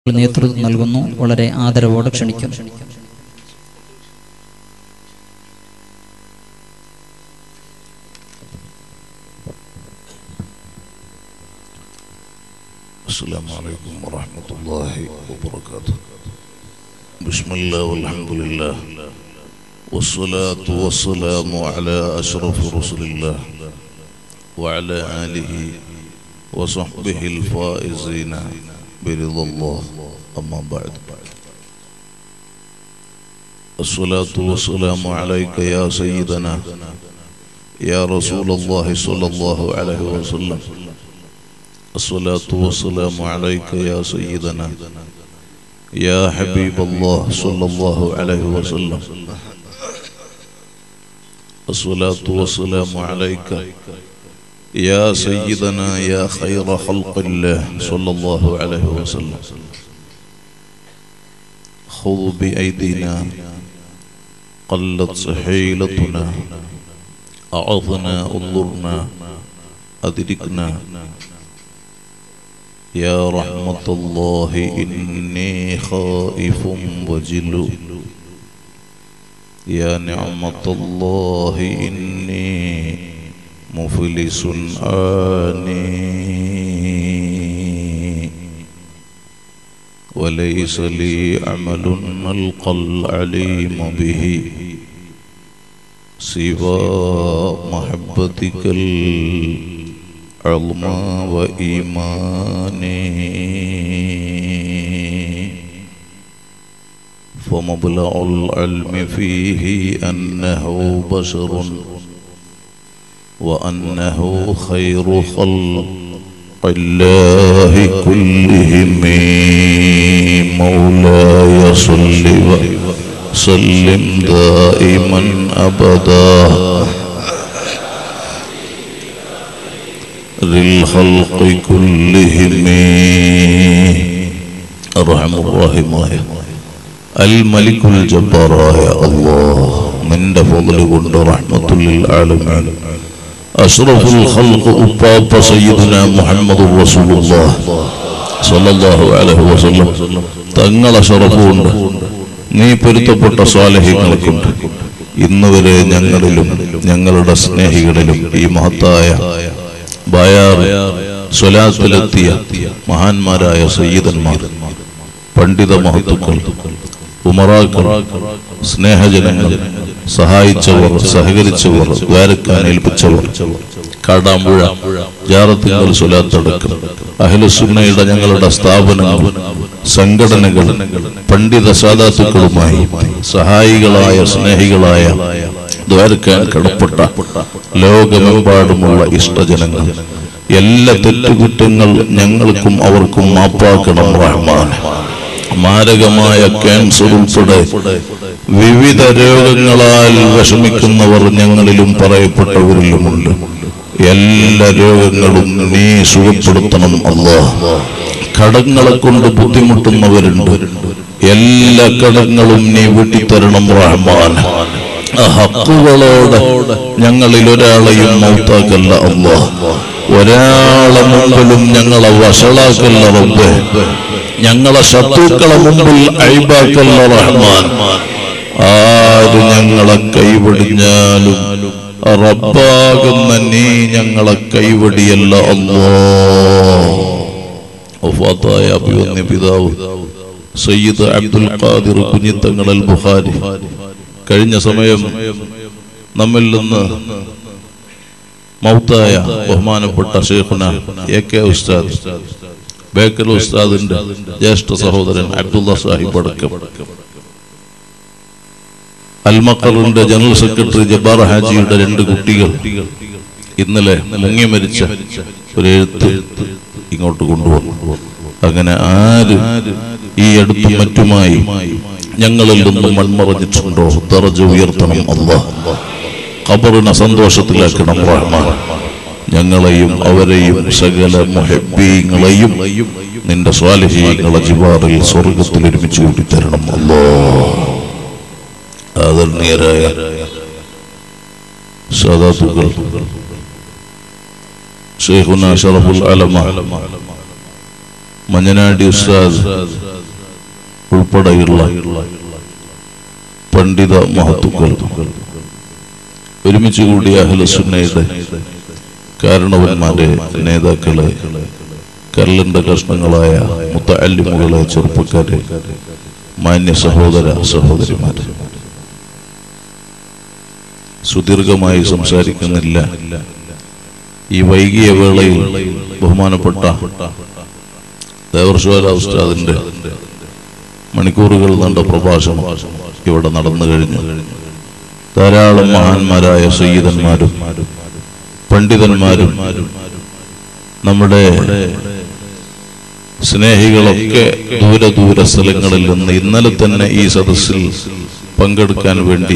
നേതൃത്വം നൽകുന്നു വളരെ ആദരവോടെ ക്ഷണിക്കും السلام عليكم ورحمة الله وبركاته بسم الله والحمد لله والصلاة والسلام على أشرف رسل الله وعلى آله وصحبه الفائزين برضا الله أما بعد الصلاة والسلام عليك يا سيدنا يا رسول الله صلى الله عليه وسلم الصلاة والسلام عليك يا سيدنا يا حبيب الله صلى الله عليه وسلم الصلاة والسلام عليك يا سيدنا يا خير خلق الله صلى الله عليه وسلم خذ بأيدينا قلت سحيلتنا أعظنا انظرنا أدركنا يا رحمة الله إني خائف وجل يا نعمة الله إني مفلس آني وليس لي عمل ألقى العليم به سوى محبتك العظمى وإيماني فمبلغ العلم فيه أنه بشر وأنه خير خلق الله كلهم مولاي صل وسلم دائما أبدا للخلق كلهم أرحم الراحمين الملك الجبار يا الله من فضل قند رحمة للعالمين أشرف الخلق أباب سيدنا محمد رسول الله صلى الله عليه وسلم തങ്ങളെ ഷറഫുണ്ട് നീ പൊരുത്തപ്പെട്ട സ്വാലഹ്യങ്ങൾക്കുണ്ട് ഇന്ന് വരെ ഞങ്ങളിലും ഞങ്ങളുടെ സ്നേഹികളിലും ഈ മഹത്തായ ബയാർ സ്വലാത്തിലെത്തിയ മഹാന്മാരായ സയ്യിദന്മാർ പണ്ഡിത മഹത്തുക്കൾ ഉമറാക്കൾ സ്നേഹജനങ്ങൾ സഹായിച്ചവർ സഹകരിച്ചവർ ദ്വാരക്കാൻ ഏൽപ്പിച്ചവർ കാടാമ്പുഴ ജാറത്തിങ്കൽ സ്വലാത്തടക്കം അഹ്ലുസുന്നയുടെ ഞങ്ങളുടെ സ്ഥാപനങ്ങൾ സംഘടനകൾ പണ്ഡിത സാധാത്തുക്കളുമായി സഹായികളായ സ്നേഹികളായ ദ്വാരക്കാൻ കടപ്പെട്ട ലോകമെമ്പാടുമുള്ള ഇഷ്ടജനങ്ങൾ എല്ലാ തെറ്റുകുറ്റങ്ങൾ ഞങ്ങൾക്കും അവർക്കും മാപ്പാക്കണം റഹ്മാൻ മാരകമായ ക്യാൻസർ ഉൾപ്പെടെ വിവിധ രോഗങ്ങളാൽ വിഷമിക്കുന്നവർ ഞങ്ങളിലും പറയപ്പെട്ടവരിലുമുണ്ട് എല്ലാ രോഗങ്ങളും നീ സുഖപ്പെടുത്തണം അല്ലാ കടങ്ങളെ കൊണ്ട് ബുദ്ധിമുട്ടുന്നവരുണ്ട് എല്ലാ കടങ്ങളും നീ വീട്ടിത്തരണം റഹ്മാൻ ആ ഹക്കുകളോടെ ഞങ്ങളിൽ ഒരാളെയും മൗത്താക്കല്ല അല്ലാ ഒരാളെ മുമ്പിലും ഞങ്ങളെ വഷളാക്കല്ല റബ്ബേ ഞങ്ങളെ ശത്രുക്കളെ മുമ്പിൽ അഴിബാക്കല്ല റഹ്മാൻ ആര് ഞങ്ങളെ കൈവടിഞ്ഞാലും റബ്ബാകുന്ന നീ ഞങ്ങളെ കൈവടിയല്ല അല്ലോ ഒഫാത്തായ അഭിവന്യ പിതാവ് സയ്യിദ് അബ്ദുൽ ഖാദിർ കുഞ്ഞിത്തങ്ങൾ അൽ ബുഖാരി കഴിഞ്ഞ സമയം നമ്മിൽ നിന്ന് മൗത്തായ ബഹുമാനപ്പെട്ട ഷെയ്ഖുന എ കെ ഉസ്താദ് ബേക്കൽ ഉസ്താദിന്റെ ജ്യേഷ്ഠ സഹോദരൻ അബ്ദുള്ള സാഹിബ് അടക്കം അൽമക്കറിന്റെ ജനറൽ സെക്രട്ടറി ജബ്ബാർ ഹാജിയുടെ രണ്ട് കുട്ടികൾ ഇന്നലെ മുങ്ങി മരിച്ച ഒരു എഴുത്ത് ഇങ്ങോട്ട് കൊണ്ടുവന്നു അങ്ങനെ ആര് ഈ അടുത്തും മറ്റുമായി ഞങ്ങളിൽ നിന്നും മൺമറഞ്ഞിട്ടുണ്ടോ ദറജ ഉയർത്തണം അള്ളാഹ് ഖബറിനെ സന്തോഷത്തിലാക്കണം റഹ്മാൻ ഞങ്ങളെയും അവരെയും സകല മുഹബീങ്ങളെയും നിന്റെ സ്വാലഹീങ്ങളെ ജിവാറിൽ സ്വർഗത്തിൽ ഒരുമിച്ച് കൂട്ടിത്തരണം അല്ലോ ആദരണീയരായ സാദാത്തുക്കൾ ഷെയ്ഖുന ഷറഫുൽ അലമ മഞ്ഞനാടി ഉസ്താദ് ഉൾപ്പെടെയുള്ള പണ്ഡിത മഹത്തുക്കൾ ഒരുമിച്ച് കൂടിയ അഹ്ലസുന്നയുടെ കാരണവന്മാരെ നേതാക്കളെ കരളിന്റെ കഷ്ണങ്ങളായ മുത്തല്ലിമുകളെ ചെറുപ്പക്കാരെ മാന്യ സഹോദര സഹോദരിമാരെ സുദീർഘമായി സംസാരിക്കുന്നില്ല ഈ വൈകിയ വേളയിൽ ബഹുമാനപ്പെട്ട ദേവർഷോല ഉസ്താദിന്റെ മണിക്കൂറുകൾ നീണ്ട പ്രഭാഷണം ഇവിടെ നടന്നു കഴിഞ്ഞു ധാരാളം മഹാന്മാരായ സയ്യിദന്മാരും പണ്ഡിതന്മാരും നമ്മുടെ സ്നേഹികളൊക്കെ ദൂര ദൂര സ്ഥലങ്ങളിൽ നിന്ന് ഇന്നലെ തന്നെ ഈ സദസ്സിൽ പങ്കെടുക്കാൻ വേണ്ടി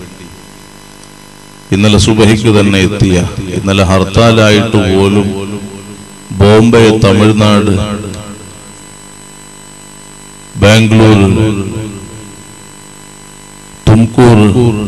ഇന്നലെ സുബഹിക്ക് തന്നെ എത്തിയ ഇന്നലെ ഹർത്താലായിട്ട് പോലും ബോംബെ തമിഴ്നാട് ബാംഗ്ലൂർ തുംകൂർ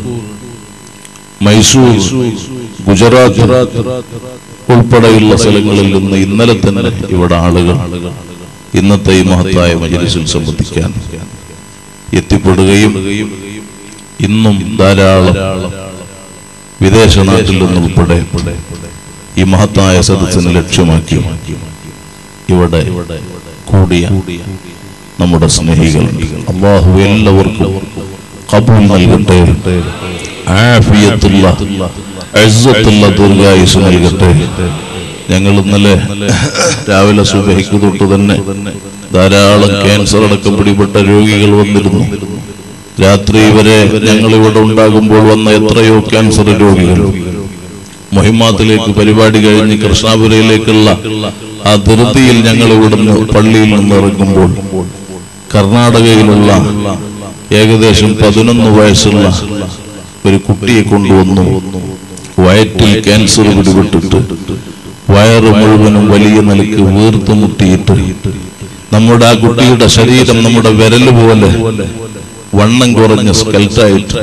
മൈസൂർ ഗുജറാത്ത് ഉൾപ്പെടെയുള്ള സ്ഥലങ്ങളിൽ നിന്ന് ഇന്നലെ തന്നെ ഇവിടെ ആളുകൾ ഇന്നത്തെ ഈ മഹത്തായ മജലിസിൽ സംബന്ധിക്കാൻ എത്തിപ്പെടുകയും ഇന്നും ധാരാളം വിദേശ നാട്ടിൽ നിന്നുൾപ്പെടെ ഈ മഹത്തായ സദസ്സിന് ലക്ഷ്യമാക്കി ഇവിടെ കൂടിയ നമ്മുടെ സ്നേഹികൾ അള്ളാഹു എല്ലാവർക്കും കബൂൽ നൽകട്ടെ ആഫിയത്തുള്ള അഴ്സത്തുള്ള ദീർഘായുസ് നൽകട്ടെ ഞങ്ങൾ ഇന്നലെ രാവിലെ സുബഹിക്ക് തൊട്ട് തന്നെ ധാരാളം ക്യാൻസർ അടക്കം പിടിപെട്ട രോഗികൾ വന്നിരുന്നു രാത്രി വരെ ഞങ്ങൾ ഇവിടെ ഉണ്ടാകുമ്പോൾ വന്ന എത്രയോ ക്യാൻസർ രോഗികൾ മൊഹിമാത്തിലേക്ക് പരിപാടി കഴിഞ്ഞ് കൃഷ്ണാപുരയിലേക്കുള്ള ആ ധൃതിയിൽ ഞങ്ങൾ ഇവിടുന്ന് പള്ളിയിൽ നിന്ന് ഇറങ്ങുമ്പോൾ കർണാടകയിലുള്ള ഏകദേശം പതിനൊന്ന് വയസ്സുള്ള ഒരു കുട്ടിയെ കൊണ്ടുവന്നു വയറ്റിൽ ക്യാൻസർ പിടിപെട്ടിട്ട് വയറ് മുഴുവനും വലിയ നിലയ്ക്ക് വീർത്തു മുട്ടിയിട്ട് നമ്മുടെ ആ കുട്ടിയുടെ ശരീരം നമ്മുടെ വിരല് പോലെ വണ്ണം കുറഞ്ഞ സ്കെൽറ്റായിട്ട്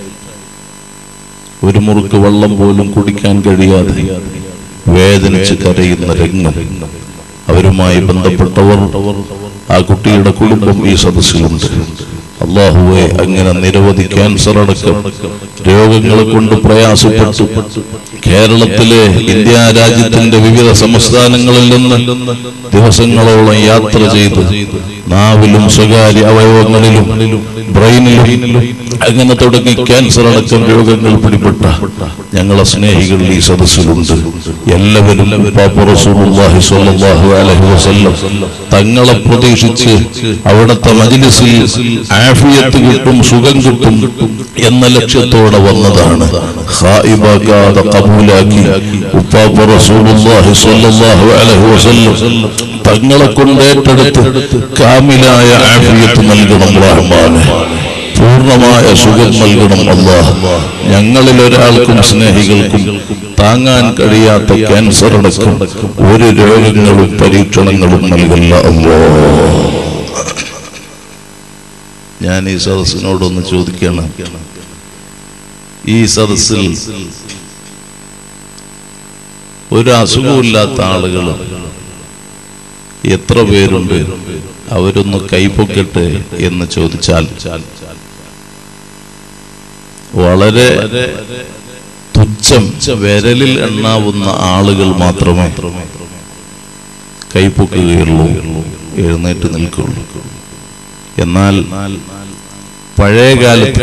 ഒരു മുറുക്ക് വെള്ളം പോലും കുടിക്കാൻ കഴിയാതെ വേദനിച്ച് കരയുന്ന രംഗം അവരുമായി ബന്ധപ്പെട്ടവർ ആ കുട്ടിയുടെ കുടുംബം ഈ സദസ്സിലുണ്ട് അള്ളാഹുവെ അങ്ങനെ നിരവധി ക്യാൻസർ അടക്കം രോഗങ്ങളെ കൊണ്ട് പ്രയാസപ്പെട്ടു കേരളത്തിലെ ഇന്ത്യ രാജ്യത്തിന്റെ വിവിധ സംസ്ഥാനങ്ങളിൽ നിന്ന് ദിവസങ്ങളോളം യാത്ര ചെയ്ത് നാവിലും സ്വകാര്യ അവയവങ്ങളിലും ബ്രെയിനിലും അങ്ങനെ തുടങ്ങി ക്യാൻസർ അടക്കം രോഗങ്ങൾ പിടിപെട്ട ഞങ്ങളെ സ്നേഹികൾ ഈ സദസ്സിലുണ്ട് എല്ലാവരും പാപ്പ റസൂലുള്ളാഹി സ്വല്ലല്ലാഹു അലൈഹി വസല്ലം തങ്ങളെ പ്രതീക്ഷിച്ച് അവിടുത്തെ മജ്ലിസിൽ ആഫിയത്ത് കിട്ടും സുഖം കിട്ടും എന്ന ലക്ഷ്യത്തോടെ വന്നതാണ് ഖായിബാക്കാതെ കബൂലാക്കി ഉപ്പാപ്പ റസൂലുള്ളാഹി സ്വല്ലല്ലാഹു അലൈഹി വസല്ലം തങ്ങളെ കൊണ്ട് ഏറ്റെടുത്ത് കാമിലായ ആഫിയത്ത് നൽകണം റഹ്മാനെ പൂർണ്ണമായ സുഖം നൽകണം അല്ലാഹ് ഞങ്ങളിൽ ഒരാൾക്കും സ്നേഹികൾക്കും താങ്ങാൻ കഴിയാത്ത ക്യാൻസർ അടക്കം ഒരു രോഗങ്ങളും പരീക്ഷണങ്ങളും നൽകല്ല അല്ലോ ഞാൻ ഈ സദസ്സിനോടൊന്ന് ചോദിക്കണം ഈ സദസ്സിൽ ഒരു അസുഖമില്ലാത്ത ആളുകൾ എത്ര പേരുണ്ട് അവരൊന്ന് കൈപ്പൊക്കട്ടെ എന്ന് ചോദിച്ചാൽ വളരെ തുച്ഛം വിരലിൽ എണ്ണാവുന്ന ആളുകൾ മാത്രമേ കൈപ്പൊക്കുകയുള്ളൂ എഴുന്നേറ്റ് നിൽക്കുള്ളൂ എന്നാൽ പഴയ കാലത്ത്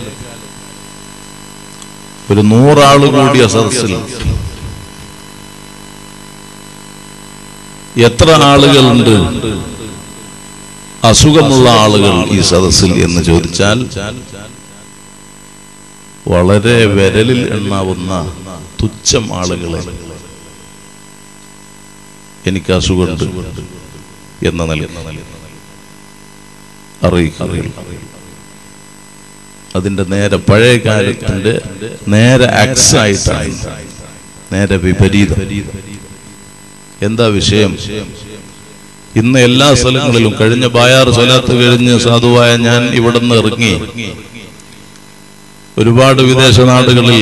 ഒരു നൂറാള് കൂടിയ സദസ്സിൽ എത്ര ആളുകളുണ്ട് അസുഖമുള്ള ആളുകൾ ഈ സദസ്സിൽ എന്ന് ചോദിച്ചാൽ വളരെ വിരലിൽ എണ്ണാവുന്ന തുച്ഛം ആളുകളെ എനിക്ക് അസുഖമുണ്ട് എന്ന നില അറിയിക്കുക അതിന്റെ നേരെ പഴയ കാലത്തിന്റെ നേരെ അക്സ് ആയിട്ടാണ് നേരെ വിപരീതം എന്താ വിഷയം ഇന്ന് എല്ലാ സ്ഥലങ്ങളിലും കഴിഞ്ഞ ബായാർ സ്വലാത്ത് കഴിഞ്ഞ് സാധുവായ ഞാൻ ഇവിടെ നിന്ന് ഇറങ്ങി ഒരുപാട് വിദേശ നാടുകളിൽ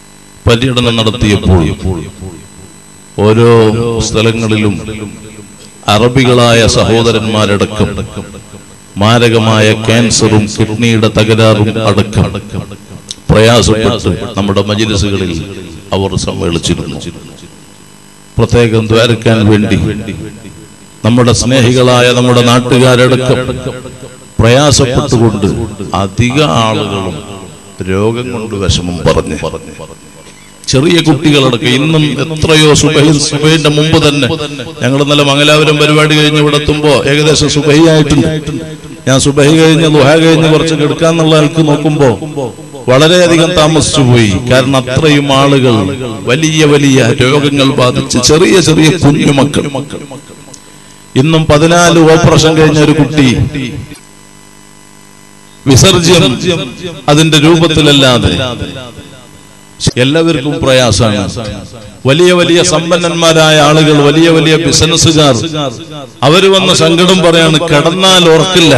പര്യടനം നടത്തിയപ്പോൾ ഓരോ സ്ഥലങ്ങളിലും അറബികളായ സഹോദരന്മാരടക്കം മാരകമായ ക്യാൻസറും കിഡ്നിയുടെ തകരാറും അടക്കം പ്രയാസപ്പെട്ട് നമ്മുടെ മജിലിസുകളിൽ അവർ സമ്മേളിച്ചിരുന്നു പ്രത്യേകം ദ്വാരക്കാൻ വേണ്ടി നമ്മുടെ സ്നേഹികളായ നമ്മുടെ നാട്ടുകാരടക്കം പ്രയാസപ്പെട്ടുകൊണ്ട് അധിക ആളുകളും രോഗം കൊണ്ട് വിഷമം പറഞ്ഞു ചെറിയ കുട്ടികളടക്കം ഇന്നും എത്രയോ സുബൈ സുബൈന്റെ മുമ്പ് തന്നെ ഞങ്ങൾ ഇന്നലെ മംഗലാപുരം പരിപാടി കഴിഞ്ഞ് ഇവിടെ എത്തുമ്പോ ഏകദേശം സുബൈ ആയിട്ടുണ്ട് ഞാൻ സുബൈ കഴിഞ്ഞ് ലുഹ കഴിഞ്ഞ് കുറച്ച് കിടക്കാന്നുള്ള ആൾക്ക് നോക്കുമ്പോ വളരെയധികം താമസിച്ചു പോയി കാരണം അത്രയും ആളുകൾ വലിയ വലിയ രോഗങ്ങൾ ബാധിച്ച് ചെറിയ ചെറിയ കുഞ്ഞുമക്കൾ ഇന്നും പതിനാല് ഓപ്പറേഷൻ കഴിഞ്ഞ ഒരു കുട്ടി വിസർജ്യം അതിന്റെ രൂപത്തിലല്ലാതെ എല്ലാവർക്കും പ്രയാസമാണ് വലിയ വലിയ സമ്പന്നന്മാരായ ആളുകൾ വലിയ വലിയ ബിസിനസ്സുകാർ അവര് വന്ന സങ്കടം പറയാണ് കിടന്നാൽ ഓർക്കില്ല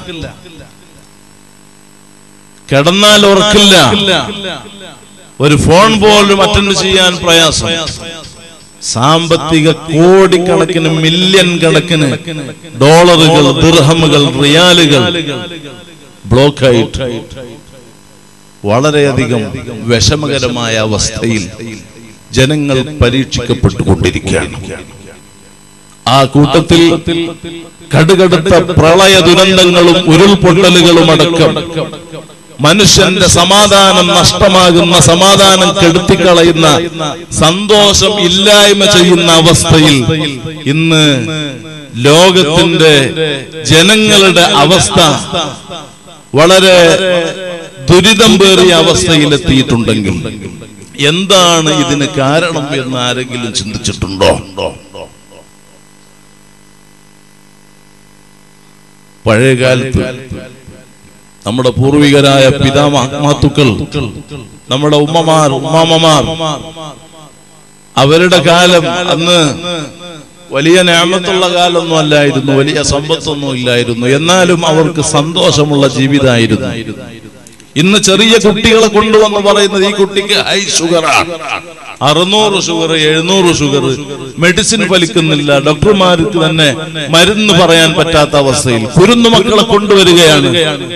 കിടന്നാൽ ഓർക്കില്ല ഒരു ഫോൺ പോലും അറ്റൻഡ് ചെയ്യാൻ പ്രയാസം സാമ്പത്തിക കോടിക്കണക്കിന് മില്യൺ കണക്കിന് ഡോളറുകൾ ദിർഹമുകൾ റിയാലുകൾ ബ്ലോക്കായിട്ട് വളരെയധികം വിഷമകരമായ അവസ്ഥയിൽ ജനങ്ങൾ പരീക്ഷിക്കപ്പെട്ടുകൊണ്ടിരിക്കുകയാണ് ആ കൂട്ടത്തിൽ കടുകടുത്ത പ്രളയ ദുരന്തങ്ങളും ഉരുൾപൊട്ടലുകളും അടക്കം മനുഷ്യന്റെ സമാധാനം നഷ്ടമാകുന്ന സമാധാനം കെടുത്തിക്കളയുന്ന സന്തോഷം ഇല്ലായ്മ ചെയ്യുന്ന അവസ്ഥയിൽ ഇന്ന് ലോകത്തിന്റെ ജനങ്ങളുടെ അവസ്ഥ വളരെ ദുരിതം പേറിയ അവസ്ഥയിലെത്തിയിട്ടുണ്ടെങ്കിൽ എന്താണ് ഇതിന് കാരണം എന്ന് ആരെങ്കിലും ചിന്തിച്ചിട്ടുണ്ടോ പഴയ കാലത്ത് നമ്മുടെ പൂർവികരായ പിതാമാത്തുക്കൾ നമ്മുടെ ഉമ്മമാർ ഉമ്മാമമാർ അവരുടെ കാലം അന്ന് വലിയ ഞാമത്തുള്ള കാലമൊന്നും അല്ലായിരുന്നു വലിയ സമ്പത്തൊന്നും ഇല്ലായിരുന്നു എന്നാലും അവർക്ക് സന്തോഷമുള്ള ജീവിതമായിരുന്നു ഇന്ന് ചെറിയ കുട്ടികളെ കൊണ്ടുവന്ന് പറയുന്നത് ഈ കുട്ടിക്ക് ഹൈ ഷുഗറാണ് അറുന്നൂറ് ഷുഗർ എഴുന്നൂറ് ഷുഗർ മെഡിസിൻ ഫലിക്കുന്നില്ല ഡോക്ടർമാർക്ക് തന്നെ മരുന്ന് പറയാൻ പറ്റാത്ത അവസ്ഥയിൽ കുരുന്നു മക്കളെ കൊണ്ടുവരികയാണ്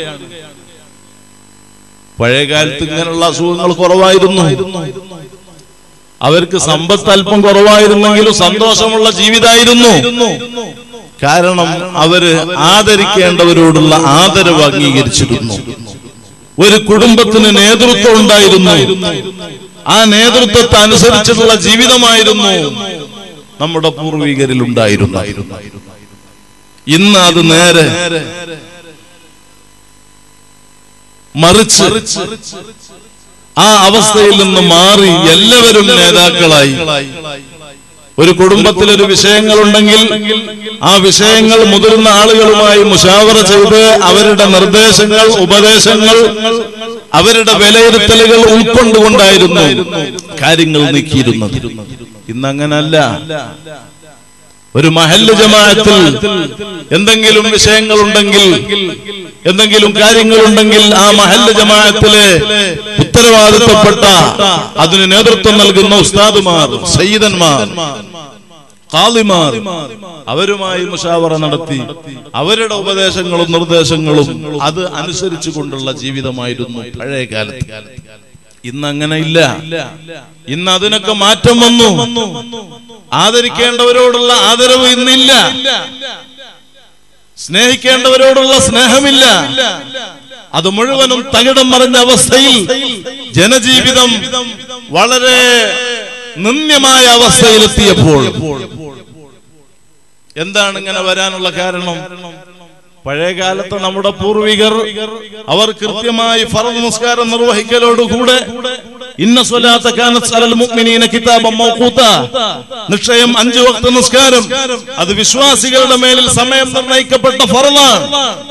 പഴയ കാലത്ത് ഇങ്ങനെയുള്ള അസുഖങ്ങൾ കുറവായിരുന്നു അവർക്ക് സമ്പത്ത് അല്പം കുറവായിരുന്നെങ്കിലും സന്തോഷമുള്ള ജീവിതമായിരുന്നു കാരണം അവര് ആദരിക്കേണ്ടവരോടുള്ള ആദരവ് അംഗീകരിച്ചിരുന്നു ഒരു കുടുംബത്തിന് നേതൃത്വം ഉണ്ടായിരുന്നു ആ നേതൃത്വത്തെ അനുസരിച്ചിട്ടുള്ള ജീവിതമായിരുന്നു നമ്മുടെ പൂർവികരിൽ ഉണ്ടായിരുന്നു ഇന്ന് അത് നേരെ മറിച്ച് ആ അവസ്ഥയിൽ നിന്ന് മാറി എല്ലാവരും നേതാക്കളായി ഒരു കുടുംബത്തിൽ ഒരു വിഷയങ്ങളുണ്ടെങ്കിൽ ആ വിഷയങ്ങൾ മുതിർന്ന ആളുകളുമായി മുഷാവറ ചെയ്ത് അവരുടെ നിർദ്ദേശങ്ങൾ ഉപദേശങ്ങൾ അവരുടെ വിലയിരുത്തലുകൾ ഉൾക്കൊണ്ടുകൊണ്ടായിരുന്നു കാര്യങ്ങൾ നീക്കിയിരുന്നത് ഇന്നങ്ങനല്ല ഒരു മഹല്ല് ജമാഅത്തിൽ എന്തെങ്കിലും വിഷയങ്ങളുണ്ടെങ്കിൽ എന്തെങ്കിലും കാര്യങ്ങളുണ്ടെങ്കിൽ ആ മഹല്ല് ജമാഅത്തിലെ ഉത്തരവാദിത്തപ്പെട്ട അതിന് നേതൃത്വം നൽകുന്ന ഉസ്താദുമാർ സയ്യിദന്മാർ കാളിമാർ അവരുമായി മുഷാവറ നടത്തി അവരുടെ ഉപദേശങ്ങളും നിർദ്ദേശങ്ങളും അത് അനുസരിച്ചു കൊണ്ടുള്ള ജീവിതമായിരുന്നു പഴയ കാലത്ത് ഇന്ന് അങ്ങനെ ഇല്ല ഇന്ന് അതിനൊക്കെ മാറ്റം വന്നു ആദരിക്കേണ്ടവരോടുള്ള ആദരവ് ഇന്നില്ല സ്നേഹിക്കേണ്ടവരോടുള്ള സ്നേഹമില്ല അത് മുഴുവനും തകിടം മറിഞ്ഞ അവസ്ഥയിൽ ജനജീവിതം വളരെ നിന്ദ്യമായ അവസ്ഥയിലെത്തിയപ്പോൾ എന്താണ് ഇങ്ങനെ വരാനുള്ള കാരണം പഴയ കാലത്ത് നമ്മുടെ പൂർവികർ അവർ കൃത്യമായി ഫറദ് നമസ്കാരം നിർവഹിക്കലോടുകൂടെ ഇന്ന സ്വലാത്ത കാനത്ത് അലൽ മുഅ്മിനീന കിതാബം മൗഖൂത നിശ്ചയം അഞ്ചു വക്ത നിസ്കാരം അത് വിശ്വാസികളുടെ മേലിൽ സമയം നിർണയിക്കപ്പെട്ട ഫറലാണ്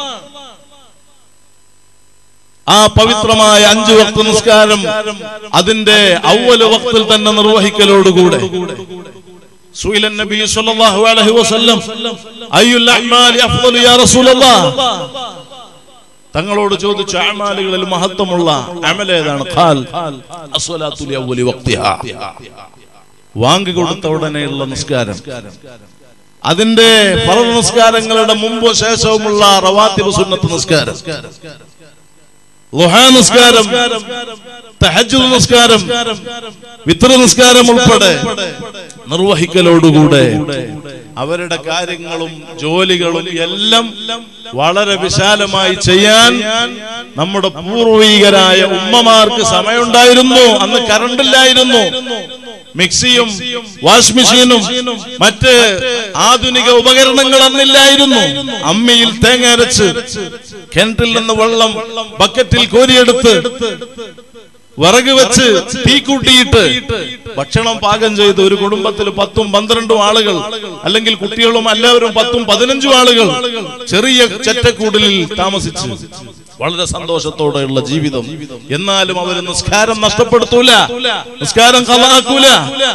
ആ പവിത്രമായ അഞ്ചു വക്ത നിസ്കാരം അതിന്റെ ഔവല് വക്തിൽ തന്നെ നിർവഹിക്കലോടുകൂടെ سئل النبي صلى الله عليه وسلم أي الأعمال أفضل يا رسول الله തങ്ങളോട് ചോദിച്ച അമാലുകളിൽ മഹത്വമുള്ള അമൽ ഏതാണ് ഖാൽ അസ്വലാത്തു ലിഅവ്വലി വഖ്തിഹാ വാങ്ങി കൊടുത്ത ഉടനെയുള്ള നിസ്കാരം അതിന്റെ ഫറദ് നിസ്കാരങ്ങളുടെ മുമ്പ് ശേഷവുമുള്ള റവാത്തിബ് സുന്നത്ത് നിസ്കാരം ലുഹാ നിസ്കാരം തഹജ്ജുദ് നിസ്കാരം വിത്ര നിസ്കാരം ഉൾപ്പെടെ നിർവഹിക്കലോടുകൂടെ അവരുടെ കാര്യങ്ങളും ജോലികളും എല്ലാം വളരെ വിശാലമായി ചെയ്യാൻ നമ്മുടെ പൂർവീകരായ ഉമ്മമാർക്ക് സമയമുണ്ടായിരുന്നു അന്ന് കറണ്ടില്ലായിരുന്നു മിക്സിയും വാഷ് മെഷീനും മറ്റ് ആധുനിക ഉപകരണങ്ങൾ അന്നില്ലായിരുന്നു അമ്മിയിൽ തേങ്ങ അരച്ച് കിണറ്റിൽ നിന്ന് വെള്ളം ബക്കറ്റിൽ കോരിയെടുത്ത് വിറക് വെച്ച് തീ കൂട്ടിയിട്ട് ഭക്ഷണം പാകം ചെയ്ത് ഒരു കുടുംബത്തിൽ പത്തും പന്ത്രണ്ടും ആളുകൾ അല്ലെങ്കിൽ കുട്ടികളും എല്ലാവരും പത്തും പതിനഞ്ചും ആളുകൾ ചെറിയ ചെറ്റക്കൂടലിൽ താമസിച്ച് വളരെ സന്തോഷത്തോടെയുള്ള ജീവിതം എന്നാലും അവർ നിസ്കാരം നഷ്ടപ്പെടുത്തൂല നിസ്കാരം കളാക്കൂല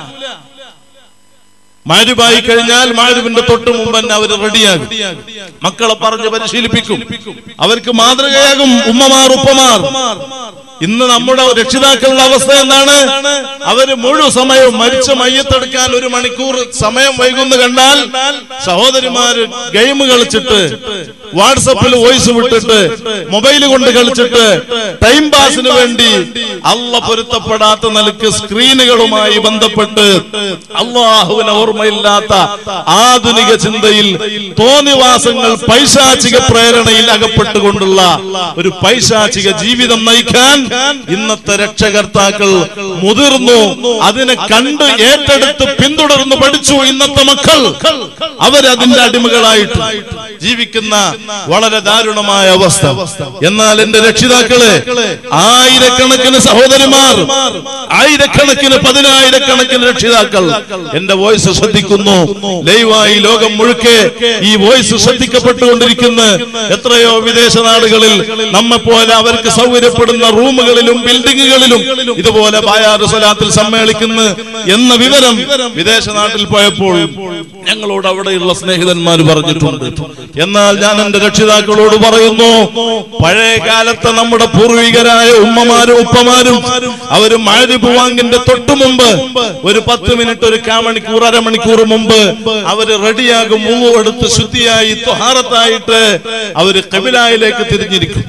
മാരുമായി കഴിഞ്ഞാൽ മാരുവിന്റെ തൊട്ട് മുമ്പ് തന്നെ അവർ റെഡിയാകും മക്കളെ പറഞ്ഞ് പരിശീലിപ്പിക്കും അവർക്ക് മാതൃകയാകും ഉമ്മമാർ ഉപ്പമാർ ഇന്ന് നമ്മുടെ രക്ഷിതാക്കളുടെ അവസ്ഥ എന്താണ് അവര് മുഴു സമയവും മരിച്ച മയ്യത്തെടുക്കാൻ ഒരു മണിക്കൂർ സമയം വൈകുന്നു കണ്ടാൽ സഹോദരിമാര് ഗെയിം കളിച്ചിട്ട് വാട്സപ്പിൽ വോയിസ് വിട്ടിട്ട് മൊബൈൽ കൊണ്ട് കളിച്ചിട്ട് ടൈം പാസിന് വേണ്ടി അല്ല പൊരുത്തപ്പെടാത്ത നിലക്ക് സ്ക്രീനുകളുമായി ബന്ധപ്പെട്ട് അള്ളാഹുവിന് ഓർമ്മയില്ലാത്ത ആധുനിക ചിന്തയിൽ തോന്നിവാസങ്ങൾ പൈശാചിക പ്രേരണയിൽ അകപ്പെട്ടുകൊണ്ടുള്ള ഒരു പൈശാചിക ജീവിതം നയിക്കാൻ ഇന്നത്തെ രക്ഷകർത്താക്കൾ മുതിർന്നു അതിനെ കണ്ട് ഏറ്റെടുത്ത് പിന്തുടർന്ന് പഠിച്ചു ഇന്നത്തെ മക്കൾ അവരതിന്റെ അടിമകളായിട്ട് ജീവിക്കുന്ന വളരെ ദാരുണമായ അവസ്ഥ എന്നാൽ എന്റെ രക്ഷിതാക്കളെ ആയിരക്കണക്കിന് സഹോദരിമാർ ആയിരക്കണക്കിന് പതിനായിരക്കണക്കിന് രക്ഷിതാക്കൾ എന്റെ വോയിസ് ശ്രദ്ധിക്കുന്നു ലൈവായി ലോകം മുഴുക്കെ ഈ വോയിസ് ശ്രദ്ധിക്കപ്പെട്ടുകൊണ്ടിരിക്കുന്ന എത്രയോ വിദേശ നാടുകളിൽ നമ്മെ പോലെ അവർക്ക് സൗകര്യപ്പെടുന്ന റൂമുകളിലും ബിൽഡിങ്ങുകളിലും ഇതുപോലെ ബായാറ് സ്വലാത്തിൽ സമ്മേളിക്കുന്ന എന്ന വിവരം വിദേശ നാട്ടിൽ പോയപ്പോൾ ഞങ്ങളോട് അവിടെയുള്ള സ്നേഹിതന്മാർ പറഞ്ഞിട്ടുണ്ട് എന്നാൽ ഞാൻ എന്റെ രക്ഷിതാക്കളോട് പറയുന്നു പഴയ കാലത്തെ നമ്മുടെ പൂർവികരായ ഉമ്മമാരും ഉപ്പമാരും അവര് മാരിബ് വാങ്ങിന്റെ തൊട്ടു മുമ്പ് ഒരു പത്ത് മിനിറ്റ് ഒരു കാമണിക്കൂർ അരമണിക്കൂർ മുമ്പ് അവര് റെഡിയാകും മൂവ് എടുത്ത് ശുദ്ധിയായി ത്വഹാറത്തായിട്ട് അവര് കബിലായിലേക്ക് തിരിഞ്ഞിരിക്കും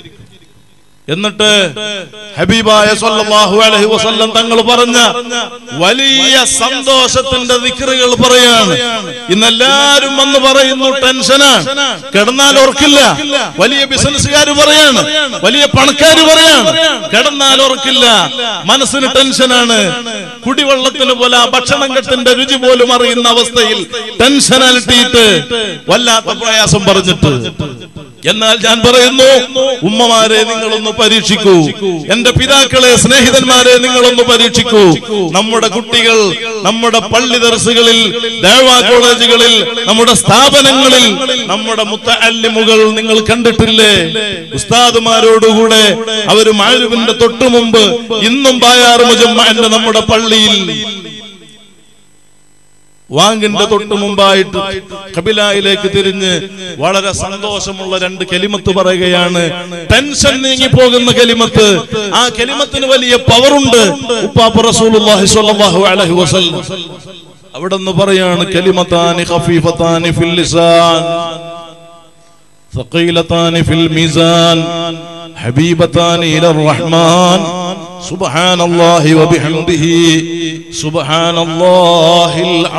എന്നിട്ട് ഹബീബായ സല്ലല്ലാഹു അലൈഹി വസല്ലം തങ്ങൾ പറഞ്ഞ വലിയ സന്തോഷത്തിന്റെ ദിക്റുകൾ പറയാണ് ഇന്ന് എല്ലാരും വന്ന് പറയുന്നു ടെൻഷനാണ് കിടന്നാൽ ഓർക്കില്ല വലിയ ബിസിനസ്സുകാർ പറയാണ് വലിയ പണക്കാർ പറയാണ് കിടന്നാൽ ഓർക്കില്ല മനസ്സിന് ടെൻഷനാണ് കുടിവെള്ളത്തിന് പോലെ ആ ഭക്ഷണം കെട്ടിന്റെ രുചി പോലും അറിയുന്ന അവസ്ഥയിൽ ടെൻഷൻ അലട്ടിയിട്ട് വല്ലാത്ത പ്രയാസം പറഞ്ഞിട്ട് എന്നാൽ ഞാൻ പറയുന്നു ഉമ്മമാരെ നിങ്ങളൊന്ന് പരീക്ഷിക്കൂ എന്റെ പിതാക്കളെ സ്നേഹിതന്മാരെ നിങ്ങളൊന്ന് പരീക്ഷിക്കൂ നമ്മുടെ കുട്ടികൾ നമ്മുടെ പള്ളി ദർസുകളിൽ ദേവാ കോളേജുകളിൽ നമ്മുടെ സ്ഥാപനങ്ങളിൽ നമ്മുടെ മുത്തല്ലിമുകൾ നിങ്ങൾ കണ്ടിട്ടില്ലേ ഉസ്താദുമാരോടുകൂടെ അവര് മാഴുവിന്റെ തൊട്ടു മുമ്പ് ഇന്നും ബായാറ് മുജമ്മാന്റെ നമ്മുടെ പള്ളിയിൽ വാങ്ങിന്റെ തൊട്ട് മുമ്പായിട്ട് കപിലായിലേക്ക് തിരിഞ്ഞ് വളരെ സന്തോഷമുള്ള രണ്ട് കെലിമത്ത് പറയുകയാണ് ടെൻഷൻ നീങ്ങി പോകുന്ന കെലിമത്ത് ആ കെലിമത്തിന് വലിയ പവറുണ്ട് ഉപ്പാപ്പ റസൂലുള്ളാഹി സ്വല്ലല്ലാഹു അലൈഹി വസല്ലം അവിടെ നിന്ന് പറയാണ് കലിമത്താനി ഖഫീഫത്താനി ഫിൽ ലിസാൻ ثقيلتان في الميزان حبيبتان إلى الرحمن سبحان الله وبحمده سبحان الله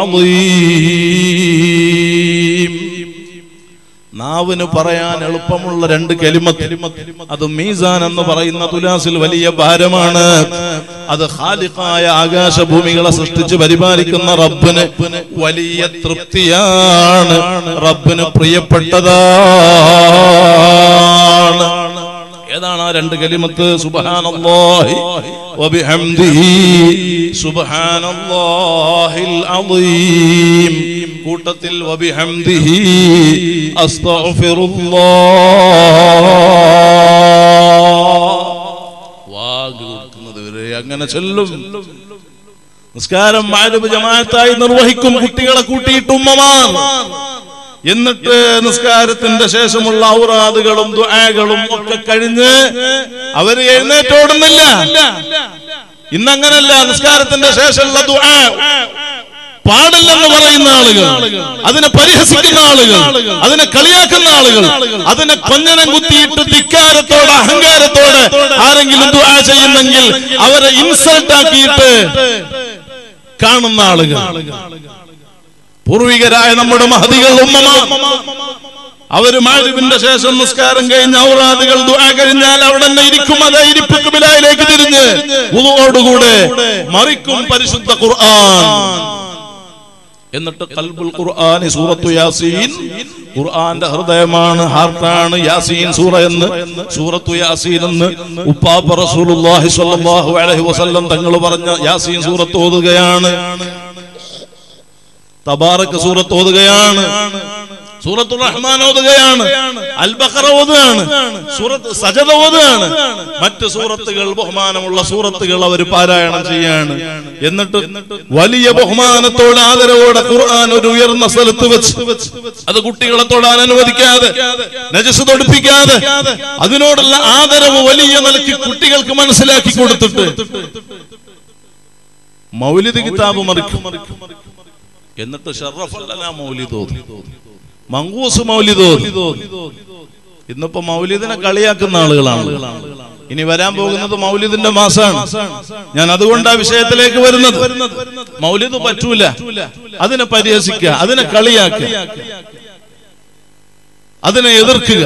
العظيم നാവിന് പറയാൻ എളുപ്പമുള്ള രണ്ട് കലിമത്ത് അത് മീസാൻ എന്ന് പറയുന്ന തുലാസിൽ വലിയ ഭാരമാണ് അത് ഖാലിഖായ ആകാശഭൂമികളെ സൃഷ്ടിച്ച് പരിപാലിക്കുന്ന റബ്ബിന് വലിയ തൃപ്തിയാണ് റബ്ബിന് പ്രിയപ്പെട്ടതാണ് ഏതാണ് ആ രണ്ട് കലിമത്ത് സുബ്ഹാനല്ലാഹി വബിഹംദിഹി സുബ്ഹാനല്ലാഹിൽ അളീം കൂട്ടത്തിൽ വബിഹംദിഹി അസ്തഗ്ഫിറുല്ലാഹ് വാഗ് കൊടുക്കുന്നത് വരെ അങ്ങനെ ചെല്ലും നിസ്കാരം മാരബ് ജമാഅത്തായി നിർവഹിക്കും കുട്ടികളെ കൂട്ടിയിട്ട് ഉമ്മമാർ എന്നിട്ട് നിസ്കാരത്തിന്റെ ശേഷമുള്ള ഔറാദുകളും ദുആകളും ഒക്കെ കഴിഞ്ഞ് അവര് എഴുന്നേറ്റോടുന്നില്ല ഇന്നങ്ങനല്ല നിസ്കാരത്തിന്റെ ശേഷമുള്ള ദുആ പാടില്ലെന്ന് പറയുന്ന ആളുകൾ അതിനെ പരിഹസിക്കുന്ന ആളുകൾ അതിനെ കളിയാക്കുന്ന ആളുകൾ അതിനെ കൊഞ്ഞനം കുത്തിയിട്ട് ധിക്കാരത്തോടെ അഹങ്കാരത്തോടെ ആരെങ്കിലും ദുആ ചെയ്യുന്നെങ്കിൽ അവരെ ഇൻസൾട്ട് ആക്കിയിട്ട് കാണുന്ന ആളുകൾ പൂർവികരായ നമ്മുടെ മഹതികൾ ഉമ്മമാ അവര് മാരിബിന്റെ ശേഷം നിസ്കാരം കഴിഞ്ഞ ഔറാദുകൾ ദുആ കഴിഞ്ഞാൽ അവിടെ തന്നെ ഇരിക്കും അതേ ഇരിപ്പ് കിബിലയിലേക്ക് തിരിഞ്ഞ് ഉളുവോടുകൂടെ മറിക്കും പരിശുദ്ധ ഖുർആൻ എന്നിട്ട് കൽബുൽ ഖുർആൻ സൂറത്തു യാസീൻ ഖുർആന്റെ ഹൃദയമാണ് ഹാർട്ടാണ് യാസീൻ സൂറ എന്ന് സൂറത്തു യാസീൻ എന്ന് ഉപ്പാപ്പ റസൂലുള്ളാഹി സ്വല്ലല്ലാഹു അലൈഹി വസല്ലം തങ്ങൾ പറഞ്ഞ യാസീൻ സൂറത്ത് ഓതുകയാണ് തബാറക്ക് സൂറത്ത് ഓതുകയാണ് സൂറത്തുൽ റഹ്മാൻ ഓതുകയാണ് അൽ ബഖറ ഓതുകയാണ് സൂറത്ത് സജദ ഓതുകയാണ് മറ്റ് സൂറത്തുകൾ ബഹുമാനമുള്ള സൂറത്തുകൾ അവർ പാരായണം ചെയ്യാണ് എന്നിട്ട് വലിയ ബഹുമാനത്തോടെ ആദരവോടെ ഖുർആൻ ഒരു ഉയർന്ന സ്ഥലത്ത് വെച്ച് അത് കുട്ടികളെ തൊടാൻ അനുവദിക്കാതെ നജസ് തൊടിപ്പിക്കാതെ അതിനോടുള്ള ആദരവ് വലിയ നിലയ്ക്ക് കുട്ടികൾക്ക് മനസ്സിലാക്കി കൊടുത്തിട്ട് മൗലിദ് കിതാബ് മറിക്കും എന്നിട്ട് ഷറഫല്ല മൗലിദ് ഓതി മങ്കൂസ് മൗലിദ് ഓതി ഇന്നിപ്പോ മൗലിദിനെ കളിയാക്കുന്ന ആളുകളാണ് ഇനി വരാൻ പോകുന്നത് മൗലിദിന്റെ മാസാണ് ഞാൻ അതുകൊണ്ട് ആ വിഷയത്തിലേക്ക് വരുന്നത് മൗലിദ് പറ്റൂല അതിനെ പരിഹസിക്കുക അതിനെ കളിയാക്കുക അതിനെ എതിർക്കുക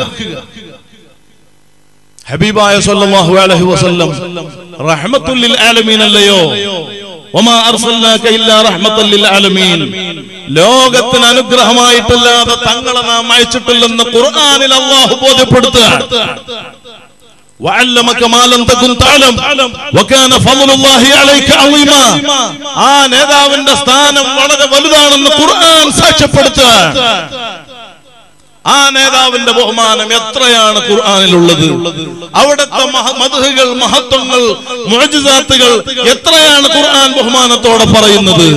ഹബീബായ സല്ലല്ലാഹു അലൈഹി വസല്ലം റഹ്മത്തുൽ ലിൽ ആലമീൻ അല്ലയോ വമാ അർസൽനാക ഇല്ലാ റഹ്മത്തൽ ലിൽ ആലമീൻ ലോകത്തിന് അനുഗ്രഹമായിട്ടല്ലാതെ തങ്ങളെ നാം അയച്ചിട്ടില്ലെന്ന് ഖുർആനിൽ അല്ലാഹു ബോധ്യപ്പെടുത്തുകയാണ് وعلمك ما لم تكن تعلم وكان فضل الله عليك عظيما ആ നേതാവിന്റെ സ്ഥാനം വളരെ വലുതാണെന്ന് ഖുർആൻ സാക്ഷ്യപ്പെടുത്തുകയാണ് ആ നേതാവിന്റെ ബഹുമാനം എത്രയാണ് ഖുർആനിലുള്ളത് അവിടുത്തെ മധുഹകൾ മഹത്വങ്ങൾ മുഴജിസാത്തുകൾ എത്രയാണ് ഖുർആൻ ബഹുമാനത്തോടെ പറയുന്നത്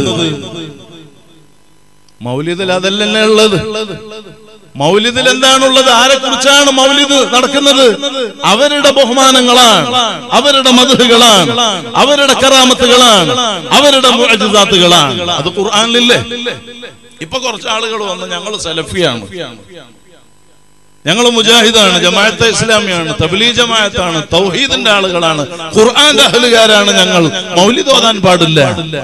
മൗലിദിൽ അതല്ലേ ഉള്ളത് മൗലിദിൽ എന്താണുള്ളത് ആരെ കുറിച്ചാണ് മൗലിദ് നടക്കുന്നത് അവരുടെ ബഹുമാനങ്ങളാണ് അവരുടെ മധുഹകളാണ് അവരുടെ കറാമത്തുകളാണ് അവരുടെ മുഴജിസാത്തുകളാണ് അത് ഖുർആനിലില്ലേ ഇപ്പൊ കുറച്ച് ആളുകൾ വന്ന് ഞങ്ങൾ സലഫിയാണ് ഞങ്ങൾ മുജാഹിദാണ് ജമാഅത്തെ ഇസ്ലാമിയാണ് തബ്ലീ ജമാഅത്താണ് തൗഹീദിന്റെ ആളുകളാണ് ഖുർആന്റെ അഹലുകാരാണ് ഞങ്ങൾ മൗലിദ് ഓതാൻ പാടില്ല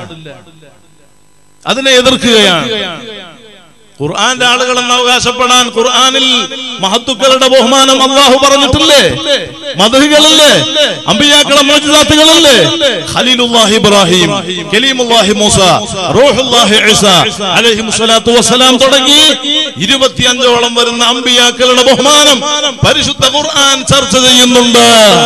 അതിനെ എതിർക്കുകയാണ് ഖുർആന്റെ ആളുകൾ എന്ന് അവകാശപ്പെടാൻ ഖുർആനിൽ മഹത്തുക്കളുടെ ബഹുമാനം അള്ളാഹു പറഞ്ഞിട്ടില്ലേ മധുഹികളല്ലേ അമ്പിയാക്കളെ മോചിതാത്തുകളല്ലേ ഖലീലുല്ലാഹി ഇബ്രാഹിം കലീമുല്ലാഹി മൂസ റൂഹുല്ലാഹി ഈസ അലൈഹിം സ്വലാത്തു വസ്സലാം തുടങ്ങി ഇരുപത്തിയഞ്ചോളം വരുന്ന അമ്പിയാക്കളുടെ ബഹുമാനം പരിശുദ്ധ ഖുർആൻ ചർച്ച ചെയ്യുന്നുണ്ട്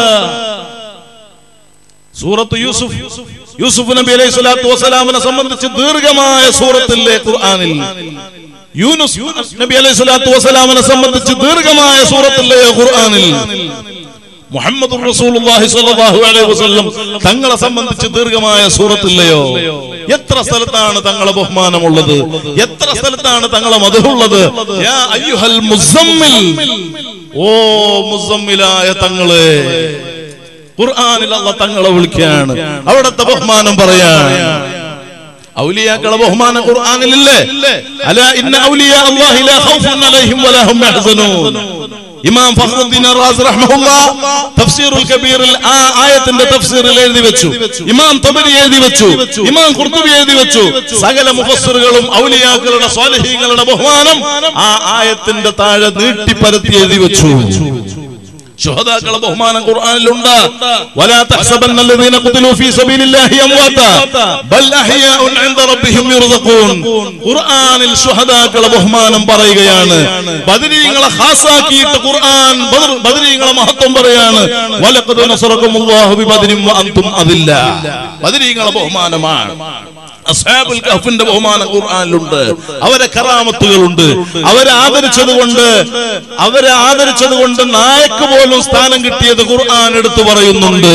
സൂറത്ത് യൂസുഫ് യൂസുഫ് നബി അലൈഹി സ്വലാത്തു വസ്സലാമിനെ സംബന്ധിച്ച് ദീർഘമായ സൂറത്തില്ലേ ഖുർആനിൽ യൂനുസ് നബി അലൈഹി സ്വലാത്തു വസ്സലാമിനെ സംബന്ധിച്ച് ദീർഘമായ സൂറത്തില്ലേ ഖുർആനിൽ മുഹമ്മദ് റസൂലുള്ളാഹി സ്വല്ലല്ലാഹു അലൈഹി വസല്ലം തങ്ങളെ സംബന്ധിച്ച് ദീർഘമായ സൂറത്തില്ലയോ എത്ര സ്ഥലത്താണ് തങ്ങളെ ബഹുമാനമുള്ളത് എത്ര സ്ഥലത്താണ് തങ്ങളെ മധുള്ളത് യാ അയ്യുഹൽ മുസമ്മിൽ ഓ മുസമ്മിലായ തങ്ങളെ ഖുർആനിൽ അല്ല തങ്ങളെ വിളിക്കുകയാണ് അവിടത്തെ ബഹുമാനം പറയാണ് ഔലിയാക്കളെ ബഹുമാനം ഖുർആനിലില്ലേ അല ഇന്ന ഔലിയ അല്ലാഹി ലാ ഖൗഫുൻ അലൈഹിം വലാ ഹും യഹ്സനൂൻ ഇമാം ഫഖറുദ്ദീൻ റാസ് റഹ്മഹുല്ലാ തഫ്സീറുൽ കബീറിൽ ആ ആയത്തിന്റെ തഫ്സീറിൽ എഴുതി വെച്ചു ഇമാം തബരി എഴുതി വെച്ചു ഇമാം ഖുർത്തുബി എഴുതി വെച്ചു സകല മുഫസ്സിറുകളും ഔലിയാക്കളുടെ സ്വാലിഹീങ്ങളുടെ ബഹുമാനം ആ ആയത്തിന്റെ താഴെ നീട്ടിപ്പരത്തി എഴുതി വെച്ചു ശുഹദാക്കളെ ബഹുമാനം ഖുർആനിലുണ്ട് വലാ തഹ്സബന്ന الذين قتلوا في سبيل الله امواتا بل احياء عند ربهم يرزقون ഖുർആനിൽ ശുഹദാക്കളെ ബഹുമാനം പറയുകയാണ് ബദരീങ്ങളെ ഖാസാക്കിയിട്ട് ഖുർആൻ ബദർ ബദരീങ്ങളെ മഹത്വം പറയാണ് വലഖദ് നസറകുമുല്ലാഹു ബിബദരിൻ വഅൻതും അദില്ല ബദരീങ്ങളെ ബഹുമാനമാണ് അസ്ഹാബുൽ കഹഫിന്റെ ബഹുമാനം ഖുർആനിലുണ്ട് അവരെ കറാമത്തുകളുണ്ട് അവരെ ആദരിച്ചത് കൊണ്ട് അവരെ ആദരിച്ചത് കൊണ്ട് നായക്ക് പോലും സ്ഥാനം കിട്ടിയത് ഖുർആൻ എടുത്തു പറയുന്നുണ്ട്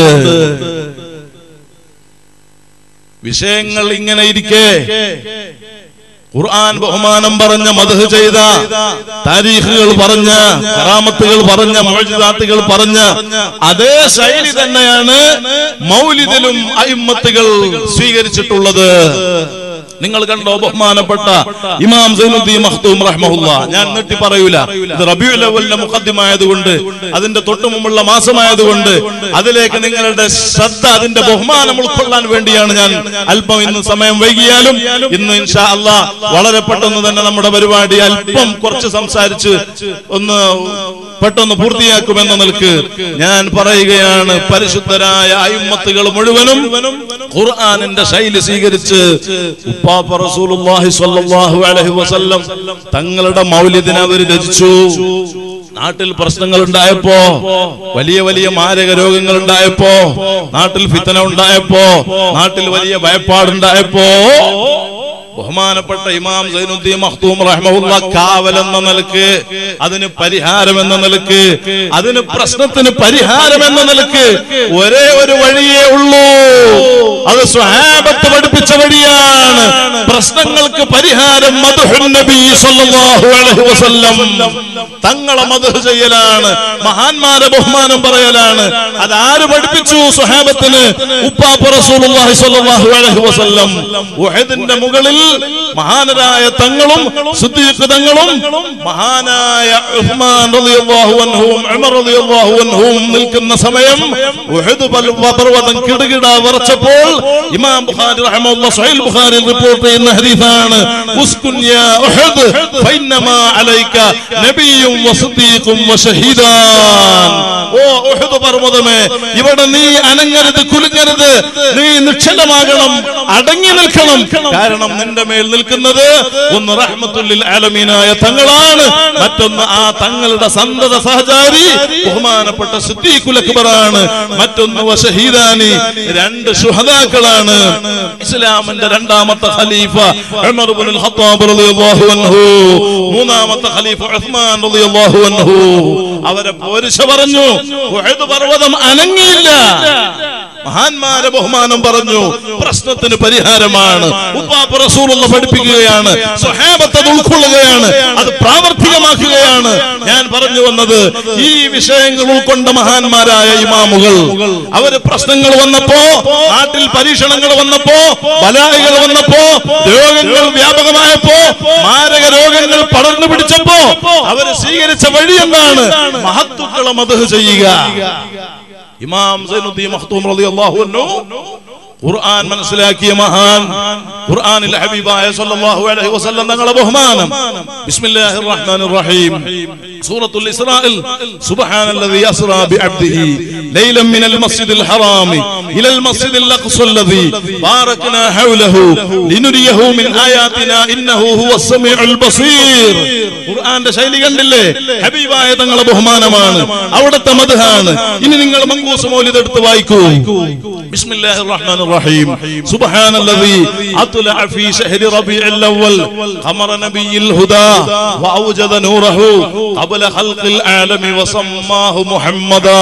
വിഷയങ്ങൾ ഇങ്ങനെ ഇരിക്കെ ഖുർആൻ ബഹുമാനം പറഞ്ഞ മധു ചെയ്ത താരീഖുകൾ പറഞ്ഞ കറാമത്തുകൾ പറഞ്ഞ മോചിതാത്തുകൾ പറഞ്ഞ അതേ ശൈലി തന്നെയാണ് മൗലിദിലും അയിമ്മത്തുകൾ സ്വീകരിച്ചിട്ടുള്ളത് നിങ്ങൾ കണ്ടോ ബഹുമാനപ്പെട്ട ഇമാം സൈനുദ്ദീൻ മഖ്ദൂം റഹ്മഹുല്ല ഞാൻ നീട്ടി പറയൂല ഇത് റബിയുൽ അവലിന്റെ മുഖദ്ദിമായതുകൊണ്ട് അതിന്റെ തൊട്ടു മുമ്പുള്ള മാസമായതുകൊണ്ട് അതിലേക്ക് നിങ്ങളുടെ ശ്രദ്ധ അതിന്റെ ബഹുമാനം ഉൾക്കൊള്ളാൻ വേണ്ടിയാണ് ഞാൻ അല്പം ഇന്ന് സമയം വൈകിയാലും ഇന്ന് ഇൻഷാ അല്ലാ വളരെ പെട്ടെന്ന് തന്നെ നമ്മുടെ പരിപാടി അല്പം കുറച്ച് സംസാരിച്ച് ഒന്ന് പെട്ടെന്ന് പൂർത്തിയാക്കുമെന്ന നിലക്ക് ഞാൻ പറയുകയാണ് പരിശുദ്ധരായ അയിമ്മത്തുകൾ മുഴുവനും ഖുർആനിന്റെ ശൈലി സ്വീകരിച്ച് ഉപ്പാപ്പ റസൂലുള്ളാഹി സ്വല്ലല്ലാഹു അലൈഹി വസല്ലം തങ്ങളുടെ മൗലിദിനെ അവർ രചിച്ചു നാട്ടിൽ പ്രശ്നങ്ങൾ ഉണ്ടായപ്പോ വലിയ വലിയ മാരക രോഗങ്ങൾ ഉണ്ടായപ്പോ നാട്ടിൽ ഫിത്തന ഉണ്ടായപ്പോ നാട്ടിൽ വലിയ ഭയപ്പാടുണ്ടായപ്പോ ബഹുമാനപ്പെട്ട ഇമാം സൈനുദ്ദീൻ മഖ്ദൂം റഹ്മഹുല്ല കാവൽ എന്ന നിലക്ക് അതിന് പരിഹാരം എന്ന നിലക്ക് അതിന് പ്രശ്നത്തിന് പരിഹാരം എന്ന നിലക്ക് ഒരേ ഒരു വഴിയേ ഉള്ളൂ അത് സ്വഹാബത്ത് പഠിപ്പിച്ച വഴിയാണ് പ്രശ്നങ്ങൾക്ക് പരിഹാരം മദ്ഹുൻ നബി സല്ലല്ലാഹു അലൈഹി വസല്ലം തങ്ങളെ മദ്ഹ് ചെയ്യലാണ് മഹാന്മാരെ ബഹുമാനം പറയലാണ് അതാര് പഠിപ്പിച്ചു സ്വഹാബത്തിന് ഉപ്പാപ്പ റസൂലുള്ളാഹി സ്വല്ലല്ലാഹു അലൈഹി വസല്ലം ഉഹദിന്റെ മുകളിൽ മഹാനരായ തങ്ങളും സിദ്ദീഖ് തങ്ങളും മഹാനായ ഉസ്മാൻ റളിയല്ലാഹു അൻഹുവും ഉമർ റളിയല്ലാഹു അൻഹുവും നിൽക്കുന്ന സമയം ഉഹദ് പൽ- പർവ്വതം കിടുകിട വിറച്ചപ്പോൾ ഇമാം ബുഖാരി റഹ്മത്തുള്ളാഹി സ്വഹീഹ് ബുഖാരി റിപ്പോർട്ട് ചെയ്യുന്ന ഹദീസാണ് ഉസ്കുൻ യാ ഉഹദ് ഫൈന്നമാ അലൈക നബിയും വസിദ്ദീഖും വശഹീദാൻ ഓ ഉഹദ് പർവ്വതമേ ഇവിടെ നീ അനങ്ങരുത് കുലുങ്ങരുത് നീ നിശ്ചലമാകണം അടങ്ങി നിൽക്കണം കാരണം നിന്റെ മേൽ നിൽക്കുന്നത് ഒന്ന് റഹ്മത്തുല്ലിൽ ആലമീനായ തങ്ങളാണ് മറ്റൊന്ന് ആ തങ്ങളുടെ സന്തത സഹചാരി ബഹുമാനപ്പെട്ട സിദ്ദീഖുൽ അക്ബറാണ് മറ്റൊന്ന് വശഹീദാനി രണ്ട് ശുഹദാക്കളാണ് ഇസ്ലാമിന്റെ രണ്ടാമത്തെ ഖലീഫ ഉമർ ഇബ്നുൽ ഖത്താബ് റളിയല്ലാഹു അൻഹു മൂന്നാമത്തെ ഖലീഫ ഉസ്മാൻ റളിയല്ലാഹു അൻഹു അവരെ പോരിശ പറഞ്ഞു ഉഹദ് പർവ്വതം അനങ്ങിയില്ല മഹാന്മാരെ ബഹുമാനം പറഞ്ഞു പ്രശ്നത്തിന് പരിഹാരമാണ് ഉപ്പാപ്പ റസൂലുള്ള പഠിപ്പിക്കുകയാണ് സ്വഹാബത്ത് അത് ഉൾക്കൊള്ളുകയാണ് അത് പ്രാവർത്തികമാക്കുകയാണ് ഞാൻ പറഞ്ഞു വന്നത് ഈ വിഷയങ്ങൾ ഉൾക്കൊണ്ട മഹാന്മാരായ ഇമാമുകൾ അവര് പ്രശ്നങ്ങൾ വന്നപ്പോ നാട്ടിൽ പരീക്ഷണങ്ങൾ വന്നപ്പോ ബലായികൾ വന്നപ്പോ രോഗങ്ങൾ വ്യാപകമായപ്പോ മാരക രോഗങ്ങൾ പടർന്നു പിടിച്ചപ്പോ അവര് സ്വീകരിച്ച വഴി എന്താണ് മഹത്തുക്കളെ മതഹ് ചെയ്യുക ഇമാം സൈനുദ്ദീൻ മഖ്ദൂം റളിയല്ലാഹു അൻഹു ഖുർആൻ മനസ്സിലാക്കിയ മഹാൻ ഖുർആനിൽ ഹബീബായ സല്ലല്ലാഹു അലൈഹി വസല്ലം തങ്ങളെ ബഹുമാനം ബിസ്മില്ലാഹിർ റഹ്മാനിർ റഹീം സൂറത്തുൽ ഇസ്രായിൽ സുബ്ഹാനല്ലദീ അസ്റാ ബിഅബ്ദിഹി ലൈലൻ മിനൽ മസ്ജിദിൽ ഹറാം ഇലൽ മസ്ജിദിൽ അഖ്സ അല്ലദീ ബാറക്നാ ഹൗലഹു ലിനുരിയഹു മിൻ ആയാതിനാ ഇന്നഹു ഹുവസ് സമീഉൽ ബസീർ ഖുർആന്റെ ശൈലി കണ്ടില്ലേ ഹബീബായ തങ്ങളെ ബഹുമാനമാണ് അവിടുത്തെ മദ്ഹാണ് ഇനി നിങ്ങൾ മങ്കൂസ് മൗലിദ് എടുത്ത് വായിക്കൂ ബിസ്മില്ലാഹിർ റഹ്മാനിർ റഹീം സുബ്ഹാനല്ലദീ അത്ലഅ ഫീ ശഹരി റബീഇൽ അവൽ ഖമറ നബിയിൽ ഹുദാ വഔജദ നൂറഹു ഖബല ഖൽഖിൽ ആലമി വസമ്മാഹു മുഹമ്മദാ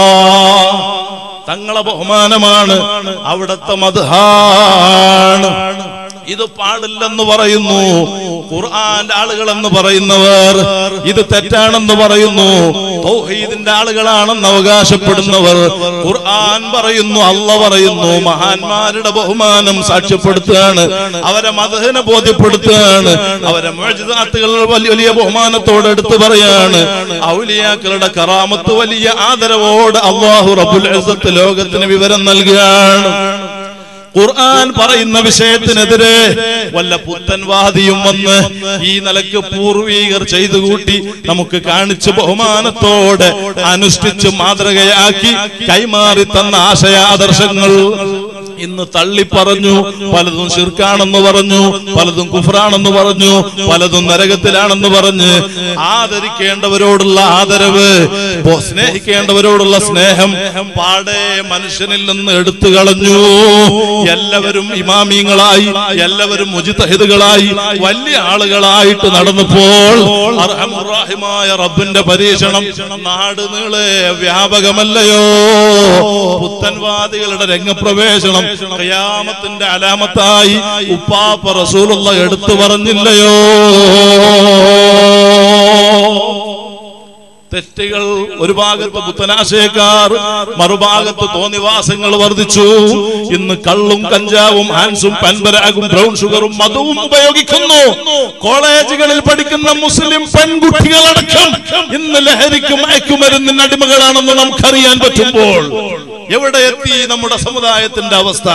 തങ്ങളെ ബഹുമാനമാണ് അവിടുത്തെ മദ്ഹാണ് ഇത് പാടില്ലെന്ന് പറയുന്നു ഖുർആന്റെ ആളുകൾ എന്ന് പറയുന്നവർ ഇത് തെറ്റാണെന്ന് പറയുന്നു തൗഹീദിന്റെ ആളുകളാണെന്ന് അവകാശപ്പെടുന്നവർ ഖുർആൻ പറയുന്നു അല്ല പറയുന്നു മഹാന്മാരുടെ ബഹുമാനം സാക്ഷ്യപ്പെടുത്തുകയാണ് അവരെ മതഹിനെ ബോധ്യപ്പെടുത്തുകയാണ് അവരെ മുഅ്ജിസാത്തുകൾ വലിയ വലിയ ബഹുമാനത്തോടെ എടുത്തു പറയാണ് ഔലിയാക്കളുടെ കറാമത്ത് വലിയ ആദരവോട് അള്ളാഹു റബ്ബുൽ ഇസ്സത്ത് ലോകത്തിന് വിവരം നൽകുകയാണ് ഖുർആൻ പറയുന്ന വിഷയത്തിനെതിരെ വല്ല പുത്തൻവാദിയും വന്ന് ഈ നിലക്ക് പൂർവീകർ ചെയ്തു കൂട്ടി നമുക്ക് കാണിച്ച് ബഹുമാനത്തോടെ അനുഷ്ഠിച്ച് മാതൃകയാക്കി കൈമാറി തന്ന ആശയാദർശങ്ങൾ ഇന്ന് തള്ളി പറഞ്ഞു പലതും ശിർക്കാണെന്ന് പറഞ്ഞു പലതും കുഫറാണെന്ന് പറഞ്ഞു പലതും നരകത്തിലാണെന്ന് പറഞ്ഞ് ആദരിക്കേണ്ടവരോടുള്ള ആദരവ് ബോ- സ്നേഹിക്കേണ്ടവരോടുള്ള സ്നേഹം പാടെ മനുഷ്യനിൽ നിന്ന് എടുത്തു കളഞ്ഞു എല്ലാവരും ഇമാമിങ്ങളായി എല്ലാവരും മുജിത്തഹിദുകളായി വലിയ ആളുകളായിട്ട് നടന്നപ്പോൾ അർഹമുറാഹിമായ റബ്ബിന്റെ പരീക്ഷണം നാട് നീളെ വ്യാപകമല്ലയോ പുത്തൻവാദികളുടെ രംഗപ്രവേശനം ഖിയാമത്തിന്റെ അലാമത്തായി ഉപ്പാപ്പ റസൂലുള്ള എടുത്തു പറഞ്ഞില്ലയോ തെറ്റുകൾ ഒരു ഭാഗത്ത് പുത്തനാശയക്കാർ മറുഭാഗത്ത് തോന്നിവാസങ്ങൾ വർദ്ധിച്ചു ഇന്ന് കള്ളും കഞ്ചാവും ഹാൻസും പൻപരാഗും ബ്രൗൺ ഷുഗറും മധുവും ഉപയോഗിക്കുന്നു കോളേജുകളിൽ പഠിക്കുന്ന മുസ്ലിം പെൺകുട്ടികളടക്കം ഇന്ന് ലഹരിക്കും മയക്കുമരുന്നിന് അടിമകളാണെന്ന് നമുക്കറിയാൻ പറ്റുമ്പോൾ എവിടെ എത്തി നമ്മുടെ സമുദായത്തിന്റെ അവസ്ഥ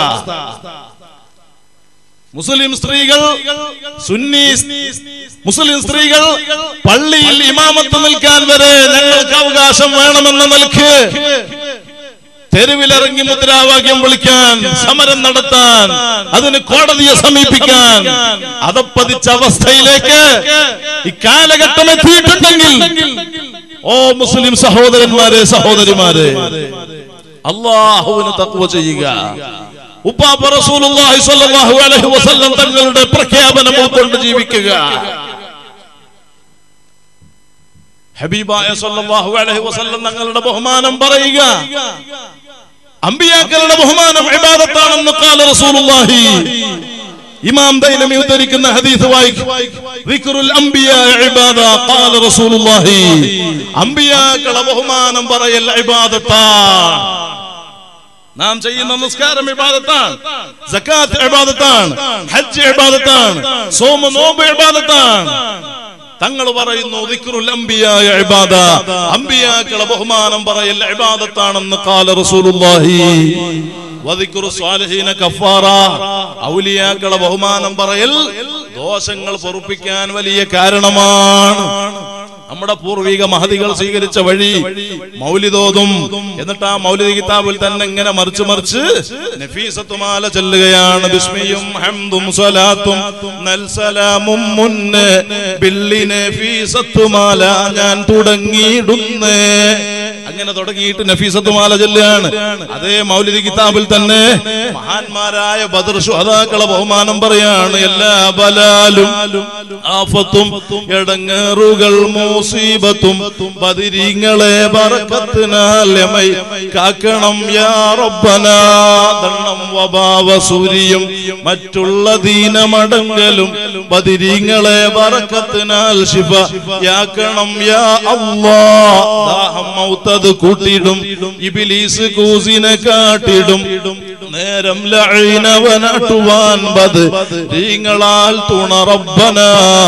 മുസ്ലിം സ്ത്രീകൾ സുന്നി മുസ്ലിം സ്ത്രീകൾ പള്ളിയിൽ ഇമാമത്ത് നിൽക്കാൻ വരെ ഞങ്ങൾക്ക് അവകാശം വേണമെന്ന നിലക്ക് തെരുവിലിറങ്ങി മുദ്രാവാക്യം വിളിക്കാൻ സമരം നടത്താൻ അതിന് കോടതിയെ സമീപിക്കാൻ അതപ്പതിച്ച അവസ്ഥയിലേക്ക് ഈ കാലഘട്ടം എത്തിയിട്ടുണ്ടെങ്കിൽ ഓ മുസ്ലിം സഹോദരന്മാരെ സഹോദരിമാരെ അള്ളാഹുവിന് തക്വ ചെയ്യുക ഉപ്പാപ്പ റസൂലുള്ളാഹി സ്വല്ലല്ലാഹു അലൈഹി വസല്ലം തങ്ങളുടെ പ്രഖ്യാപനം ഉൾക്കൊണ്ട് ജീവിക്കുക ഹബീബായ സ്വല്ലല്ലാഹു അലൈഹി വസല്ലം തങ്ങളുടെ ബഹുമാനം പറയുക അമ്പിയാക്കളുടെ ബഹുമാനം ഇബാദത്താണെന്ന് ഖാല റസൂലുള്ളാഹി ഇമാം ദൈലമി ഉദ്ധരിക്കുന്ന ഹദീസ് വായിക്കും ദിക്റുൽ അംബിയാ ഇബാദ ഖാല റസൂലുള്ളാഹി അമ്പിയാക്കളുടെ ബഹുമാനം പറയൽ ഇബാദത്താണ് നാം ചെയ്യുന്ന നിസ്കാരം ഇബാദത്താണ് സക്കാത്ത് ഇബാദത്താണ് ഹജ്ജ് ഇബാദത്താണ് സോമ നോമ്പ് ഇബാദത്താണ് തങ്ങൾ പറയുന്നു ദിക്റുൽ അംബിയായ ഇബാദ അംബിയാക്കളെ ബഹുമാനം പറയൽ ഇബാദത്താണെന്ന് ഖാല റസൂലുള്ളാഹി വദിക്റു സ്വാലിഹീന കഫാറ ഔലിയാക്കളെ ബഹുമാനം പറയൽ ദോഷങ്ങൾ പൊറുപ്പിക്കാൻ വലിയ കാരണമാണ് നമ്മുടെ പൂർവിക മഹതികൾ സ്വീകരിച്ച വഴി മൗലിദോതും എന്നിട്ട് ആ മൗലിദ് കിതാബിൽ തന്നെ ഇങ്ങനെ മറിച്ച് മറിച്ച് നഫീസത്തുമാല ചെല്ലുകയാണ് ബിസ്മിയും ഹംദും സ്വലാത്തും നൽസലാമും മുന്ന് ബില്ലി നഫീസത്തുമാല ഞാൻ തുടങ്ങിയിടുന്നേ അങ്ങനെ തുടങ്ങിയിട്ട് നഫീസത്തുമാല ചെല്ലുകയാണ് അതേ മൗലിദ് കിതാബിൽ തന്നെ മഹാന്മാരായ ബദർ ശുഹദാക്കളെ ബഹുമാനം പറയാണ് എല്ലാ ബലാലും ആഫത്തും എടങ്ങേറുകൾ മൂസീബത്തും ബദിരിങ്ങളെ ബറക്കത്തിനാൽ യമൈ കാക്കണം യാ റബ്ബന ദണ്ണം വബാവ സൂരിയും മറ്റുള്ള ദീനമടങ്ങലും ബദിരിങ്ങളെ ബറക്കത്തിനാൽ ശിഫ യാക്കണം യാ അല്ലാ ദാഹം മൗത്തത് കൂട്ടിടും ഇബിലീസ് കൂസിനെ കാട്ടിടും നേരം ലഈനവനട്ടുവാൻ ബദ് രീങ്ങളാൽ തുണ റബ്ബന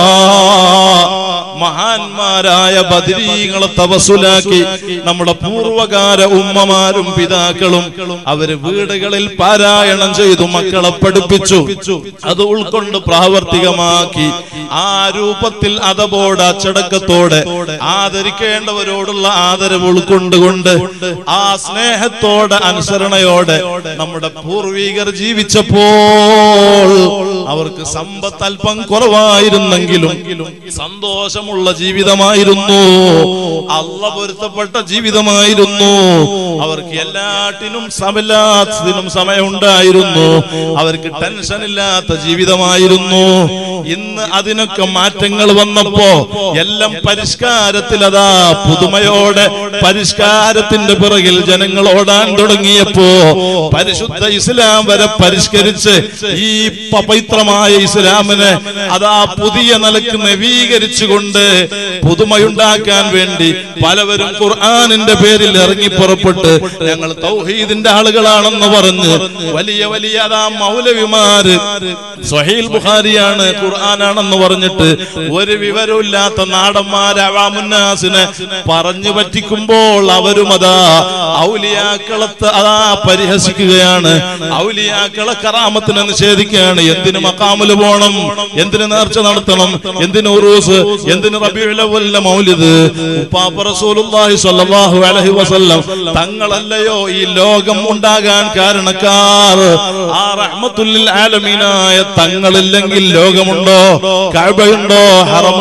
മഹാന്മാരായ ബദരീങ്ങളെ തവസുലാക്കി നമ്മുടെ പൂർവകാല ഉമ്മമാരും പിതാക്കളും അവര് വീടുകളിൽ പാരായണം ചെയ്തു മക്കളെ പഠിപ്പിച്ചു അത് ഉൾക്കൊണ്ട് പ്രാവർത്തികമാക്കി ആ രൂപത്തിൽ അതപോടെ അച്ചടക്കത്തോടെ ആദരിക്കേണ്ടവരോടുള്ള ആദരവ് ഉൾക്കൊണ്ടുകൊണ്ട് ആ സ്നേഹത്തോടെ അനുസരണയോടെ നമ്മുടെ പൂർവികർ ജീവിച്ചപ്പോൾ അവർക്ക് സമ്പത്ത് അല്പം കുറവായിരുന്നെങ്കിലും സന്തോഷമുള്ള ജീവിതമായിരുന്നു അള്ള പൊരുത്തപ്പെട്ട ജീവിതമായിരുന്നു അവർക്ക് എല്ലാറ്റിനും സമല്ലാത്തിനും സമയമുണ്ടായിരുന്നു അവർക്ക് ടെൻഷൻ ഇല്ലാത്ത ജീവിതമായിരുന്നു ഇന്ന് അതിനൊക്കെ മാറ്റങ്ങൾ വന്നപ്പോ എല്ലാം പരിഷ്കാരത്തിൽ അതാ പുതുമയോടെ പരിഷ്കാരത്തിന്റെ പിറകിൽ ജനങ്ങൾ ഓടാൻ തുടങ്ങിയപ്പോ പരിശുദ്ധ ഇസ്ലാം വരെ പരിഷ്കരിച്ച് ഈ പവിത്രമായ ഇസ്ലാമിനെ അതാ പുതിയ നിലക്ക് നവീകരിച്ചുകൊണ്ട് പുതുമയുണ്ടാക്കാൻ വേണ്ടി പലവരും ഖുർആാനിന്റെ പേരിൽ ഇറങ്ങി പുറപ്പെട്ട് ഞങ്ങൾ തൗഹീദിന്റെ ആളുകളാണെന്ന് പറഞ്ഞ് വലിയ വലിയ അതാ മൗലവിമാര് സഹീൽ ബുഖാരിയാണ് ഖുർആനാണെന്ന് പറഞ്ഞിട്ട് ഒരു വിവരമില്ലാത്ത നാടന്മാര് അവാമുന്നാസിനെ പറഞ്ഞു പറ്റിക്കുമ്പോൾ അവരും അതാ ഔലിയാക്കളത്ത് അതാ പരിഹസിക്കുകയാണ് ഔലിയാക്കളെ കറാമത്തിനെ നിഷേധിക്കുകയാണ് എന്തിന് മക്കാമില് പോണം എന്തിന് നേർച്ച നടത്തണം എന്തിന് ഉറൂസ് എന്തിന് റബിയുലവല്ല മൗലിദ് ഉപ്പാപ്പ റസൂലുള്ളാഹി സ്വല്ലല്ലാഹു അലൈഹി വസല്ലം തങ്ങളല്ലയോ ഈ ലോകം ഉണ്ടാകാൻ കാരണക്കാർ ആ റഹ്മത്തുല്ലിൽ ആലമീനായ തങ്ങളില്ലെങ്കിൽ ലോകമുണ്ടോ കഅബയുണ്ടോ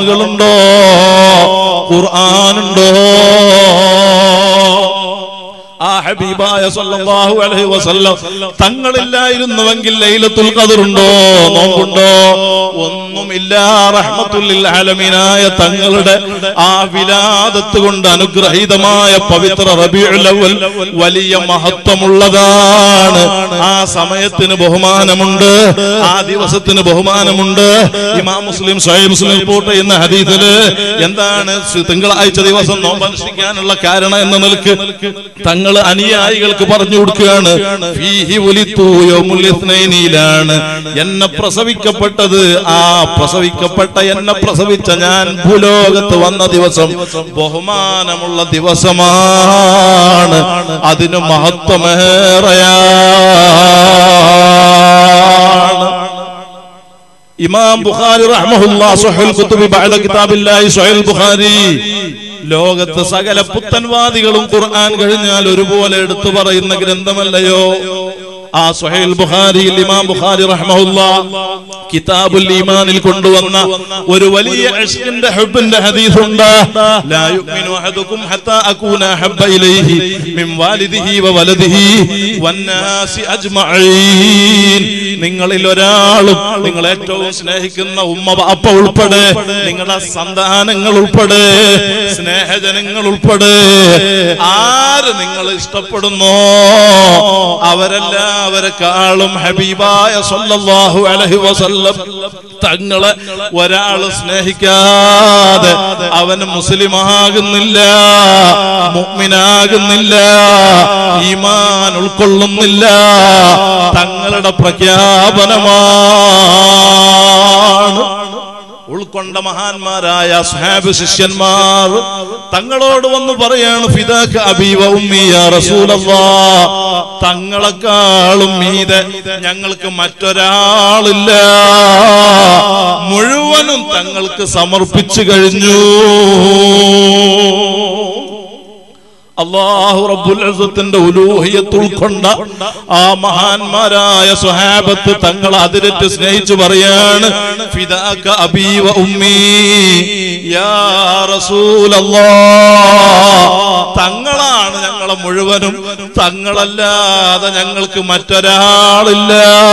ഹറമുകളുണ്ടോ ഖുർആനുണ്ടോ ആ ഹബീബായ സല്ലല്ലാഹു അലൈഹി വസല്ലം തങ്ങളില്ലായിരുന്നുവെങ്കിൽ ലൈലത്തുൽ ഖദറുണ്ടോ നോമ്പുണ്ടോ ഒന്നുമില്ല റഹ്മത്തുൽ ആലമീനായ തങ്ങളുടെ ആ വിലാദത്ത് കൊണ്ട് അനുഗ്രഹീതമായ പവിത്ര റബീഉൽ അവ്വൽ വലിയ മഹത്വമുള്ളതാണ് ആ സമയത്തിന് ബഹുമാനമുണ്ട് ആ ദിവസത്തിന് ബഹുമാനമുണ്ട് ഇമാം മുസ്ലിം സ്വയം മുസ്ലിം റിപ്പോർട്ട് ചെയ്യുന്ന ഹദീസില് എന്താണ് സ് തിങ്കളാഴ്ച ദിവസം നോമ്പ് അനുഷ്ഠിക്കാനുള്ള കാരണം എന്ന നിലക്ക് തങ്ങൾ അനുയായികൾക്ക് പറഞ്ഞു കൊടുക്കുകയാണ് ഫീഹി ഉലിത്തു യൗമുൽ ഇത്നൈനിയിലാണ് എന്നെ പ്രസവിക്കപ്പെട്ടത് ആ പ്രസവിക്കപ്പെട്ട എന്നെ പ്രസവിച്ച ഞാൻ ഭൂലോകത്ത് വന്ന ദിവസം ബഹുമാനമുള്ള ദിവസമാണ് അതിന് മഹത്വമേറെയാണ് ഇമാം ബുഖാരി റഹ്മഹുല്ലാ സ്വഹീൽ കുത്തുബി ബഅദ കിതാബില്ലാഹി സ്വഹീൽ ബുഖാരി ലോകത്ത് സകല പുത്തൻവാദികളും ഖുർആൻ കഴിഞ്ഞാൽ ഒരുപോലെ എടുത്തു പറയുന്ന ഗ്രന്ഥമല്ലയോ ആ സ്വഹൈൽ ബുഖാരിയിൽ ഇമാം ബുഖാരി റഹ്മഹുല്ലാ കിതാബുൽ ഈമാനിൽ കൊണ്ടുവന്ന ഒരു വലിയ ഇഷ്കിന്റെ ഹുബിന്റെ ഹദീസ് ഉണ്ട് ലാ യുഅ്മിനു അഹദുക്കും ഹത്താ അകൂന ഹബ്ബ ഇലൈഹി മിൻ വാലിദിഹി വ വലദിഹി വന്നാസി അജ്മഈൻ നിങ്ങളിൽ ഒരാളും നിങ്ങൾ ഏറ്റവും സ്നേഹിക്കുന്ന ഉമ്മ ബാപ്പ ഉൾപ്പെടെ നിങ്ങളുടെ സന്താനങ്ങൾ ഉൾപ്പെടെ സ്നേഹജനങ്ങൾ ഉൾപ്പെടെ ആര് നിങ്ങൾ ഇഷ്ടപ്പെടുന്നോ അവരെല്ലാവരെക്കാളും ഹബീബായ സല്ലല്ലാഹു അലൈഹി വസല്ലം തങ്ങളെ ഒരാൾ സ്നേഹിക്കാതെ അവൻ മുസ്ലിമാകുന്നില്ല മുഅ്മിനാകുന്നില്ല ഈമാൻ ഉൾക്കൊള്ളുന്നില്ല തങ്ങളുടെ പ്രഖ്യാപനമാണ് ഉൾക്കൊണ്ട മഹാന്മാരായ സ്ഹാബ് ശിഷ്യന്മാർ തങ്ങളോട് വന്ന് പറയാണ് ഫിദാക അബീവ ഉമ്മി യാ റസൂലല്ലാ തങ്ങളെക്കാളും മീതെ ഞങ്ങൾക്ക് മറ്റൊരാളില്ല മുഴുവനും തങ്ങൾക്ക് സമർപ്പിച്ചു കഴിഞ്ഞു അള്ളാഹു റബ്ബുൽ ഇസ്സത്തിന്റെ ഉലൂഹിയത്ത് ഉൾക്കൊണ്ട ആ മഹാന്മാരായ സ്വഹാബത്ത് തങ്ങൾ അതിരറ്റ് സ്നേഹിച്ചു പറയാണ് ഫിദാക അബീ വ ഉമ്മി യാ റസൂലല്ലാഹ് തങ്ങളാണ് ഞങ്ങളെ മുഴുവനും തങ്ങളല്ലാതെ ഞങ്ങൾക്ക് മറ്റൊരാളില്ല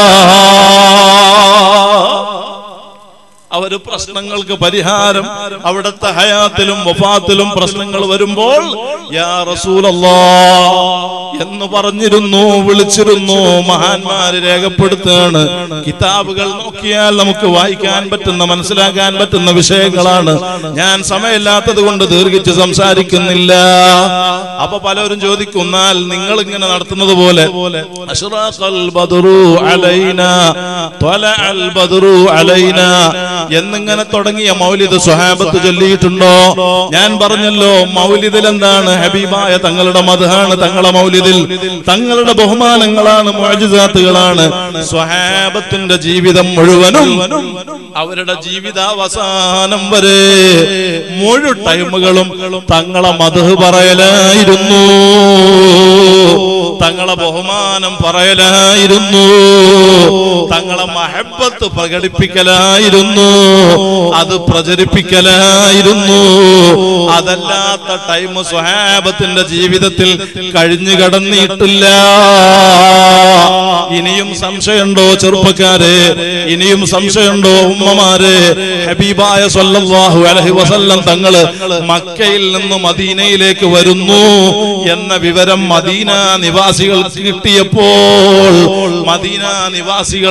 അവര് പ്രശ്നങ്ങൾക്ക് പരിഹാരം അവിടുത്തെ ഹയാത്തിലും വഫാത്തിലും പ്രശ്നങ്ങൾ വരുമ്പോൾ യാ റസൂലല്ലാ എന്ന് പറഞ്ഞിരുന്നു വിളിച്ചിരുന്നു മഹാന്മാര് രേഖപ്പെടുത്തുകയാണ് കിതാബുകൾ നോക്കിയാൽ നമുക്ക് വായിക്കാൻ പറ്റുന്ന മനസ്സിലാക്കാൻ പറ്റുന്ന വിഷയങ്ങളാണ് ഞാൻ സമയമില്ലാത്തത് കൊണ്ട് ദീർഘിച്ച് സംസാരിക്കുന്നില്ല അപ്പൊ പലരും ചോദിക്കുന്നാൽ നിങ്ങൾ ഇങ്ങനെ നടത്തുന്നത് പോലെ അഷ്റാഖൽ ബദ്റു അലൈനാ ത്വലഅൽ ബദ്റു അലൈനാ എന്നിങ്ങനെ തുടങ്ങിയ മൗലിദ് സ്വഹാബത്ത് ചൊല്ലിയിട്ടുണ്ടോ ഞാൻ പറഞ്ഞല്ലോ മൗലിദിൽ എന്താണ് ഹബീബായ തങ്ങളുടെ മതഹാണ് തങ്ങളെ മൗലിദിൽ തങ്ങളുടെ ബഹുമാനങ്ങളാണ് മോജിസാത്തുകളാണ് സ്വഹാബത്തിന്റെ ജീവിതം മുഴുവനും അവരുടെ ജീവിതാവസാനം വരെ മുഴു ടൈമുകളും തങ്ങളെ മതഹ് പറയലായിരുന്നു തങ്ങളെ ബഹുമാനം പറയലായിരുന്നു തങ്ങളെ മഹബത്ത് പ്രകടിപ്പിക്കലായിരുന്നു അത് പ്രചരിപ്പിക്കലായിരുന്നു അതല്ലാത്ത ടൈം സ്വഹാബത്തിന്റെ ജീവിതത്തിൽ കഴിഞ്ഞു കടന്നിട്ടില്ല ഇനിയും സംശയമുണ്ടോ ചെറുപ്പക്കാരെ ഇനിയും സംശയമുണ്ടോ ഉമ്മമാരെ ഹബീബായ സല്ലല്ലാഹു അലൈഹി വസല്ലം തങ്ങള് മക്കയിൽ നിന്ന് മദീനയിലേക്ക് വരുന്നു എന്ന വിവരം മദീന നിവാസികൾക്ക് കിട്ടിയപ്പോൾ മദീന നിവാസികൾ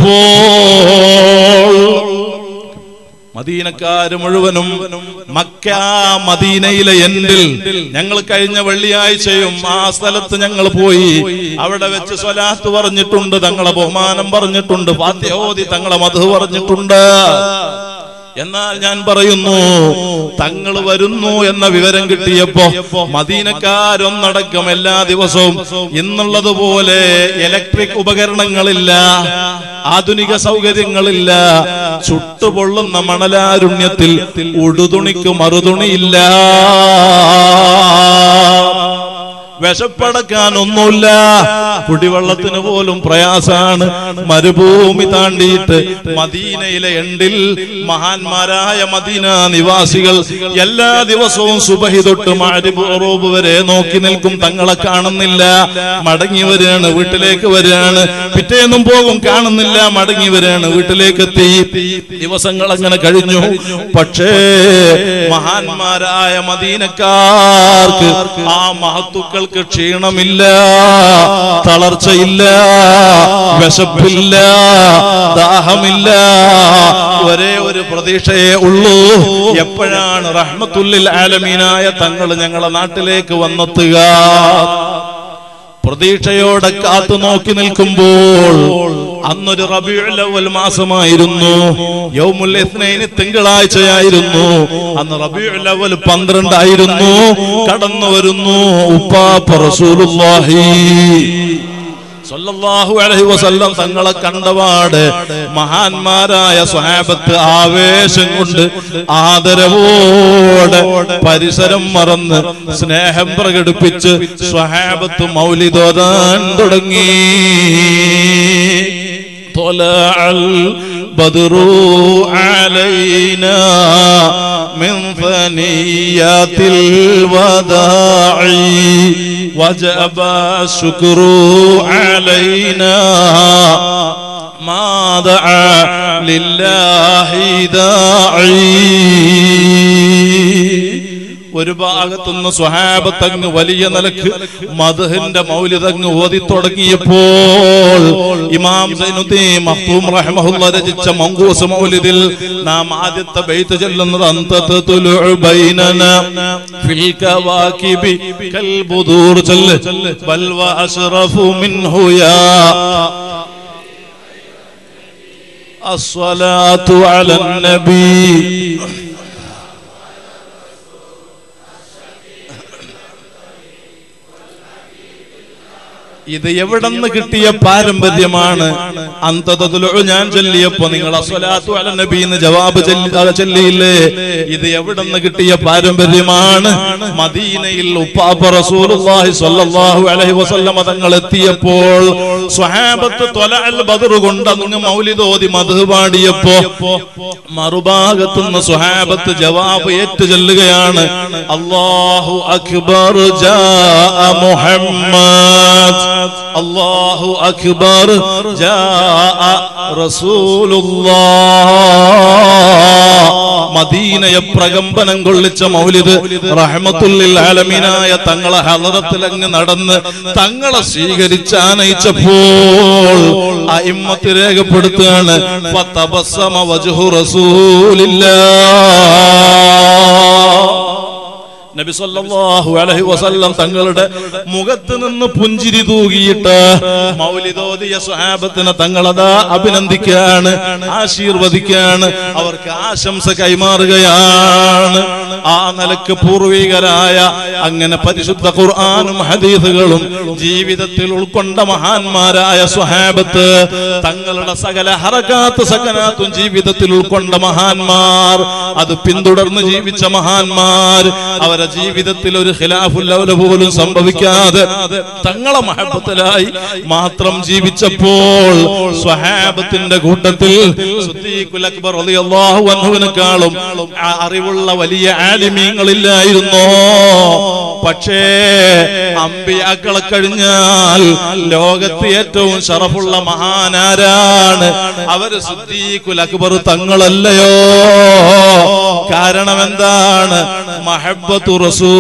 അറിഞ്ഞപ്പോൾ മദീനക്കാര് മുഴുവനും മക്ക മദീനയിലെ എൻഡിൽ ഞങ്ങൾ കഴിഞ്ഞ വെള്ളിയാഴ്ചയും ആ സ്ഥലത്ത് ഞങ്ങൾ പോയി അവിടെ വെച്ച് സ്വലാത്ത് പറഞ്ഞിട്ടുണ്ട് തങ്ങളെ ബഹുമാനം പറഞ്ഞിട്ടുണ്ട് ഫാത്യഹോദി തങ്ങളെ മധു പറഞ്ഞിട്ടുണ്ട് എന്നാൽ ഞാൻ പറയുന്നു തങ്ങൾ വരുന്നു എന്ന വിവരം കിട്ടിയപ്പോ മദീനക്കാരൊന്നടക്കം എല്ലാ ദിവസവും ഇന്നുള്ളതുപോലെ ഇലക്ട്രിക് ഉപകരണങ്ങളില്ല ആധുനിക സൗകര്യങ്ങളില്ല ചുട്ടുപൊള്ളുന്ന മണലാരുണ്യത്തിൽ ഉടുതുണിക്ക് മറുതുണിയില്ല വിശപ്പടക്കാൻ ഒന്നുമില്ല കുടിവെള്ളത്തിന് പോലും പ്രയാസാണ് മരുഭൂമി താണ്ടിയിട്ട് മദീനയിലെ എണ്ടിൽ മഹാന്മാരായ മദീന നിവാസികൾ എല്ലാ ദിവസവും സുബഹി തൊട്ട് മാരിബോറോബ് വരെ നോക്കി നിൽക്കും തങ്ങളെ കാണുന്നില്ല മടങ്ങി വരികയാണ് വീട്ടിലേക്ക് വരികയാണ് പിറ്റേന്നും പോകും കാണുന്നില്ല മടങ്ങി വരികയാണ് വീട്ടിലേക്ക് എത്തി ദിവസങ്ങൾ അങ്ങനെ കഴിഞ്ഞു പക്ഷേ മഹാന്മാരായ മദീനക്കാർക്ക് ആ മഹത്തുക്കൾക്ക് ക്ഷീണമില്ല തളർച്ചയില്ല വിശപ്പില്ല ദാഹമില്ല ഒരേ ഒരു പ്രതീക്ഷയേ ഉള്ളൂ എപ്പോഴാണ് റഹ്മത്തുല്ലിൽ ആലമീനായ തങ്ങൾ ഞങ്ങളെ നാട്ടിലേക്ക് വന്നെത്തുക പ്രതീക്ഷയോടെ കാത്തു നോക്കി നിൽക്കുമ്പോൾ അന്നൊരു റബിയുൽ മാസമായിരുന്നു യൗമുൽ ഇത്നൈന് തിങ്കളാഴ്ചയായിരുന്നു അന്ന് റബിയുൽ അവൽ പന്ത്രണ്ടായിരുന്നു കടന്നു വരുന്നു ഉപ്പാപ്പ റസൂലുള്ളാഹി സല്ലല്ലാഹു അലൈഹി വസല്ലം തങ്ങളെ കണ്ടപാട് മഹാന്മാരായ സ്വഹാബത്ത് ആവേശം കൊണ്ട് ആദരവോടെ പരിസരം മറന്ന് സ്നേഹം പ്രകടിപ്പിച്ച് സ്വഹാബത്ത് മൗലിദോദാൻ തുടങ്ങി طلع البدر علينا من ثنيات الوداع وجب الشكر علينا ما دعا لله داعي ഒരു ഭാഗത്തുനിന്ന് സ്വഹാബത്തങ്ങ് വലിയ നിലക്ക് മധുഹിന്റെ മൗലിതങ്ങ് ഓതി തുടങ്ങിയപ്പോൾ ഇമാം സൈനുദ്ദീൻ മഖ്തൂം റഹ്മഹുള്ള രചിച്ച മങ്കൂസ് മൗലിദിൽ നാം ആദ്യത്തെ ബൈത്ത് ചൊല്ലുന്നത് അന്തത്തു ബൈനന ഫിൽ കവാകിബി കൽ ബുദൂർ ചൊല്ല് ബൽ വ അഷ്റഫു മിൻഹു യാ الصلاة على النبي ഇത് എവിടെന്ന് കിട്ടിയ പാരമ്പര്യമാണ് അന്തതലു ഞാൻ ചൊല്ലിയപ്പോ നിങ്ങൾ അസ്വലാത്തു അല നബി എന്ന് ജവാബ് ചൊല്ലി- അത് ചൊല്ലിയില്ലേ ഇത് എവിടെന്ന് കിട്ടിയ പാരമ്പര്യമാണ് മദീനയിൽ ഉപ്പാപ്പ റസൂലുള്ളാഹി സ്വല്ലല്ലാഹു അലൈഹി വസല്ലമ തങ്ങൾ എത്തിയപ്പോൾ സ്വഹാബത്ത് ത്വലഅൽ ബദർ കൊണ്ട് അങ്ങ് മൗലിദ് ഓതി മധു പാടിയപ്പോ മറുഭാഗത്തുനിന്ന് സ്വഹാബത്ത് ജവാബ് ഏറ്റു ചൊല്ലുകയാണ് അല്ലാഹു അക്ബർ ജാ മുഹമ്മദ് അല്ലാഹു അക്ബർ ജാ റസൂലുള്ളാഹ് മദീനയെ പ്രകമ്പനം കൊള്ളിച്ച മൗലിദ് റഹ്മത്തുല്ലിൽ ആലമീനായ തങ്ങളെ ഹലറത്തിൽ അങ്ങ് നടന്ന് തങ്ങളെ സ്വീകരിച്ച് ആനയിച്ചപ്പോൾ അയിമ്മത്ത് രേഖപ്പെടുത്തുകയാണ് ഫതബസ്സമ വജ്ഹു റസൂലില്ലാഹ് നബി സല്ലല്ലാഹു അലൈഹി വസല്ലം തങ്ങളുടെ മുഖത്ത് നിന്ന് പുഞ്ചിരി തൂകിയിട്ട് മൗലിദോദിയ സ്വഹാബത്തിനെ തങ്ങളതാ അഭിനന്ദിക്കാണ് ആശീർവദിക്കാണ് അവർക്ക് ആശംസ കൈമാറുകയാണ് ആ നിലക്ക് പൂർവികരായ അങ്ങനെ പരിശുദ്ധ ഖുർആാനും ഹദീസുകളും ജീവിതത്തിൽ ഉൾക്കൊണ്ട മഹാന്മാരായ സ്വഹാബത്ത് തങ്ങളുടെ സകല ഹറകാത്ത് സകനാത്തും ജീവിതത്തിൽ ഉൾക്കൊണ്ട മഹാന്മാർ അത് പിന്തുടർന്ന് ജീവിച്ച മഹാന്മാർ അവരെ ജീവിതത്തിൽ ഒരു ഖിലാഫുല്ലവല പോലും സംഭവിക്കാതെ തങ്ങളെ മഹബത്തിലായി മാത്രം ജീവിച്ചപ്പോൾ സ്വഹാബത്തിന്റെ കൂട്ടത്തിൽ സിദ്ദീഖുൽ അക്ബർ റളിയല്ലാഹു അൻഹുവിനെക്കാളും ആ അറിവുള്ള വലിയ ആലിമീങ്ങളില്ലായിരുന്നോ പക്ഷേ അമ്പിയാക്കളെ കഴിഞ്ഞാൽ ലോകത്ത് ഏറ്റവും ഷറഫുള്ള മഹാനാരാണ് അവര് സിദ്ദീഖുൽ അക്ബർ തങ്ങളല്ലയോ കാരണം എന്താണ് മഹബത്തു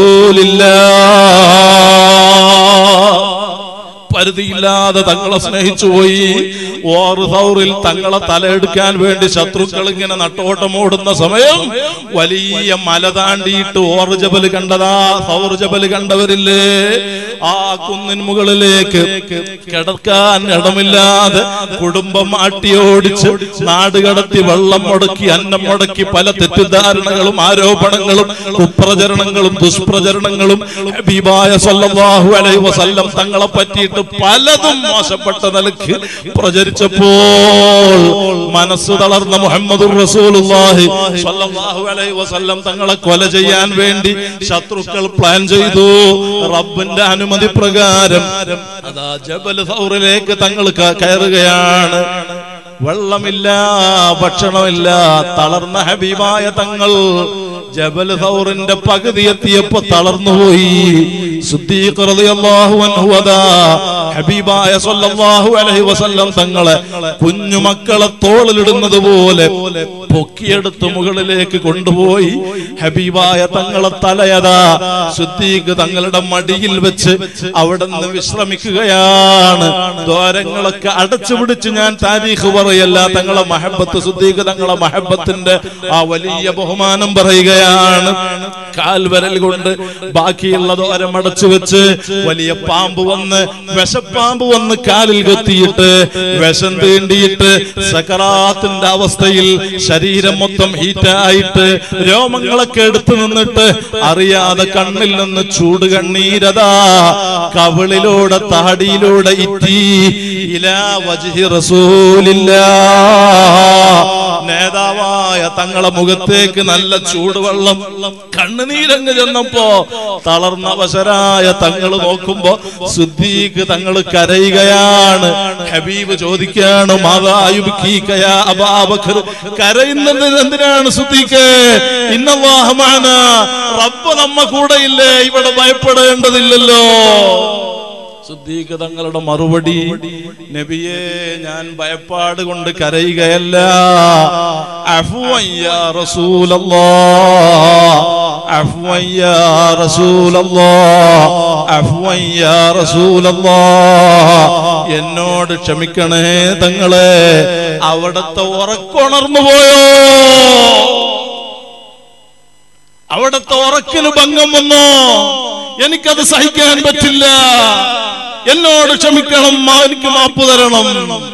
റസൂലില്ല പരിധിയില്ലാതെ തങ്ങളെ സ്നേഹിച്ചു പോയി ഓറ് സൗറിൽ തങ്ങളെ തലയെടുക്കാൻ വേണ്ടി ശത്രുക്കൾ ഇങ്ങനെ നട്ടോട്ടം ഓടുന്ന സമയം വലിയ മല താണ്ടിയിട്ട് ഓറ് ജബൽ കണ്ടതാ സൗർ ജബൽ കണ്ടവരില്ലേ ആ കുന്നിൻ മുകളിലേക്ക് കിടക്കാൻ ഇടമില്ലാതെ കുടുംബം ആട്ടിയോടിച്ച് നാട് കടത്തി വെള്ളം മുടക്കി അന്നം മുടക്കി പല തെറ്റിദ്ധാരണകളും ആരോപണങ്ങളും കുപ്രചരണങ്ങളും ദുഷ്പ്രചരണങ്ങളും ഹബീബായ സല്ലല്ലാഹു അലൈഹി വസല്ലം തങ്ങളെ പറ്റിയിട്ട് പലതും മോശപ്പെട്ട നിലക്ക് പ്രചരിച്ചപ്പോൾ മനസ്സ് തളർന്ന മുഹമ്മദ് റസൂലുള്ളാഹി സ്വല്ലല്ലാഹു അലൈഹി വസല്ലം തങ്ങളെ കൊല ചെയ്യാൻ വേണ്ടി ശത്രുക്കൾ പ്ലാൻ ചെയ്തു റബ്ബിന്റെ അനുമതി പ്രകാരം അതാ ജബൽ സൗറിലേക്ക് തങ്ങൾ ക- കയറുകയാണ് വെള്ളമില്ല ഭക്ഷണമില്ല തളർന്ന ഹബീബായ തങ്ങൾ ജബൽ സൗറിന്റെ പകുതി എത്തിയപ്പോ തളർന്നുപോയി സിദ്ദീഖ് റളിയല്ലാഹു അൻഹു അതാ ഹബീബായ സ്വല്ലല്ലാഹു അലൈഹി വസല്ലം തങ്ങളെ കുഞ്ഞുമക്കളെ തോളിലിടുന്നത് പോലെ പൊക്കിയെടുത്ത് മുകളിലേക്ക് കൊണ്ടുപോയി ഹബീബായ തങ്ങളെ തലയതാ സിദ്ദീഖ് തങ്ങളുടെ മടിയിൽ വെച്ച് അവിടെ നിന്ന് വിശ്രമിക്കുകയാണ് ദ്വാരങ്ങളൊക്കെ അടച്ചു പിടിച്ച് ഞാൻ താരീഖ് പറയല്ല തങ്ങളെ മഹബത്ത് സിദ്ദീഖ് തങ്ങളെ മഹബത്തിന്റെ ആ വലിയ ബഹുമാനം പറയുകയാണ് കാൽവരൽ കൊണ്ട് ബാക്കിയുള്ള ദ്വാരം അടച്ചു വെച്ച് വലിയ പാമ്പ് വന്ന് വിഷപ്പാമ്പ് വന്ന് കാലിൽ കൊത്തിയിട്ട് വിഷം തീണ്ടിയിട്ട് സകറാത്തിന്റെ അവസ്ഥയിൽ ശരീരം മൊത്തം ഹീറ്റായിട്ട് രോമങ്ങളൊക്കെ എടുത്തു നിന്നിട്ട് അറിയാതെ കണ്ണിൽ നിന്ന് ചൂട് കണ്ണീരതാ കവിളിലൂടെ താടിയിലൂടെ ഇറ്റി ഇലാ വജ്ഹി റസൂലില്ലാ നേതാവായ തങ്ങളെ മുഖത്തേക്ക് നല്ല ചൂടുവെള്ളം കണ്ണുനീരങ്ങ് ചെന്നപ്പോ തളർന്ന അവസരായ തങ്ങൾ നോക്കുമ്പോ സുദ്ദീഖ് തങ്ങൾ കരയുകയാണ് ഹബീബ് ചോദിക്കാണ് മാതായുബിക്കീക്കയാ അബാബക്കർ കരയുന്നത് എന്തിനാണ് സുദ്ദീഖ് ഇന്നവാഹമാന റബ്ബ് നമ്മ കൂടെയില്ലേ ഇവിടെ ഭയപ്പെടേണ്ടതില്ലല്ലോ സിദ്ദീഖ് തങ്ങളുടെ മറുപടി നബിയെ ഞാൻ ഭയപ്പാട് കൊണ്ട് കരയുകയല്ല അഫ്വൻ യാ റസൂലല്ലാഹ് അഫ്വൻ യാ റസൂലല്ലാഹ് അഫ്വൻ യാ റസൂലല്ലാഹ് എന്നോട് ക്ഷമിക്കണേ തങ്ങളെ അവിടത്തെ ഉറക്കൊണർന്നു പോയോ അവിടത്തെ ഉറക്കിന് ഭംഗം വന്നോ എനിക്കത് സഹിക്കാൻ പറ്റില്ല എന്നോട് ക്ഷമിക്കണം മാ- എനിക്ക് മാപ്പ് തരണം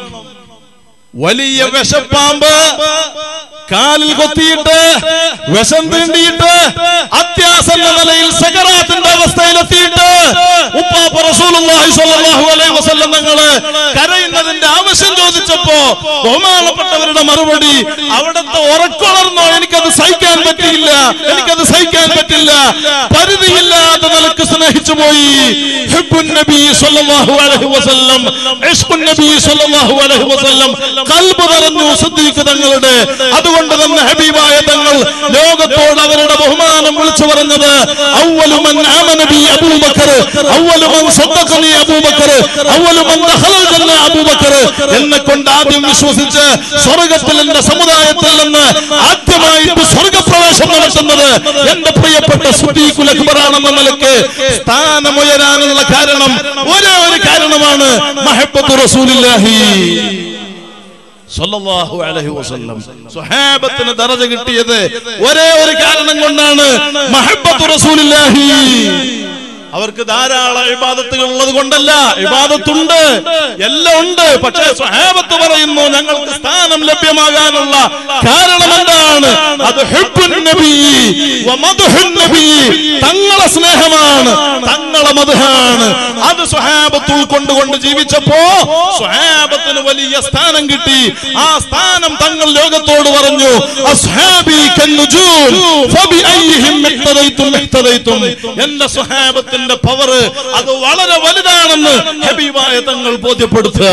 വലിയ വിഷപ്പാമ്പ് കാലിൽ കൊത്തിയിട്ട് വിഷം തീണ്ടിയിട്ട് അത്യാസന്ന നിലയിൽ സകറാത്തിന്റെ അവസ്ഥയിലെത്തിയിട്ട് ഉപ്പാപ്പ റസൂലുള്ളാഹി സ്വല്ലല്ലാഹു അലൈഹി വസല്ലം തങ്ങള് കരയുന്നതിന്റെ ആവശ്യം ചോദിച്ചപ്പോ ബഹുമാനപ്പെട്ടവരുടെ മറുപടി അവിടുത്തെ ഉറക്കുളർന്നോ എനിക്കത് സഹിക്കാൻ പറ്റിയില്ല എനിക്കത് സഹിക്കാൻ പറ്റില്ല പരിധിയില്ലാത്ത നിലക്ക് സ്നേഹിച്ചു പോയി ഹിബ്ബുൻ നബി സ്വല്ലല്ലാഹു അലൈഹി വസല്ലം ഇഷ്ഖുൻ നബി സ്വല്ലല്ലാഹു അലൈഹി വസല്ലം കൽബ് നിറഞ്ഞു സിദ്ദീഖ് തങ്ങളുടെ അതുകൊണ്ട് തന്നെ ഹബീബായ തങ്ങൾ ലോകത്തോട് അവരുടെ ബഹുമാനം വിളിച്ചു പറഞ്ഞത് അവ്വലു മൻ ആമന ബി അബൂബക്കർ അവ്വലു മൻ സദ്ദഖനി അബൂബക്കർ അവ്വലു മൻ ദഖലൽ ജന്ന അബൂബക്കർ എന്നെ കൊണ്ട് ആദ്യം വിശ്വസിച്ച് സ്വർഗത്തിൽ എന്റെ സമുദായത്തിൽ നിന്ന് ആദ്യമായിട്ട് സ്വർഗപ്രവേശം നടത്തുന്നത് എന്റെ പ്രിയപ്പെട്ട സുദ്ദീഖുൽ അക്ബറാണെന്ന നിലയ്ക്ക് സ്ഥാനമുയരാനുള്ള കാരണം ഒരേ ഒരു കാരണമാണ് മഹബത്ത് റസൂലില്ലാഹി സല്ലല്ലാഹു അലൈഹി വസല്ലം സ്വഹാബത്തിന് ദറജ കിട്ടിയത് ഒരേ ഒരു കാരണം കൊണ്ടാണ് മഹബത്ത് റസൂലില്ലാഹി അവർക്ക് ധാരാളം ഇബാദത്തുകൾ ഉള്ളത് കൊണ്ടല്ല ഇബാദത്തുണ്ട് എല്ലാം ഉണ്ട് പക്ഷേ സ്വഹാബത്ത് പറയുന്നു ഞങ്ങൾക്ക് സ്ഥാനം ലഭ്യമാകാനുള്ള കാരണം എന്താണ് അത് ഹിബ്ബുൻ നബി വ മദ്ഹുൻ നബി തങ്ങളെ സ്നേഹമാണ് തങ്ങളെ മദ്ഹാണ് അത് സ്വഹാബത്ത് ഉൾക്കൊണ്ടുകൊണ്ട് ജീവിച്ചപ്പോ സ്വഹാബത്തിന് വലിയ സ്ഥാനം കിട്ടി ആ സ്ഥാനം തങ്ങൾ ലോകത്തോട് പറഞ്ഞു അസ്ഹാബി കന്നുജൂം ഫബി അയ്യിഹിം ഇഖ്തദൈതും ഇഖ്തദൈതും എന്റെ സ്വഹാബത്തിന്റെ പവർ അത് വളരെ വലുതാണെന്ന് ഹബീബായ തങ്ങൾ ബോധ്യപ്പെടുത്തുക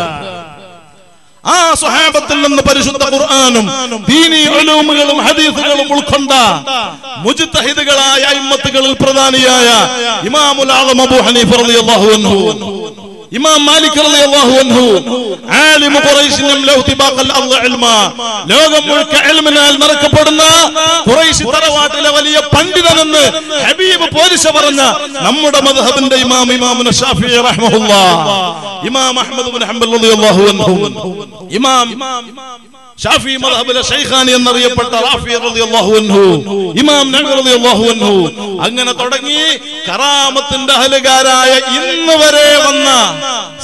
ആ സ്വഹാബത്തിൽ നിന്ന് പരിശുദ്ധ ഖുർആാനും ദീനി ഉലൂമുകളും ഹദീസുകളും ഉൾക്കൊണ്ട മുജ്തഹിദുകളായ അയിമ്മത്തുകളിൽ പ്രധാനിയായ ഇമാമുൽ ആലം അബൂ ഹനീഫ റളിയല്ലാഹു അൻഹു ഇമാം മാലിക് റളിയല്ലാഹു അൻഹു ആലിമു ഖുറൈശിൻ യംലഉ തിബാഖൽ അർള് ഇൽമാ ലോകം മുഴുക്ക ഇൽമിനാൽ നിറക്കപ്പെടുന്ന ഖുറൈശി തറവാട്ടിലെ വലിയ പണ്ഡിതനെന്ന് ഹബീബ് പോരിശ പറഞ്ഞ നമ്മുടെ മദ്ഹബിന്റെ ഇമാം ഇമാമുന ഷാഫിഈ റഹ്മഹുല്ലാഹ് ഇമാം അഹ്മദ് ഇബ്നു ഹംബൽ റളിയല്ലാഹു അൻഹു ഇമാം ഷാഫി മദ്ഹബിലെ ഷൈഖാനി എന്നറിയപ്പെട്ട റാഫി റളിയല്ലാഹു അൻഹു ഇമാം നബി റളിയല്ലാഹു അൻഹു അങ്ങനെ തുടങ്ങി കറാമത്തിന്റെ അഹലുകാരായ ഇന്ന് വരെ വന്ന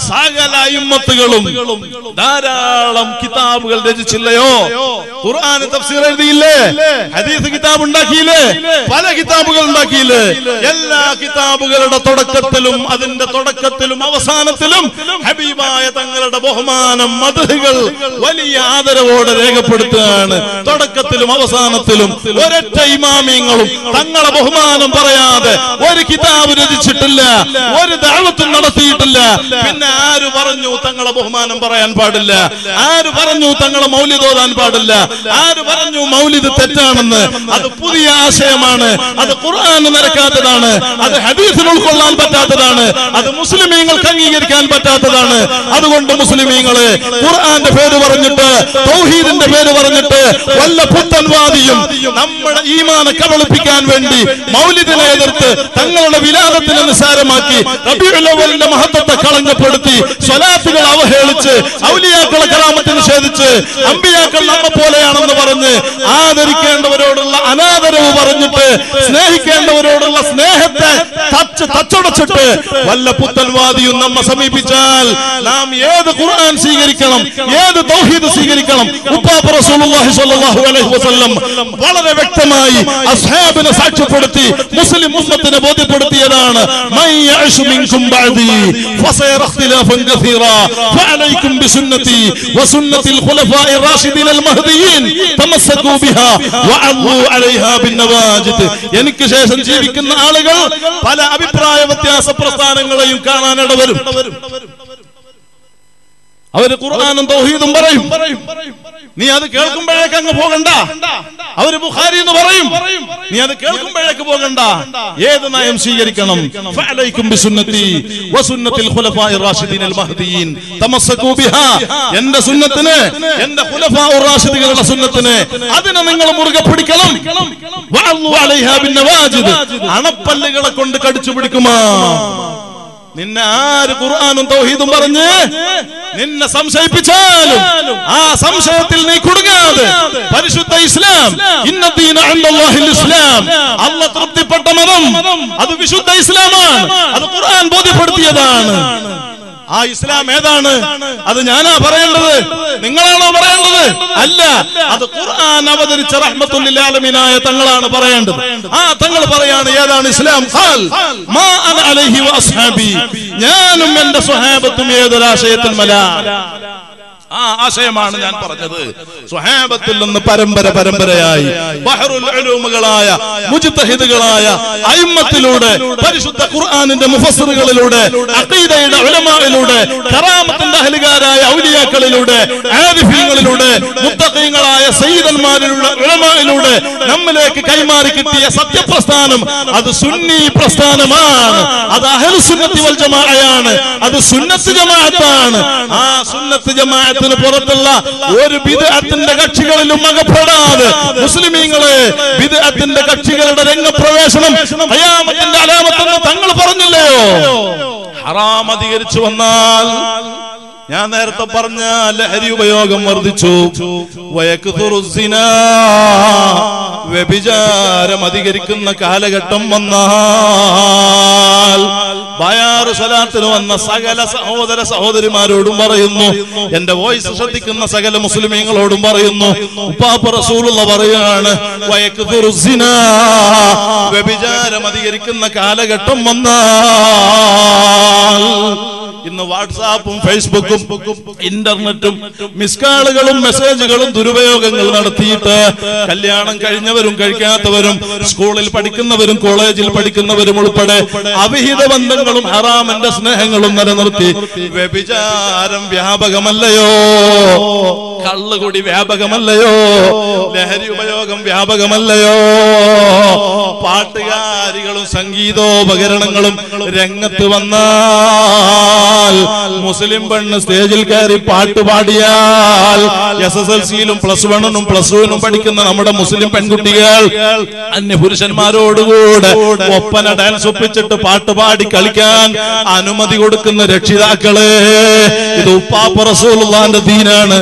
സകല അയിമ്മത്തുകളും ധാരാളം കിതാബുകൾ രചിച്ചില്ലയോ ഖുർആൻ തഫ്സീർ എഴുതിയില്ലേ ഹദീസ് കിതാബ് ഉണ്ടാക്കിയില്ലേ പല കിതാബുകൾ ഉണ്ടാക്കിയില്ലേ എല്ലാ കിതാബുകളുടെ തുടക്കത്തിലും അതിന്റെ തുടക്കത്തിലും അവസാനത്തിലും ഹബീബായ തങ്ങളുടെ ബഹുമാനം മധുകൾ വലിയ ആദരവോടെ രേഖപ്പെടുത്തുകയാണ് തുടക്കത്തിലും അവസാനത്തിലും ഒരൊറ്റ ഇമാമിയങ്ങളും തങ്ങളെ ബഹുമാനം പറയാതെ ഒരു കിതാബ് രചിച്ചിട്ടില്ല ഒരു ദാവത്തും നടത്തിയിട്ടില്ല പിന്നെ ആര് പറഞ്ഞു തങ്ങളെ ബഹുമാനം പറയാൻ പാടില്ല ആര് പറഞ്ഞു തങ്ങളെ മൗലിദ് ഓതാൻ പാടില്ല ആര് പറഞ്ഞു മൗലിദ് തെറ്റാണെന്ന് അത് പുതിയ ആശയമാണ് അത് ഖുർആൻ നിരക്കാത്തതാണ് അത് ഹദീസിൽ ഉൾക്കൊള്ളാൻ പറ്റാത്തതാണ് അത് മുസ്ലിമീങ്ങൾക്ക് അംഗീകരിക്കാൻ പറ്റാത്തതാണ് അതുകൊണ്ട് മുസ്ലിമീങ്ങള് ഖുർആന്റെ പേര് പറഞ്ഞിട്ട് തൗഹീദിന്റെ പേര് പറഞ്ഞിട്ട് വല്ല പുത്തൻവാദിയും നമ്മുടെ ഈമാനെ കബളിപ്പിക്കാൻ വേണ്ടി മൗലിദിനെ എതിർത്ത് തങ്ങളുടെ വിലാദത്തിനെ നിസ്സാരമാക്കി റബീഉൽ അവ്വലിന്റെ മഹത്വത്തെ കളങ്കപ്പെടുത്തി സ്വലാത്തുകൾ അവഹേളിച്ച് ഔലിയാക്കളെ കറാമത്ത് നിഷേധിച്ച് അമ്പിയാക്കൾ നമ്മെ പോലെയാണെന്ന് പറഞ്ഞ് ആദരിക്കേണ്ടവരോടുള്ള അനാദരവ് പറഞ്ഞിട്ട് സ്നേഹിക്കേണ്ടവരോടുള്ള സ്നേഹത്തെ തച്ച് തച്ചുടച്ചിട്ട് വല്ല പുത്തൻവാദിയും നമ്മെ സമീപിച്ചാൽ നാം ഏത് ഖുർആൻ സ്വീകരിക്കണം ഏത് തൗഹീദ് സ്വീകരിക്കണം ഉപ്പാപ്പ റസൂലുള്ളാഹി സ്വല്ലല്ലാഹു അലൈഹി വസല്ലം വളരെ വ്യക്തമായി അസ്ഹാബിനെ സാക്ഷ്യപ്പെടുത്തി മുസ്ലിം ഉമ്മത്തിനെ ബോധ്യപ്പെടുത്തിയതാണ് മൻ യഅശു മിൻകും ബഅദി ഫസയറ ഇഖ്തിലാഫൻ കസീറാ ഫഅലൈക്കും ബിസുന്നതി വസുന്നതി الخلفاء الراشدين المهديين تمسكوا بها وعضوا عليها بالنواجذ എനിക്ക് ശേഷം ജീവിക്കുന്ന ആളുകൾ പല അഭിപ്രായ വ്യത്യാസ പ്രസ്ഥാനങ്ങളെയും കാണാൻ ഇടവരും അവര് ഖുർആാനും തൗഹീദും പറയും നീ അത് കേൾക്കുമ്പോഴേക്ക് അങ്ങ് പോകണ്ട അവര് ബുഖാരി എന്ന് പറയും നീ അത് കേൾക്കുമ്പോഴേക്ക് പോകണ്ട ഏത് നയം സ്വീകരിക്കണം ഫഅലൈക്കും ബിസുന്നതി വസുന്നതിൽ ഖുലഫാഇർ റാഷിദീൻ മഹ്ദിയീൻ തമസ്സകൂ ബിഹാ എന്റെ സുന്നത്തിന് എന്റെ ഖുലഫാഉർ റാഷിദുകളുടെ സുന്നത്തിന് അതിനെ നിങ്ങൾ മുറുകെ പിടിക്കണം വഅല്ലു അലൈഹാ ബിന്നവാജിദ് അണപ്പല്ലുകളെ കൊണ്ട് കടിച്ചു പിടിക്കുമാ നിന്നെ ആര് ഖുർആാനും തൗഹീദും പറഞ്ഞ് നിന്നെ സംശയിപ്പിച്ചാലും ആ സംശയത്തിൽ നീ കുടുങ്ങാതെ പരിശുദ്ധ ഇസ്ലാം ഇന്നദീന ഇൻദല്ലാഹിൽ ഇസ്ലാം അല്ല തൃപ്തിപ്പെട്ട മതം അത് വിശുദ്ധ ഇസ്ലാമാണ് അത് ഖുർആൻ ബോധ്യപ്പെടുത്തിയതാണ് ആ ഇസ്ലാം ഏതാണ് അത് ഞാനാ പറയേണ്ടത് നിങ്ങളാണോ പറയേണ്ടത് അല്ല അത് ഖുർആൻ അവതരിച്ച റഹ്മത്തുല്ലാലമീനായ തങ്ങളാണ് പറയേണ്ടത് ആ തങ്ങൾ പറയാണ് ഏതാണ് ഇസ്ലാം ഖാൽ മാ അന അലൈഹി വഅസ്ഹാബി ഞാനും എന്റെ സ്വഹാബത്തും ഏതൊരാശയത്തിൽ മല ആ ആശയമാണ് ഞാൻ പറഞ്ഞത് സ്വഹാബത്തിൽ നിന്ന് പരമ്പര പരമ്പരയായി ബഹറുൽ ഉലൂമുകളായ മുജ്തഹിദുകളായ അയിമ്മത്തിലൂടെ പരിശുദ്ധ ഖുർആനിന്റെ മുഫസ്സിറുകളിലൂടെ അഖീദയുടെ ഉലമായിലൂടെ കറാമത്തിന്റെ അഹലുകാരായ ഔലിയാക്കളിലൂടെ ആരിഫീങ്ങളിലൂടെ മുത്തഖീങ്ങളായ സയ്യിദന്മാരിലുള്ള ഉലമായിലൂടെ നമ്മിലേക്ക് കൈമാറി കിട്ടിയ സത്യപ്രസ്ഥാനം അത് സുന്നി പ്രസ്ഥാനമാണ് അത് അഹ്ലു സുന്നത്തി വൽ ജമാഅയാണ് അത് സുന്നത്ത് ജമാഅത്താണ് ആ സുന്നത്ത് ജമാഅത്തിന് പുറത്തുള്ള ഒരു ബിദ്അത്തിന്റെ കക്ഷികളിലും അകപ്പെടാതെ മുസ്ലിമീങ്ങളെ ബിദ്അത്തിന്റെ കക്ഷികളുടെ രംഗപ്രവേശനം ഖിയാമത്തിന്റെ അലാമത്തെന്ന് തങ്ങൾ പറഞ്ഞില്ലയോ ഹറാം അധികരിച്ചു വന്നാൽ ഞാൻ നേരത്തെ പറഞ്ഞ ലഹരി ഉപയോഗം വർദ്ധിച്ചു വയക്കുതുറു സിനാ. വ്യഭിചാരം അധികരിക്കുന്ന കാലഘട്ടം വന്നാൽ ബയാറു സലാത്തിന് വന്ന സകല സഹോദര സഹോദരിമാരോടും പറയുന്നു എന്റെ വോയിസ് ശ്രദ്ധിക്കുന്ന സകല മുസ്ലിമീങ്ങളോടും പറയുന്നു ഉപ്പാപ്പ റസൂലുള്ള പറയാണ് വയക്കുതുറു സിനാ. വ്യഭിചാരം അധികരിക്കുന്ന കാലഘട്ടം വന്നാൽ ഇന്ന് വാട്സാപ്പും ഫേസ്ബുക്കും ഇന്റർനെറ്റും മിസ്കാളുകളും മെസ്സേജുകളും ദുരുപയോഗങ്ങൾ നടത്തിയിട്ട് കല്യാണം കഴിഞ്ഞവരും കഴിക്കാത്തവരും സ്കൂളിൽ പഠിക്കുന്നവരും കോളേജിൽ പഠിക്കുന്നവരും ഉൾപ്പെടെ അവിഹിത ബന്ധങ്ങളും ഹറാമിന്റെ സ്നേഹങ്ങളും നിലനിർത്തി വ്യഭിചാരം വ്യാപകമല്ലയോ കള്ളുകൂടി വ്യാപകമല്ലയോ ലഹരി ഉപയോഗം വ്യാപകമല്ലയോ പാട്ടുകാരികളും സംഗീതോപകരണങ്ങളും രംഗത്ത് വന്നാൽ മുസ്ലിം പെണ്ണ് സ്റ്റേജിൽ കയറി പാട്ട് പാടിയാൽ എസ് എസ് എൽ സിയിലും പ്ലസ് വണ്ണിനും പ്ലസ് ടുവിനും പഠിക്കുന്ന നമ്മുടെ മുസ്ലിം പെൺകുട്ടികൾ അന്യ പുരുഷന്മാരോടുകൂടെ ഒപ്പന ഡാൻസ് ഒപ്പിച്ചിട്ട് പാട്ട് പാടി കളിക്കാൻ അനുമതി കൊടുക്കുന്ന രക്ഷിതാക്കളെ ഇത് ഉപ്പാപ്പ റസൂലുള്ളാന്റെ ദീനാണ് ഈ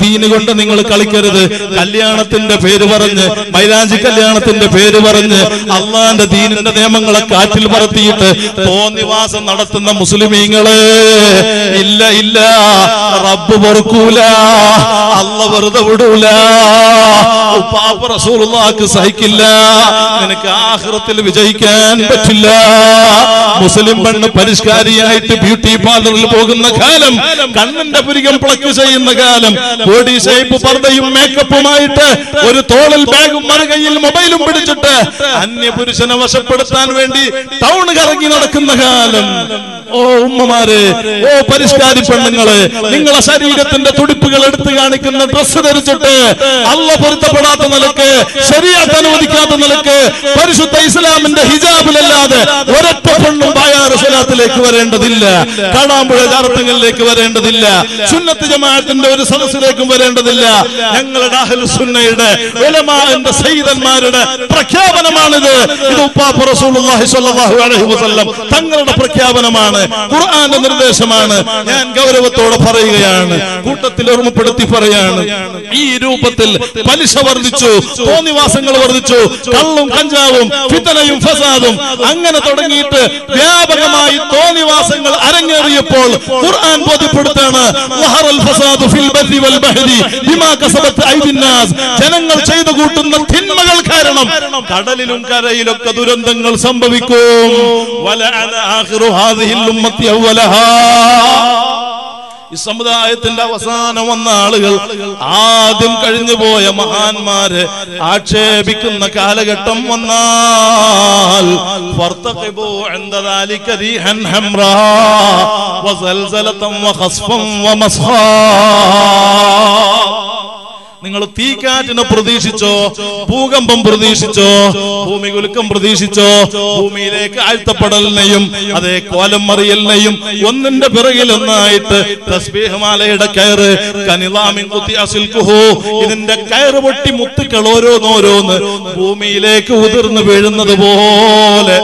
ദീന് കൊണ്ട് നിങ്ങൾ കളിക്കരുത് കല്യാണത്തിന്റെ പേര് പറഞ്ഞ് മൈലാഞ്ചി കല്യാണത്തിന്റെ പേര് പറഞ്ഞ് അള്ളാന്റെ ദീനിന്റെ നിയമങ്ങളെ കാറ്റിൽ പറത്തിയിട്ട് തോന്നിവാസം നടത്തുന്ന മുസ്ലിമീങ്ങള് ഇല്ല ഇല്ല റബ്ബ് പൊറുക്കൂല അല്ല വെറുതെ വിടൂല ഉപ്പാപ്പ റസൂലുള്ളാക്ക് സഹിക്കില്ല നിനക്ക് ആഹ്റത്തിൽ വിജയിക്കാൻ പറ്റില്ല മുസ്ലിം പെണ്ണ് പരിഷ്കാരിയായിട്ട് ബ്യൂട്ടി പാർലറിൽ പോകുന്ന കാലം കണ്ണിന്റെ പുരികം പ്ലക്ക് ചെയ്യുന്ന കാലം ബോഡി ഷേപ്പ് പർദ്ദയും മേക്കപ്പുമായിട്ട് ഒരു തോളിൽ ബാഗും മറുകയിൽ മൊബൈലും പിടിച്ചിട്ട് അന്യ പുരുഷനെ വശപ്പെടുത്താൻ വേണ്ടി ടൗൺ കറങ്ങി നടക്കുന്ന കാലം ഓ ഉമ്മമാരെ ഓ പരിഷ്കാരി പെണ്ണുങ്ങള് നിങ്ങളെ ശരീരത്തിന്റെ തുടിപ്പുകൾ എടുത്തു കാണിക്കുന്ന ഡ്രസ്സ് ധരിച്ചിട്ട് അല്ല പൊരുത്തപ്പെടാത്ത നിലക്ക് ശരിയാത്ത് അനുവദിക്കാത്ത നിലക്ക് പരിശുദ്ധ ഇസ്ലാമിന്റെ ഹിജാബിലല്ലാതെ ഒരൊറ്റ പെണ്ണും ബായാറ് സ്വലാത്തിലേക്ക് വരേണ്ടതില്ല കാണാമ്പുഴ ജാറത്തങ്ങളിലേക്ക് വരേണ്ടതില്ല സുന്നത്ത് ജമാഅത്തിന്റെ ഒരു സദസ്സിലേക്കും വരേണ്ടതില്ല ഞങ്ങളുടെ അഹ്ലു സുന്നയുടെ ഉലമാന്റെ സയ്യിദന്മാരുടെ പ്രഖ്യാപനമാണിത് ഇത് ഉപ്പാപ്പ റസൂലുള്ളാഹി സ്വല്ലല്ലാഹു അലൈഹി വസല്ലം തങ്ങളുടെ പ്രഖ്യാപനമാണ് ഖുർആന്റെ നിർദ്ദേശമാണ് ഞാൻ ഗൗരവത്തോടെ പറയുകയാണ് കൂട്ടത്തിൽ ഓർമ്മപ്പെടുത്തി പറയാണ് ഈ രൂപത്തിൽ പലിശ വർദ്ധിച്ചു തോന്നിവാസങ്ങൾ വർദ്ധിച്ചു കള്ളും കഞ്ചാവും ഫിത്തനയും ഫസാദും അങ്ങനെ തുടങ്ങിയിട്ട് വ്യാപകമായി തോന്നിവാസങ്ങൾ അരങ്ങേറിയപ്പോൾ ഖുർആൻ ബോധ്യപ്പെടുത്താണ് വഹറൽ ഫസാദു ഫിൽ ബർരി വൽ ബഹരി ബിമാ കസബത്ത് ഐദിൻ നാസ് ജനങ്ങൾ ചെയ്തു കൂട്ടുന്ന തിന്മകൾ കാരണം കടലിലും കരയിലൊക്കെ ദുരന്തങ്ങൾ സംഭവിക്കും വലഅന ആഖിറു ഹാദിഹിൽ ഉമ്മത്തി അവലഹാ ഈ സമുദായത്തിന്റെ അവസാനം വന്ന ആളുകൾ ആദ്യം കഴിഞ്ഞു പോയ മഹാന്മാരെ ആക്ഷേപിക്കുന്ന കാലഘട്ടം വന്നാൽ ഫർത്തഖിബു عند ذلك ريحا حمراء وزلزلة وخسفا ومسخا നിങ്ങൾ തീക്കാറ്റിനെ പ്രതീക്ഷിച്ചോ ഭൂകമ്പം പ്രതീക്ഷിച്ചോ ഭൂമി കുലുക്കം പ്രതീക്ഷിച്ചോ ഭൂമിയിലേക്ക് ആഴ്ത്തപ്പെടലിനെയും അതേ കോലം മറിയലിനെയും ഒന്നിന്റെ പിറകിൽ ഒന്നായിട്ട് തസ്ബീഹ്മാലയുടെ കയറ് കനിലാമിൻ കുത്തി അസിൽക്കുഹു ഇതിന്റെ കയറ് പൊട്ടി മുത്തുക്കൾ ഓരോന്നോരോന്ന് ഭൂമിയിലേക്ക് ഉതിർന്നു വീഴുന്നത് പോലെ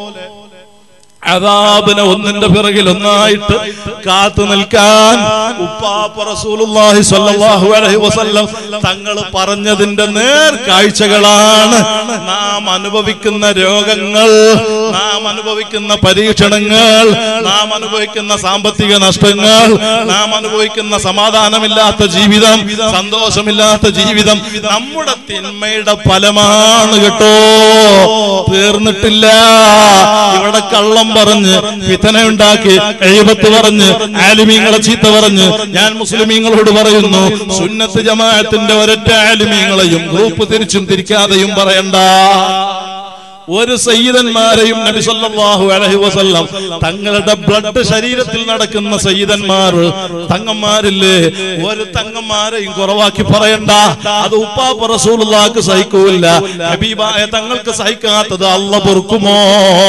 അതാബിനെ ഒന്നിന്റെ പിറകിൽ ഒന്നായിട്ട് കാത്തു നിൽക്കാൻ ഉപ്പാപ്പ റസൂലുള്ളാഹി സ്വല്ലല്ലാഹു അലൈഹി വസല്ലം തങ്ങൾ പറഞ്ഞതിന്റെ നേർ കാഴ്ചകളാണ് നാം അനുഭവിക്കുന്ന രോഗങ്ങൾ നാം അനുഭവിക്കുന്ന പരീക്ഷണങ്ങൾ നാം അനുഭവിക്കുന്ന സാമ്പത്തിക നഷ്ടങ്ങൾ നാം അനുഭവിക്കുന്ന സമാധാനമില്ലാത്ത ജീവിതം സന്തോഷമില്ലാത്ത ജീവിതം നമ്മുടെ തിന്മയുടെ ഫലമാണ് കേട്ടോ തീർന്നിട്ടില്ല ഇവിടെ കള്ളം പറഞ്ഞ് ഫിത്തനയുണ്ടാക്കി എഴുപത്ത് പറഞ്ഞ് ആലിമീങ്ങളെ ചീത്ത പറഞ്ഞ് ഞാൻ മുസ്ലിമീങ്ങളോട് പറയുന്നു സുന്നത്ത് ജമാഅത്തിന്റെ ഒരൊറ്റ ആലിമീങ്ങളെയും ഗ്രൂപ്പ് തിരിച്ചും തിരിക്കാതെയും പറയണ്ട ഒരു സയ്യിദന്മാരെയും നബി സല്ലല്ലാഹു അലൈഹി വസല്ലം തങ്ങളുടെ ബ്ലഡ് ശരീരത്തിൽ നടക്കുന്ന സയ്യിദന്മാർ തങ്ങന്മാരില്ലേ ഒരു തങ്ങന്മാരെയും കുറവാക്കി പറയണ്ട അത് ഉപ്പാപ്പ റസൂലുള്ളാഹിക്ക് സഹിക്കൂല ഹബീബായ തങ്ങൾക്ക് സഹിക്കാത്തത് അല്ല പൊറുക്കുമോ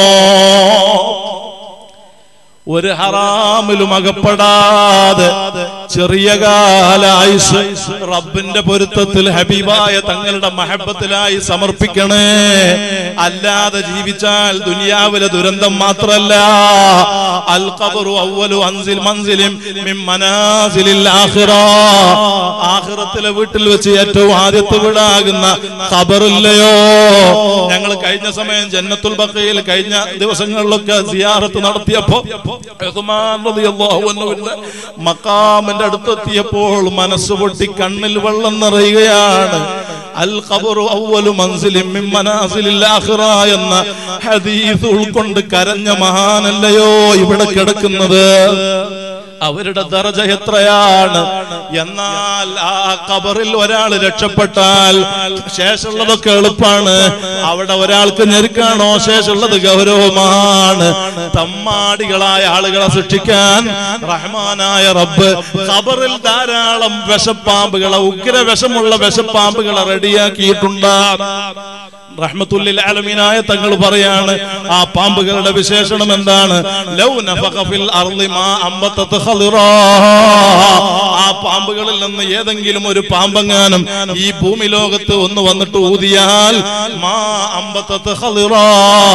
ഒരു ഹറാമിലും അകപ്പെടാതെ ചെറിയ കാല ആയുസ് റബ്ബിന്റെ പൊരുത്തത്തിൽ ഹബീബായ തങ്ങളുടെ മഹബത്തിലായി സമർപ്പിക്കണേ അല്ലാതെ ജീവിച്ചാൽ ദുനിയാവിലെ ദുരന്തം മാത്രല്ല അൽ ഖബറു അവ്വലു അൻസിൽ മൻസിലിം മിൻ മനാസിലിൽ ആഖിറ ആഖിറത്തിലെ വീട്ടിൽ വെച്ച് ഏറ്റവും ആദ്യത്തെ വീടാകുന്ന ഖബറില്ലയോ ഞങ്ങൾ കഴിഞ്ഞ സമയം ജന്നത്തുൽ ബഖയിൽ കഴിഞ്ഞ ദിവസങ്ങളിലൊക്കെ സിയാറത്ത് നടത്തിയപ്പോ ഉസ്മാൻ റളിയല്ലാഹു അൻഹുവിന്റെ മക്കാമിന്റെ അടുത്തെത്തിയപ്പോൾ മനസ്സ് പൊട്ടി കണ്ണിൽ വെള്ളം നിറയുകയാണ് അൽ ഖബറു അവ്വലു മൻസിലിൻ മിൻ മനാസിലിൽ ആഖിറ എന്ന ഹദീസ് ഉൾക്കൊണ്ട് കരഞ്ഞ മഹാനല്ലയോ ഇവിടെ കിടക്കുന്നത് അവരുടെ ദർജ എത്രയാണ് എന്നാൽ ആ ഖബറിൽ ഒരാൾ രക്ഷപ്പെട്ടാൽ ശേഷമുള്ളതൊക്കെ എളുപ്പാണ് അവിടെ ഒരാൾക്ക് ഞെരുക്കാണോ ശേഷമുള്ളത് ഗൗരവമാണ് തമ്മാടികളായ ആളുകളെ സൃഷ്ടിക്കാൻ റഹ്മാനായ റബ്ബ് ഖബറിൽ ധാരാളം വിഷപ്പാമ്പുകളെ ഉഗ്ര വിഷമുള്ള വിഷപ്പാമ്പുകളെ റെഡിയാക്കിയിട്ടുണ്ട് റഹ്മത്തുല്ലിൽ ആലമീനായ തങ്ങൾ പറയാണ് ആ പാമ്പുകളുടെ വിശേഷണം എന്താണ് ലൗ നഫഖ ഫിൽ അർളി മാ അമ്പത്തത് ഖളിറാ ആ പാമ്പുകളിൽ നിന്ന് ഏതെങ്കിലും ഒരു പാമ്പങ്ങാനം ഈ ഭൂമി ലോകത്ത് ഒന്ന് വന്നിട്ട് ഊതിയാൽ മാ അമ്പത്തത് ഖളിറാ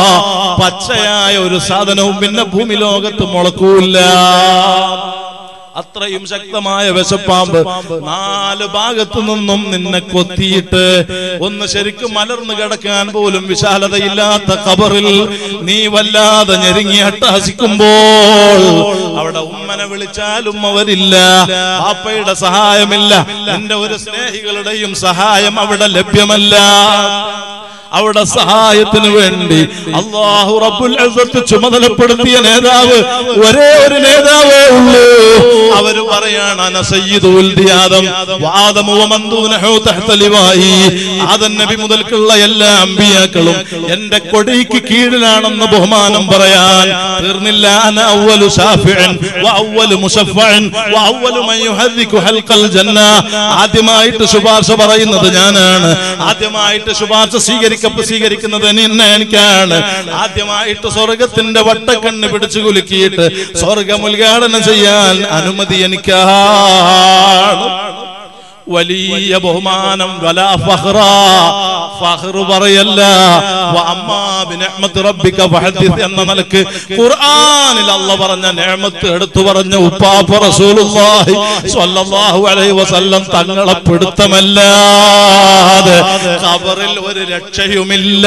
പച്ചയായ ഒരു സാധനവും പിന്നെ ഭൂമി ലോകത്ത് മുളക്കൂല്ല അത്രയും ശക്തമായ വിശപ്പാമ്പ് നാല് ഭാഗത്തു നിന്നും നിന്നെ കൊത്തിയിട്ട് ഒന്ന് ശരിക്കും മലർന്നു കിടക്കാൻ പോലും വിശാലതയില്ലാത്ത കബറിൽ നീ വല്ലാതെ ഞെരുങ്ങി അട്ടഹസിക്കുമ്പോൾ അവിടെ ഉമ്മനെ വിളിച്ചാൽ ഉമ്മ വരില്ല പാപ്പയുടെ സഹായമില്ല നിന്റെ ഒരു സ്നേഹികളുടെയും സഹായം അവിടെ ലഭ്യമല്ല അവിടെ സഹായത്തിന് വേണ്ടി അള്ളാഹു റബ്ബുൽ അസത്ത് ചുമതലപ്പെടുത്തിയ നേതാവ് ഒരേ ഒരു നേതാവേ ഉള്ളൂ അവര് പറയാണ് അന സയ്യിദു ഉൽദി ആദം വആദമു വമന്ദൂനഹു തഹ്ത ലിവായി ആദം നബി മുതൽക്കുള്ള എല്ലാ അമ്പിയാക്കളും എന്റെ കൊടിക്ക് കീഴിലാണെന്ന് ബഹുമാനം പറയാൻ തീർന്നില്ല അന അവ്വലു ശാഫിഅൻ വഅവ്വലു മുശഫഅൻ വഅവ്വലു മൻ യുഹദ്ദികു ഹൽഖൽ ജന്ന ആദ്യമായിട്ട് ശുപാർശ പറയുന്നത് ഞാനാണ് ആദ്യമായിട്ട് ശുപാർശ സ്വീകരിക്ക സ്വീകരിക്കുന്നത് നിന്നെ എനിക്കാണ് ആദ്യമായിട്ട് സ്വർഗത്തിന്റെ വട്ടക്കണ്ണ് പിടിച്ചു കുലുക്കിയിട്ട് സ്വർഗം ഉദ്ഘാടനം ചെയ്യാൻ അനുമതി എനിക്കാണ് വലിയ ബഹുമാനം വലാ ഫഹ്റ ഫഹ്റ് പറയല്ല വ അമ്മാ ബിനിഅ്മത്തി റബ്ബിക ഫഹദ്ദിസ് എന്ന നിലക്ക് ഖുർആനിൽ അല്ലാഹ് പറഞ്ഞ നിഅമത്ത് എടുത്തു പറഞ്ഞ ഉപ്പാപ്പ റസൂലുള്ളാഹി സ്വല്ലല്ലാഹു അലൈഹി വസല്ലം തങ്ങളെ പിടുത്തമല്ലാതെ ഖബറിൽ ഒരു രക്ഷയുമില്ല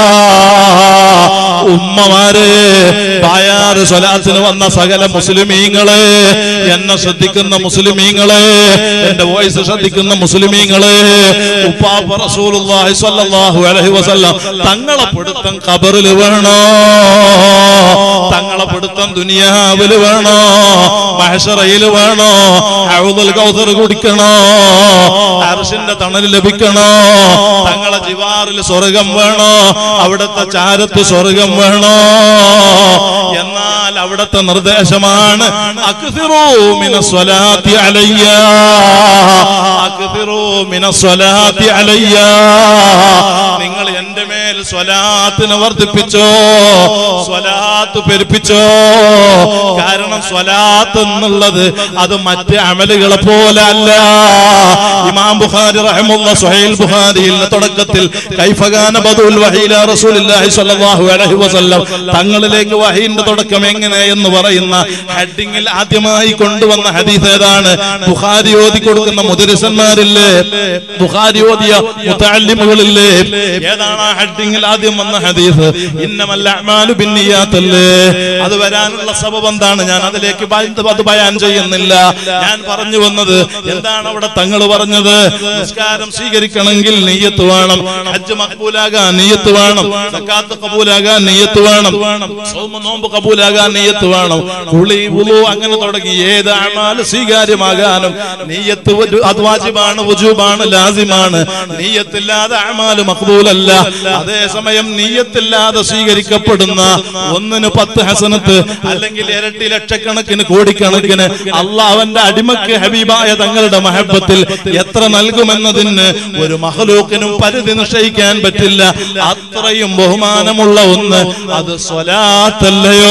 ഉമ്മമാരെ ബായാറ് സ്വലാത്തിന് വന്ന സകല മുസ്ലിമീങ്ങളെ എന്നെ ശ്രദ്ധിക്കുന്ന മുസ്ലിമീങ്ങളെ എന്റെ വോയിസ് ശ്രദ്ധിക്കുന്ന മുസ്ലിമീങ്ങളെ ഉപ്പാപ്പ റസൂലുള്ളാഹി സ്വല്ലല്ലാഹു അലൈഹി വസല്ലം തങ്ങളെ പിടുത്തം ഖബറിൽ വേണോ തങ്ങളെ പിടുത്തം ദുനിയാവിൽ വേണോ മഹശറയിൽ വേണോ ഹൗദുൽ കൗസർ കുടിക്കണോ അർഷിന്റെ തണൽ ലഭിക്കണോ തങ്ങളെ ജിവാറിൽ സ്വർഗം വേണോ അവിടുത്തെ ചാരത്ത് സ്വർഗം വേണോ എന്നാൽ അവിടുത്തെ നിർദ്ദേശമാണ് അക്സിറൂ മിനസ് സ്വലാത്തി അലയ്യ അക്സിറൂ മിനസ് സ്വലാത്തി അലയ്യ നിങ്ങൾ എന്റെ മേൽ സ്വലാത്തിന് വർദ്ധിപ്പിച്ചോ സ്വലാത്ത് പെരുപ്പിച്ചോ കാരണം സ്വലാത്ത് എന്നുള്ളത് അത് മറ്റ് അമലുകളെ പോലെ അല്ല ഇമാം ബുഖാരി റഹ്മുള്ള സുഹൈൽ ബുഖാരിയിൽ തുടക്കത്തിൽ കൈഫഗാന ബദുൽ വഹീല റസൂലുള്ളാഹി സ്വല്ലല്ലാഹു അലൈഹി വസല്ലം തങ്ങളിലേക്ക് വഹീന്റെ തുടക്കം എങ്ങനെ എന്ന് പറയുന്ന ഹെഡിങ്ങിൽ ആദ്യമായി കൊണ്ടുവന്ന ഹദീസ് ഏതാണ് ബുഖാരി ഓതി കൊടുക്കുന്ന മുദരിസന്മാരില്ലേ ബുഖാരി ഓതിയ മുത്തല്ലിമുകളില്ലേ ഏതാണ് ആ ഹെഡിങ്ങിൽ ആദ്യം വന്ന ഹദീസ് ഇന്നമല്ല അഅ്മാലു ബിന്നിയാത്തല്ലേ അത് വരാനുള്ള സബബ് എന്താണ് ഞാൻ അതിലേക്ക് ബയ- അത് ബയാൻ ചെയ്യുന്നില്ല ഞാൻ പറഞ്ഞു വന്നത് എന്താണ് അവിടെ തങ്ങൾ പറഞ്ഞത് നിസ്കാരം സ്വീകരിക്കണമെങ്കിൽ നെയ്യത്ത് വേണം ഹജ്ജ് മക്ബൂലാകാൻ നെയ്യത്ത് വേണം സക്കാത്ത് കബൂലാകാൻ നെയ്യത്ത് വേണം സൗമ നോമ്പ് കബൂലാകാൻ നെയ്യത്ത് വേണം കുളി വുളു അങ്ങനെ തുടങ്ങി ഏത് അമാല് സ്വീകാര്യമാകാനും നെയ്യത്ത് വജു- അത് വാജിബാണ് വുജൂബാണ് ലാസിമാണ് നെയ്യത്തില്ലാതെ അമാല് മഖ്ബൂലല്ല അതേസമയം നെയ്യത്തില്ലാതെ സ്വീകരിക്കപ്പെടുന്ന ഒന്നിന് പത്ത് ഹസനത്ത് അല്ലെങ്കിൽ ഇരട്ടി ലക്ഷക്കണക്കിന് കോടിക്കണക്കിന് അള്ളാഹുവിന്റെ അടിമക്ക് ഹബീബായ തങ്ങളുടെ മഹബത്തിൽ എത്ര നൽകുമെന്നതിന് ഒരു മഹലൂക്കിനും പരിധി നിശ്ചയിക്കാൻ പറ്റില്ല അത്രയും ബഹുമാനമുള്ള ഒന്ന് അത് സ്വലാത്തല്ലയോ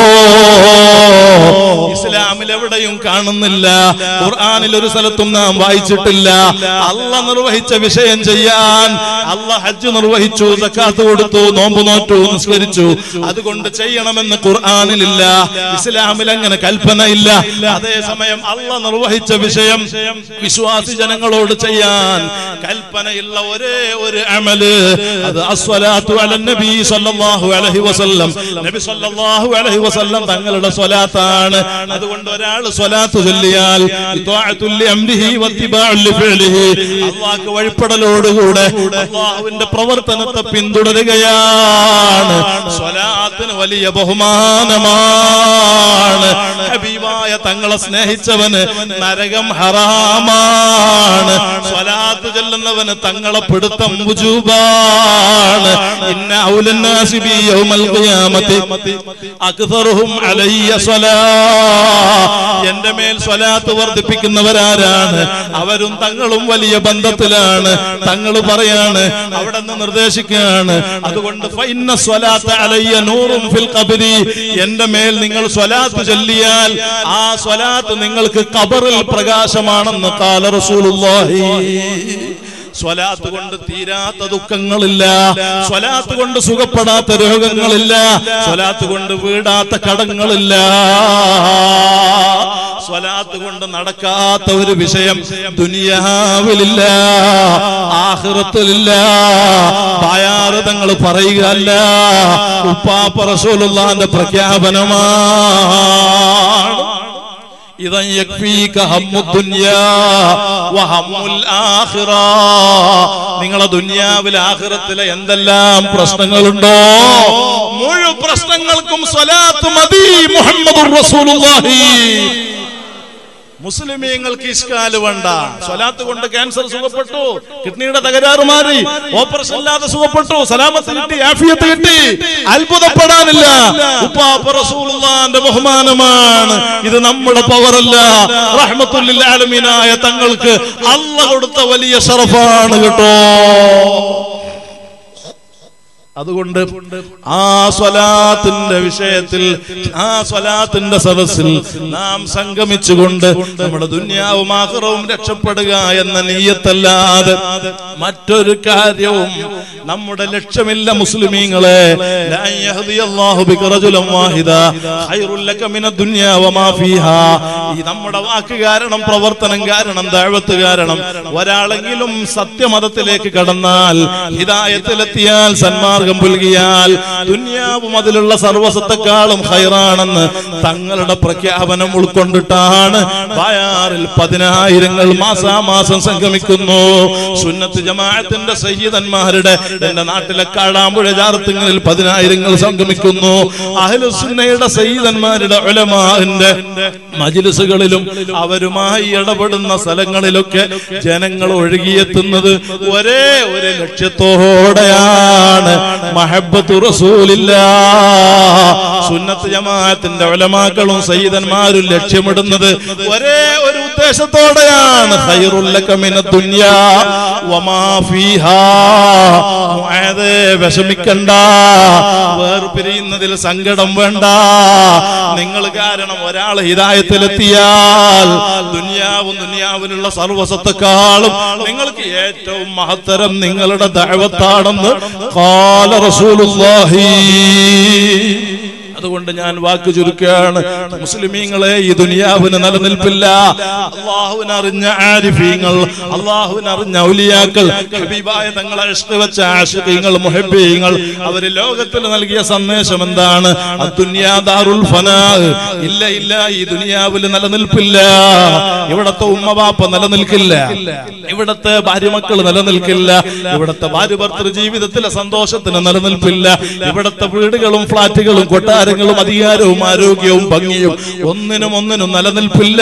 ഇസ്ലാമിൽ എവിടെയും കാണുന്നില്ല ഖുർആനിൽ ഒരു സ്ഥലത്തും നാം വായിച്ചിട്ടില്ല അല്ല നിർവഹിച്ച വിഷയം ചെയ്യാൻ അല്ല ഹജ്ജ് നിർവഹിച്ചു സക്കാത്ത് കൊടുത്തു നോമ്പ് നോറ്റു നിസ്കരിച്ചു അതുകൊണ്ട് ചെയ്യണമെന്ന് ഖുർആനിലില്ല ഇസ്ലാമിൽ അങ്ങനെ കൽപ്പനയില്ല അതേസമയം അല്ല നിർവഹിച്ച വിഷയം വിശ്വാസി ജനങ്ങളോട് ചെയ്യാൻ കൽപ്പനയുള്ള ഒരേ ഒരു അമല് അത് അസ്വലാത്തു അലൻ നബി സല്ലല്ലാഹു അലൈഹി വസല്ലം നബി സല്ലല്ലാഹു അലൈഹി വസല്ലം തങ്ങളുടെ സ്വലാത്താണ് അതുകൊണ്ട് ഒരാൾ സ്വലാത്ത് ചൊല്ലിയാൽ ഇത്വാഅത്തുൽ ലിഅംരിഹി വത്തിബാഉൽ ലിഫിഅലിഹി അല്ലാഹുക്ക് വഴിപ്പെടലോടുകൂടെ അല്ലാഹുവിന്റെ പ്രവർത്തനത്തെ പിന്തുടരുകയാണ് സ്വലാത്തിന് വലിയ ബഹുമാനമാണ് ഹബീബായ തങ്ങളെ സ്നേഹിച്ചവന് നരകം ഹറാമാണ് സ്വലാത്ത് ചെല്ലുന്നവന് തങ്ങളെ പിടുത്തം വുജൂബാണ് ഇന്ന ഔലന്നാസി ബി യൗമൽ ഖിയാമത്തി അക്സറുഹും അലയ്യ സ്വലാ എന്റെ മേൽ സ്വലാത്ത് വർദ്ധിപ്പിക്കുന്നവരാരാണ് അവരും തങ്ങളും വലിയ ബന്ധത്തിലാണ് തങ്ങൾ പറയാണ് അവിടെ നിന്ന് നിർദ്ദേശിക്കുകയാണ് അതുകൊണ്ട് ഫൈന്ന സ്വലാത്ത അലയ്യ നൂറും ഫിൽ ഖബരി എന്റെ മേൽ നിങ്ങൾ സ്വലാത്ത് ചൊല്ലിയാൽ ആ സ്വലാത്ത് നിങ്ങൾക്ക് ഖബറിൽ പ്രകാശമാണെന്ന് കാല റസൂലുള്ളാഹി സ്വലാത്ത് കൊണ്ട് തീരാത്ത ദുഃഖങ്ങളില്ല സ്വലാത്ത് കൊണ്ട് സുഖപ്പെടാത്ത രോഗങ്ങളില്ല സ്വലാത്ത് കൊണ്ട് വീടാത്ത കടങ്ങളില്ല സ്വലാത്ത് കൊണ്ട് നടക്കാത്ത ഒരു വിഷയം ദുനിയാവിലില്ല ആഹൃത്തിലില്ല പായാറുതങ്ങൾ പറയുക അല്ല ഉപ്പാപ്പ റസൂലുള്ളാന്റെ പ്രഖ്യാപനമാണ് ഇതൻ യക്ഫീക ഹമ്മു ദുനിയാ വഹമ്മുൽ ആഖിറ നിങ്ങളെ ദുനിയാവിലെ ആഖിറത്തിലെ എന്തെല്ലാം പ്രശ്നങ്ങളുണ്ടോ മുഴുവൻ പ്രശ്നങ്ങൾക്കും സ്വലാത്ത് മതി മുഹമ്മദുർ റസൂലുള്ളാഹി മുസ്ലിമീങ്ങൾക്ക് ഇഷ്കാല് വേണ്ട സ്വലാത്ത് കൊണ്ട് ക്യാൻസർ സുഖപ്പെട്ടു കിഡ്നിയുടെ തകരാറ് മാറി ഓപ്പറേഷൻ ഇല്ലാതെ സുഖപ്പെട്ടു സലാമത്ത് കിട്ടി ആഫിയത്ത് കിട്ടി അത്ഭുതപ്പെടാനില്ല ഉപ്പാപ്പ റസൂലുള്ളാന്റെ ബഹുമാനമാണ് ഇത് നമ്മുടെ പവറല്ല റഹ്മത്തുല്ലിൽ ആലമീനായ തങ്ങൾക്ക് അല്ല കൊടുത്ത വലിയ ഷറഫാണ് കേട്ടോ അതുകൊണ്ട് ആ സ്വലാത്തിന്റെ വിഷയത്തിൽ ആ സ്വലാത്തിന്റെ സദസ്സിൽ നാം സംഗമിച്ചുകൊണ്ട് നമ്മുടെ ദുന്യാവും ആഹ്റവും രക്ഷപ്പെടുക എന്ന നീയത്തല്ലാതെ മറ്റൊരു കാര്യവും നമ്മുടെ ലക്ഷ്യമില്ല മുസ്ലിമീങ്ങളെ ലാ യഹ്ദിയല്ലാഹു ബിക റജുലൻ വാഹിദ ഖൈറുൽ ലക മിന ദുനിയാ വമാ ഫീഹാ ഈ നമ്മുടെ വാക്ക് കാരണം പ്രവർത്തനം കാരണം ദഅവത്ത് കാരണം ഒരാളെങ്കിലും സത്യമതത്തിലേക്ക് കടന്നാൽ ഹിദായത്തിലെത്തിയാൽ സന്മാർഗം പുൽകിയാൽ ദുന്യാവും അതിലുള്ള സർവസത്തെക്കാളും ഹൈറാണെന്ന് തങ്ങളുടെ പ്രഖ്യാപനം ഉൾക്കൊണ്ടിട്ടാണ് ബായാറിൽ പതിനായിരങ്ങൾ മാസാമാസം സംഗമിക്കുന്നു സുന്നത്ത് ജമാഅത്തിന്റെ സയ്യിദന്മാരുടെ എന്റെ നാട്ടിലെ കാടാമ്പുഴ ജാറത്തിങ്ങളിൽ പതിനായിരങ്ങൾ സംഗമിക്കുന്നു അഹ്ലുസുന്നയുടെ സയ്യിദന്മാരുടെ ഉലമാന്റെ മജിലിസുകളിലും അവരുമായി ഇടപെടുന്ന സ്ഥലങ്ങളിലൊക്കെ ജനങ്ങൾ ഒഴുകിയെത്തുന്നത് ഒരേ ഒരു ലക്ഷ്യത്തോടെയാണ് മഹബത്തു റസൂലില്ല സുന്നത്ത് ജമാഅത്തിന്റെ ഉലമാക്കളും സയ്യിദന്മാരും ലക്ഷ്യമിടുന്നത് ഒരേ ഒരു ഉദ്ദേശത്തോടെയാണ് ഖൈറുൽ ലക മിന ദുനിയാ വമാ ഫീഹാ മുആദേ വിഷമിക്കണ്ട വേർപിരിയുന്നതിൽ സങ്കടം വേണ്ട നിങ്ങൾ കാരണം ഒരാൾ ഹിദായത്തിലെത്തിയാൽ ദുനിയാവും ദുനിയാവിലുള്ള സർവസത്തെക്കാളും നിങ്ങൾക്ക് ഏറ്റവും മഹത്തരം നിങ്ങളുടെ ദഅവത്താണെന്ന് ഖാല റസൂലുള്ളാഹി അതുകൊണ്ട് ഞാൻ വാക്ക് ചുരുക്കുകയാണ് മുസ്ലിമീങ്ങളെ ഈ ദുനിയാവിന് നിലനിൽപ്പില്ല അള്ളാഹുവിനെ അറിഞ്ഞ ആരിഫീങ്ങൾ അള്ളാഹുവിനെ അറിഞ്ഞ ഔലിയാക്കൾ ഹബീബായ തങ്ങളെ ഇഷ്ട വെച്ച ആഷിഖീങ്ങൾ മുഹബീങ്ങൾ അവര് ലോകത്തിൽ നൽകിയ സന്ദേശം എന്താണ് അദ്ദുനിയാ ദാറുൽ ഫനാ ഇല്ല ഇല്ല ഈ ദുനിയാവിൽ നിലനിൽപ്പില്ല ഇവിടത്തെ ഉമ്മവാപ്പ നിലനിൽക്കില്ല ഇവിടത്തെ ഭാര്യമക്കൾ നിലനിൽക്കില്ല ഇവിടത്തെ ഭാര്യ ഭർത്തൃ ജീവിതത്തിലെ സന്തോഷത്തിന് നിലനിൽപ്പില്ല ഇവിടത്തെ വീടുകളും ഫ്ളാറ്റുകളും കൊട്ടാരങ്ങളും അധികാരവും ആരോഗ്യവും ഭംഗിയും ഒന്നിനും ഒന്നിനും നിലനിൽപ്പില്ല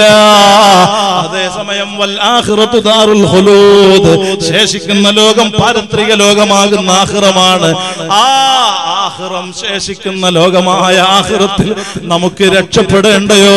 അതേസമയം വൽ ആഖിറത്തു ദാറുൽ ഖുലൂദ് ശേഷിക്കുന്ന ലോകം പാരത്രിക ലോകമാകുന്ന ആഖിറമാണ് ആ ആഖിറം ശേഷിക്കുന്ന ലോകമായ ആഖിറത്തിൽ നമുക്ക് രക്ഷപ്പെടേണ്ടയോ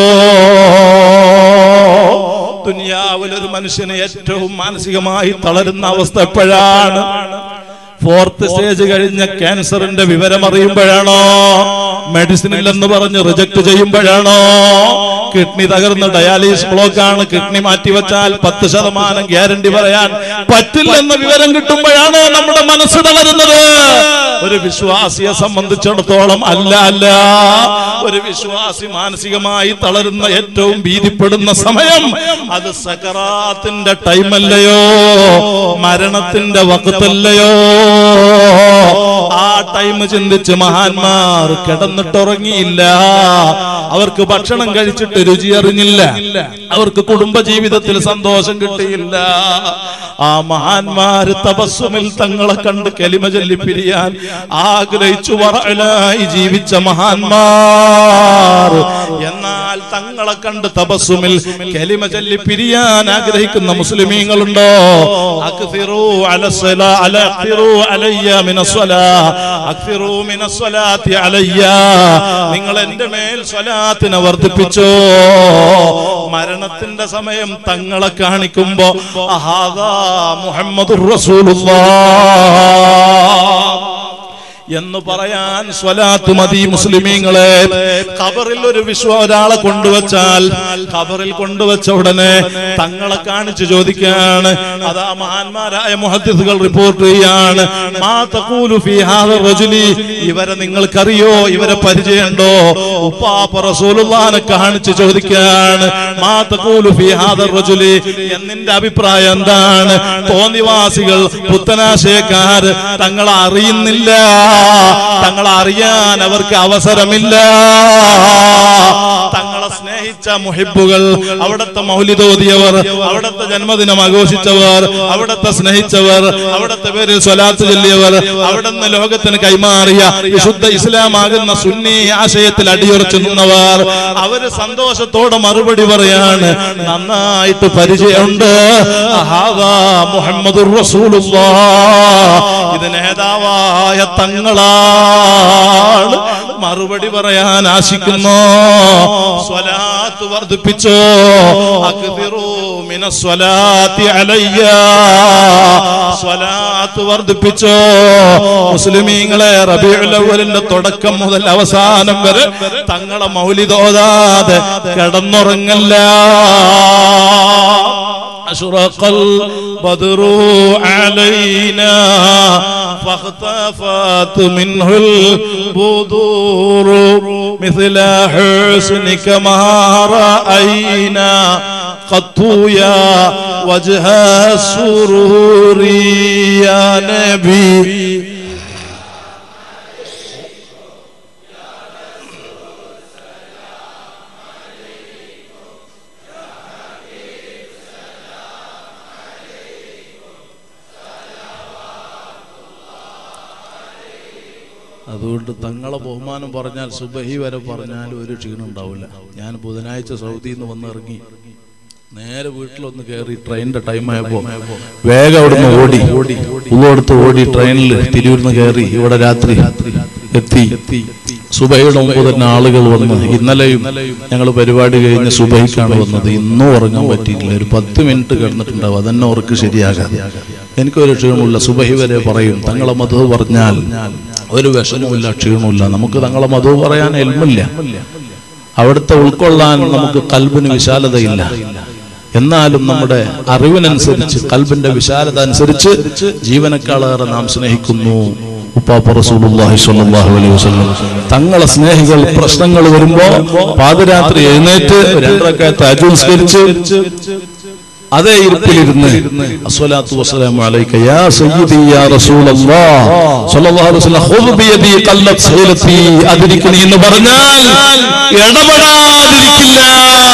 ദുനിയാവിൽ ഒരു മനുഷ്യന് ഏറ്റവും മാനസികമായി തളരുന്ന അവസ്ഥ എപ്പോഴാണ് ഫോർത്ത് സ്റ്റേജ് കഴിഞ്ഞ ക്യാൻസറിന്റെ വിവരം അറിയുമ്പോഴാണോ മെഡിസിൻ ഇല്ലെന്ന് പറഞ്ഞ് റിജക്ട് ചെയ്യുമ്പോഴാണോ കിഡ്നി തകർന്ന് ഡയാലിസിസ് ബ്ലോക്ക് ആണ് കിഡ്നി മാറ്റിവെച്ചാൽ പത്ത് ശതമാനം ഗ്യാരണ്ടി പറയാൻ പറ്റില്ലെന്ന വിവരം കിട്ടുമ്പോഴാണോ നമ്മുടെ മനസ്സ് തളരുന്നത് ഒരു വിശ്വാസിയെ സംബന്ധിച്ചിടത്തോളം അല്ല അല്ല ഒരു വിശ്വാസി മാനസികമായി തളരുന്ന ഏറ്റവും ഭീതിപ്പെടുന്ന സമയം അത് സകറാത്തിന്റെ ടൈമല്ലയോ മരണത്തിന്റെ വക്കത്തല്ലയോ ആ ടൈം ചിന്തിച്ച് മഹാന്മാർ കിടന്നിട്ടുറങ്ങിയില്ല അവർക്ക് ഭക്ഷണം കഴിച്ചിട്ട് രുചി അറിഞ്ഞില്ല അവർക്ക് കുടുംബ ജീവിതത്തിൽ സന്തോഷം കിട്ടിയില്ല ആ മഹാന്മാര് തപസ്സുമിൽ തങ്ങളെ കണ്ട് കലിമ ചൊല്ലി പിരിയാൻ ആഗ്രഹിച്ചു വറലായി ജീവിച്ച മഹാന്മാർ എന്നാൽ തങ്ങളെ കണ്ട് തപസ്സുമിൽ കലിമ ചൊല്ലി പിരിയാൻ ആഗ്രഹിക്കുന്ന മുസ്ലിമീങ്ങളുണ്ടോ അക്തിറൂ അലസ്സലാ അല അക്തിറൂ അലയ്യ മിനസ്സലാ അക്തിറൂ മിനസ്സലാത്തി അലയ്യ നിങ്ങൾ എന്റെ മേൽ സ്വലാത്തിനെ വർദ്ധിപ്പിച്ചോ മരണത്തിന്റെ സമയം തങ്ങളെ കാണിക്കുമ്പോ അഹാദാ മുഹമ്മദുർ റസൂലുള്ളാഹ് എന്ന് പറയാൻ സ്വലാത്ത് മതി മുസ്ലിമീങ്ങളെ ഖബറിൽ ഒരു വിശ്വ ഒരാളെ കൊണ്ടുവച്ചാൽ ഖബറിൽ കൊണ്ടുവച്ച ഉടനെ തങ്ങളെ കാണിച്ച് ചോദിക്കാണ് അതാ മഹാന്മാരായ മുഹദ്ദിസുകൾ റിപ്പോർട്ട് ചെയ്യാണ് മാ തഖൂലു ഫീ ഹാദ റജുലി ഇവരെ നിങ്ങൾക്കറിയോ ഇവരെ പരിചയമുണ്ടോ ഉപ്പാപ്പ റസൂലുള്ളാഹിനെ കാണിച്ച് ചോദിക്കാണ് മാ തഖൂലു ഫീ ഹാദ റജുലി എന്നിന്റെ അഭിപ്രായം എന്താണ് തോന്നിവാസികൾ പുത്തനാശയക്കാർ തങ്ങളെ അറിയുന്നില്ല തങ്ങളെ അറിയാൻ അവർക്ക് അവസരമില്ല തങ്ങളെ സ്നേഹിച്ച മുഹിബുകൾ അവിടുത്തെ മൗലിതോതിയവർ അവിടുത്തെ ജന്മദിനം ആഘോഷിച്ചവർ അവിടുത്തെ സ്നേഹിച്ചവർ അവിടുത്തെ പേരിൽ സ്വലാത്ത് ചൊല്ലിയവർ അവിടുന്ന് ലോകത്തിന് കൈമാറിയ വിശുദ്ധ ഇസ്ലാമാകുന്ന സുന്നി ആശയത്തിൽ അടിയുറച്ചു നിന്നവർ അവര് സന്തോഷത്തോടെ മറുപടി പറയാണ് നന്നായിട്ട് പരിചയമുണ്ട് ഹാദാ മുഹമ്മദുർ റസൂലുള്ളാഹ് ഇത് നേതാവായ തങ്ങളാണ് മറുപടി പറയാൻ ആശിക്കുന്നു സ്വലാത്ത് വർദ്ധിപ്പിച്ചോ അക്തിറൂ മിന സ്വലാത്തി അലയ്യ സ്വലാത്ത് വർദ്ധിപ്പിച്ചോ മുസ്ലിമീങ്ങളെ റബീഉൽ അവ്വലിന്റെ തുടക്കം മുതൽ അവസാനം വരെ തങ്ങളെ മൗലിദോതാതെ കിടന്നുറങ്ങല്ല أشرق البدر علينا فاختفت منه البدور مثل حسنك ما رأينا قط يا وجه السرور يا نبي അതുകൊണ്ട് തങ്ങളെ ബഹുമാനം പറഞ്ഞാൽ സുബഹി വരെ പറഞ്ഞാലും ഒരു ക്ഷീണം ഉണ്ടാവില്ല ഞാൻ ബുധനാഴ്ച സൗദിയിൽ നിന്ന് വന്നിറങ്ങി നേരെ വീട്ടിലൊന്ന് കയറി ട്രെയിനിന്റെ ടൈം ആയപ്പോ വേഗം അവിടുന്ന് ഓടി ഉള്ളടുത്ത് ഓടി ട്രെയിനിൽ തിരൂരിന്ന് കയറി ഇവിടെ രാത്രി എത്തി സുബൈയുടെ മുമ്പ് തന്നെ ആളുകൾ വന്ന് ഇന്നലെയും ഞങ്ങൾ പരിപാടി കഴിഞ്ഞ് സുബൈക്കാണ് വന്നത് ഇന്നും ഉറങ്ങാൻ പറ്റിയിട്ടില്ല ഒരു പത്ത് മിനിറ്റ് കിടന്നിട്ടുണ്ടാവും അതന്നെ ഉറക്ക് ശരിയാകാതെ എനിക്കൊരു ക്ഷീണമില്ല സുബഹി വരെ പറയും തങ്ങളെ മധു പറഞ്ഞാൽ ഒരു വിഷമവുമില്ല ക്ഷീണമില്ല നമുക്ക് തങ്ങളെ മധു പറയാൻ എൽമില്ല അവിടുത്തെ ഉൾക്കൊള്ളാൻ നമുക്ക് കൽബിന് വിശാലതയില്ല എന്നാലും നമ്മുടെ അറിവിനനുസരിച്ച് കൽബിന്റെ വിശാലത അനുസരിച്ച് ജീവനക്കാളേറെ നാം സ്നേഹിക്കുന്നു ഉപ്പാപ്പ റസൂലുള്ളാഹി സ്വല്ലല്ലാഹു അലൈഹി വസല്ലം തങ്ങളെ സ്നേഹികൾ പ്രശ്നങ്ങൾ വരുമ്പോ പാതിരാത്രി എഴുന്നേറ്റ് രണ്ടരക്കാലത്ത് അജുസ്കരിച്ച് അതേ ഇരിപ്പിലിരുന്ന് അസ്സലാത്തു വസ്സലാമു അലൈക യാ സയ്യിദി യാ റസൂലല്ലാഹ് സ്വല്ലല്ലാഹു അലൈഹി വസല്ലം ഖുദ് ബിയദി ഖല്ലത് സൈലത്തി അദ്രിക്നി എന്ന് പറഞ്ഞാൽ ഇടപെടാതിരിക്കില്ല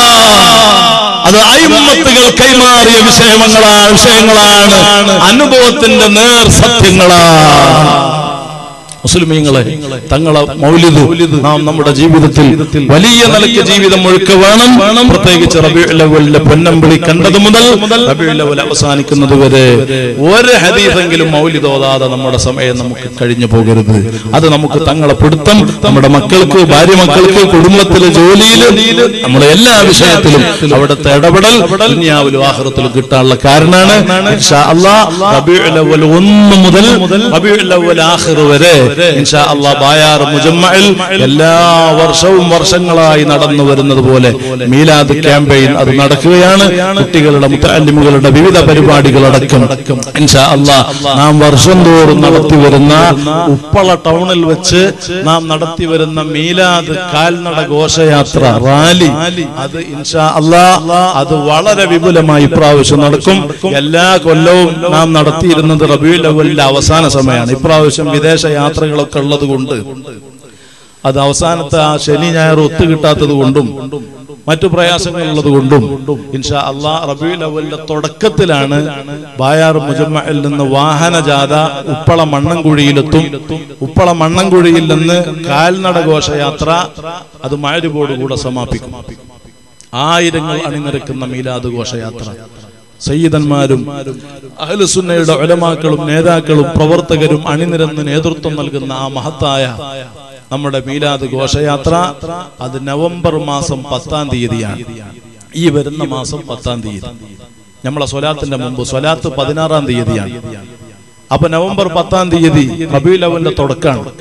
അത് അയിമത്തുകൾ കൈമാറിയ വിഷയങ്ങളാണ് വിഷയങ്ങളാണ് അനുഭവത്തിന്റെ നേർ സത്യങ്ങളാണ് മുസ്ലിമീങ്ങളെ തങ്ങളെ മൗലിദ് നാം നമ്മുടെ ജീവിതത്തിൽ വലിയ നിലയ്ക്ക് ജീവിതം ഒഴുക്ക് വേണം വേണം പ്രത്യേകിച്ച് റബിയുലവലിന്റെ പൊന്നമ്പിളി കണ്ടത് മുതൽ റബിയുലവൽ അവസാനിക്കുന്നത് വരെ ഒരു ഹദീസെങ്കിലും മൗലിദ് ഓതാതെ നമ്മുടെ സമയം നമുക്ക് കഴിഞ്ഞു പോകരുത് അത് നമുക്ക് തങ്ങളെ പിടുത്തം നമ്മുടെ മക്കൾക്ക് ഭാര്യ മക്കൾക്ക് കുടുംബത്തിലെ ജോലിയിൽ നമ്മുടെ എല്ലാ വിഷയത്തിലും അവിടുത്തെ ഇടപെടൽ ദുനിയാവിലും ആഹ്റത്തിലും കിട്ടാനുള്ള കാരണമാണ് ഇൻഷാ അല്ലാഹ് റബീഉൽ അവ്വൽ ഒന്ന് മുതൽ റബീഉൽ അവ്വൽ ആഖിർ വരെ ഇൻഷാ അല്ലാഹ് ബായാർ മുജമ്മയിൽ എല്ലാ വർഷവും വർഷങ്ങളായി നടന്നു വരുന്നത് പോലെ മീലാദ് ക്യാമ്പയിൻ അത് നടക്കുകയാണ് കുട്ടികളുടെ മുത്തല്ലിമുകളുടെ വിവിധ പരിപാടികളടക്കം ഇൻഷാ അല്ലാഹ് നാം വർഷം തോറും നടത്തി വരുന്ന ഉപ്പള ടൗണിൽ വെച്ച് നാം നടത്തി വരുന്ന മീലാദ് കാൽനട ഘോഷയാത്ര റാലി അത് ഇൻഷാ അല്ലാ അത് വളരെ വിപുലമായി ഇപ്രാവശ്യം നടക്കും എല്ലാ കൊല്ലവും നാം നടത്തിയിരുന്നത് റബിയുൽ അവലിന്റെ അവസാന സമയമാണ് ഇപ്രാവശ്യം വിദേശ യാത്രകളൊക്കെ ഉള്ളത് കൊണ്ട് അത് അവസാനത്തെ ആ ശനി ഞായർ ഒത്തുകിട്ടാത്തത് കൊണ്ടും മറ്റു പ്രയാസങ്ങൾ ഉള്ളത് കൊണ്ടും ഇൻഷാ അള്ളാ റബിയുൽ അവലിന്റെ തുടക്കത്തിലാണ് ബായാർ മുജമ്മയിൽ നിന്ന് വാഹനജാഥ ഉപ്പള മണ്ണൻകുഴിയിലെത്തും ഉപ്പള മണ്ണൻകുഴിയിൽ നിന്ന് കാൽനട ഘോഷയാത്ര അത് മാരുപോടുകൂടെ സമാപിക്കും ആയിരങ്ങൾ അണിനിരക്കുന്ന മീലാദ് ഘോഷയാത്ര സയ്യിദന്മാരും അഹ്ലുസുന്നയുടെ ഒലമാക്കളും നേതാക്കളും പ്രവർത്തകരും അണിനിരന്ന് നേതൃത്വം നൽകുന്ന ആ മഹത്തായ നമ്മുടെ മീലാദ് ഘോഷയാത്ര അത് നവംബർ മാസം പത്താം തീയതിയാണ് ഈ വരുന്ന മാസം പത്താം തീയതി നമ്മളെ സ്വലാത്തിന്റെ മുമ്പ് സ്വലാത്ത് പതിനാറാം തീയതിയാണ് അപ്പൊ നവംബർ പത്താം തീയതി റബീൽ അവന്റെ തുടക്കമാണ്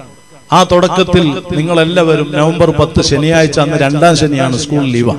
ആ തുടക്കത്തിൽ നിങ്ങൾ എല്ലാവരും നവംബർ പത്ത് ശനിയാഴ്ച അന്ന് രണ്ടാം ശനിയാണ് സ്കൂൾ ലീവാ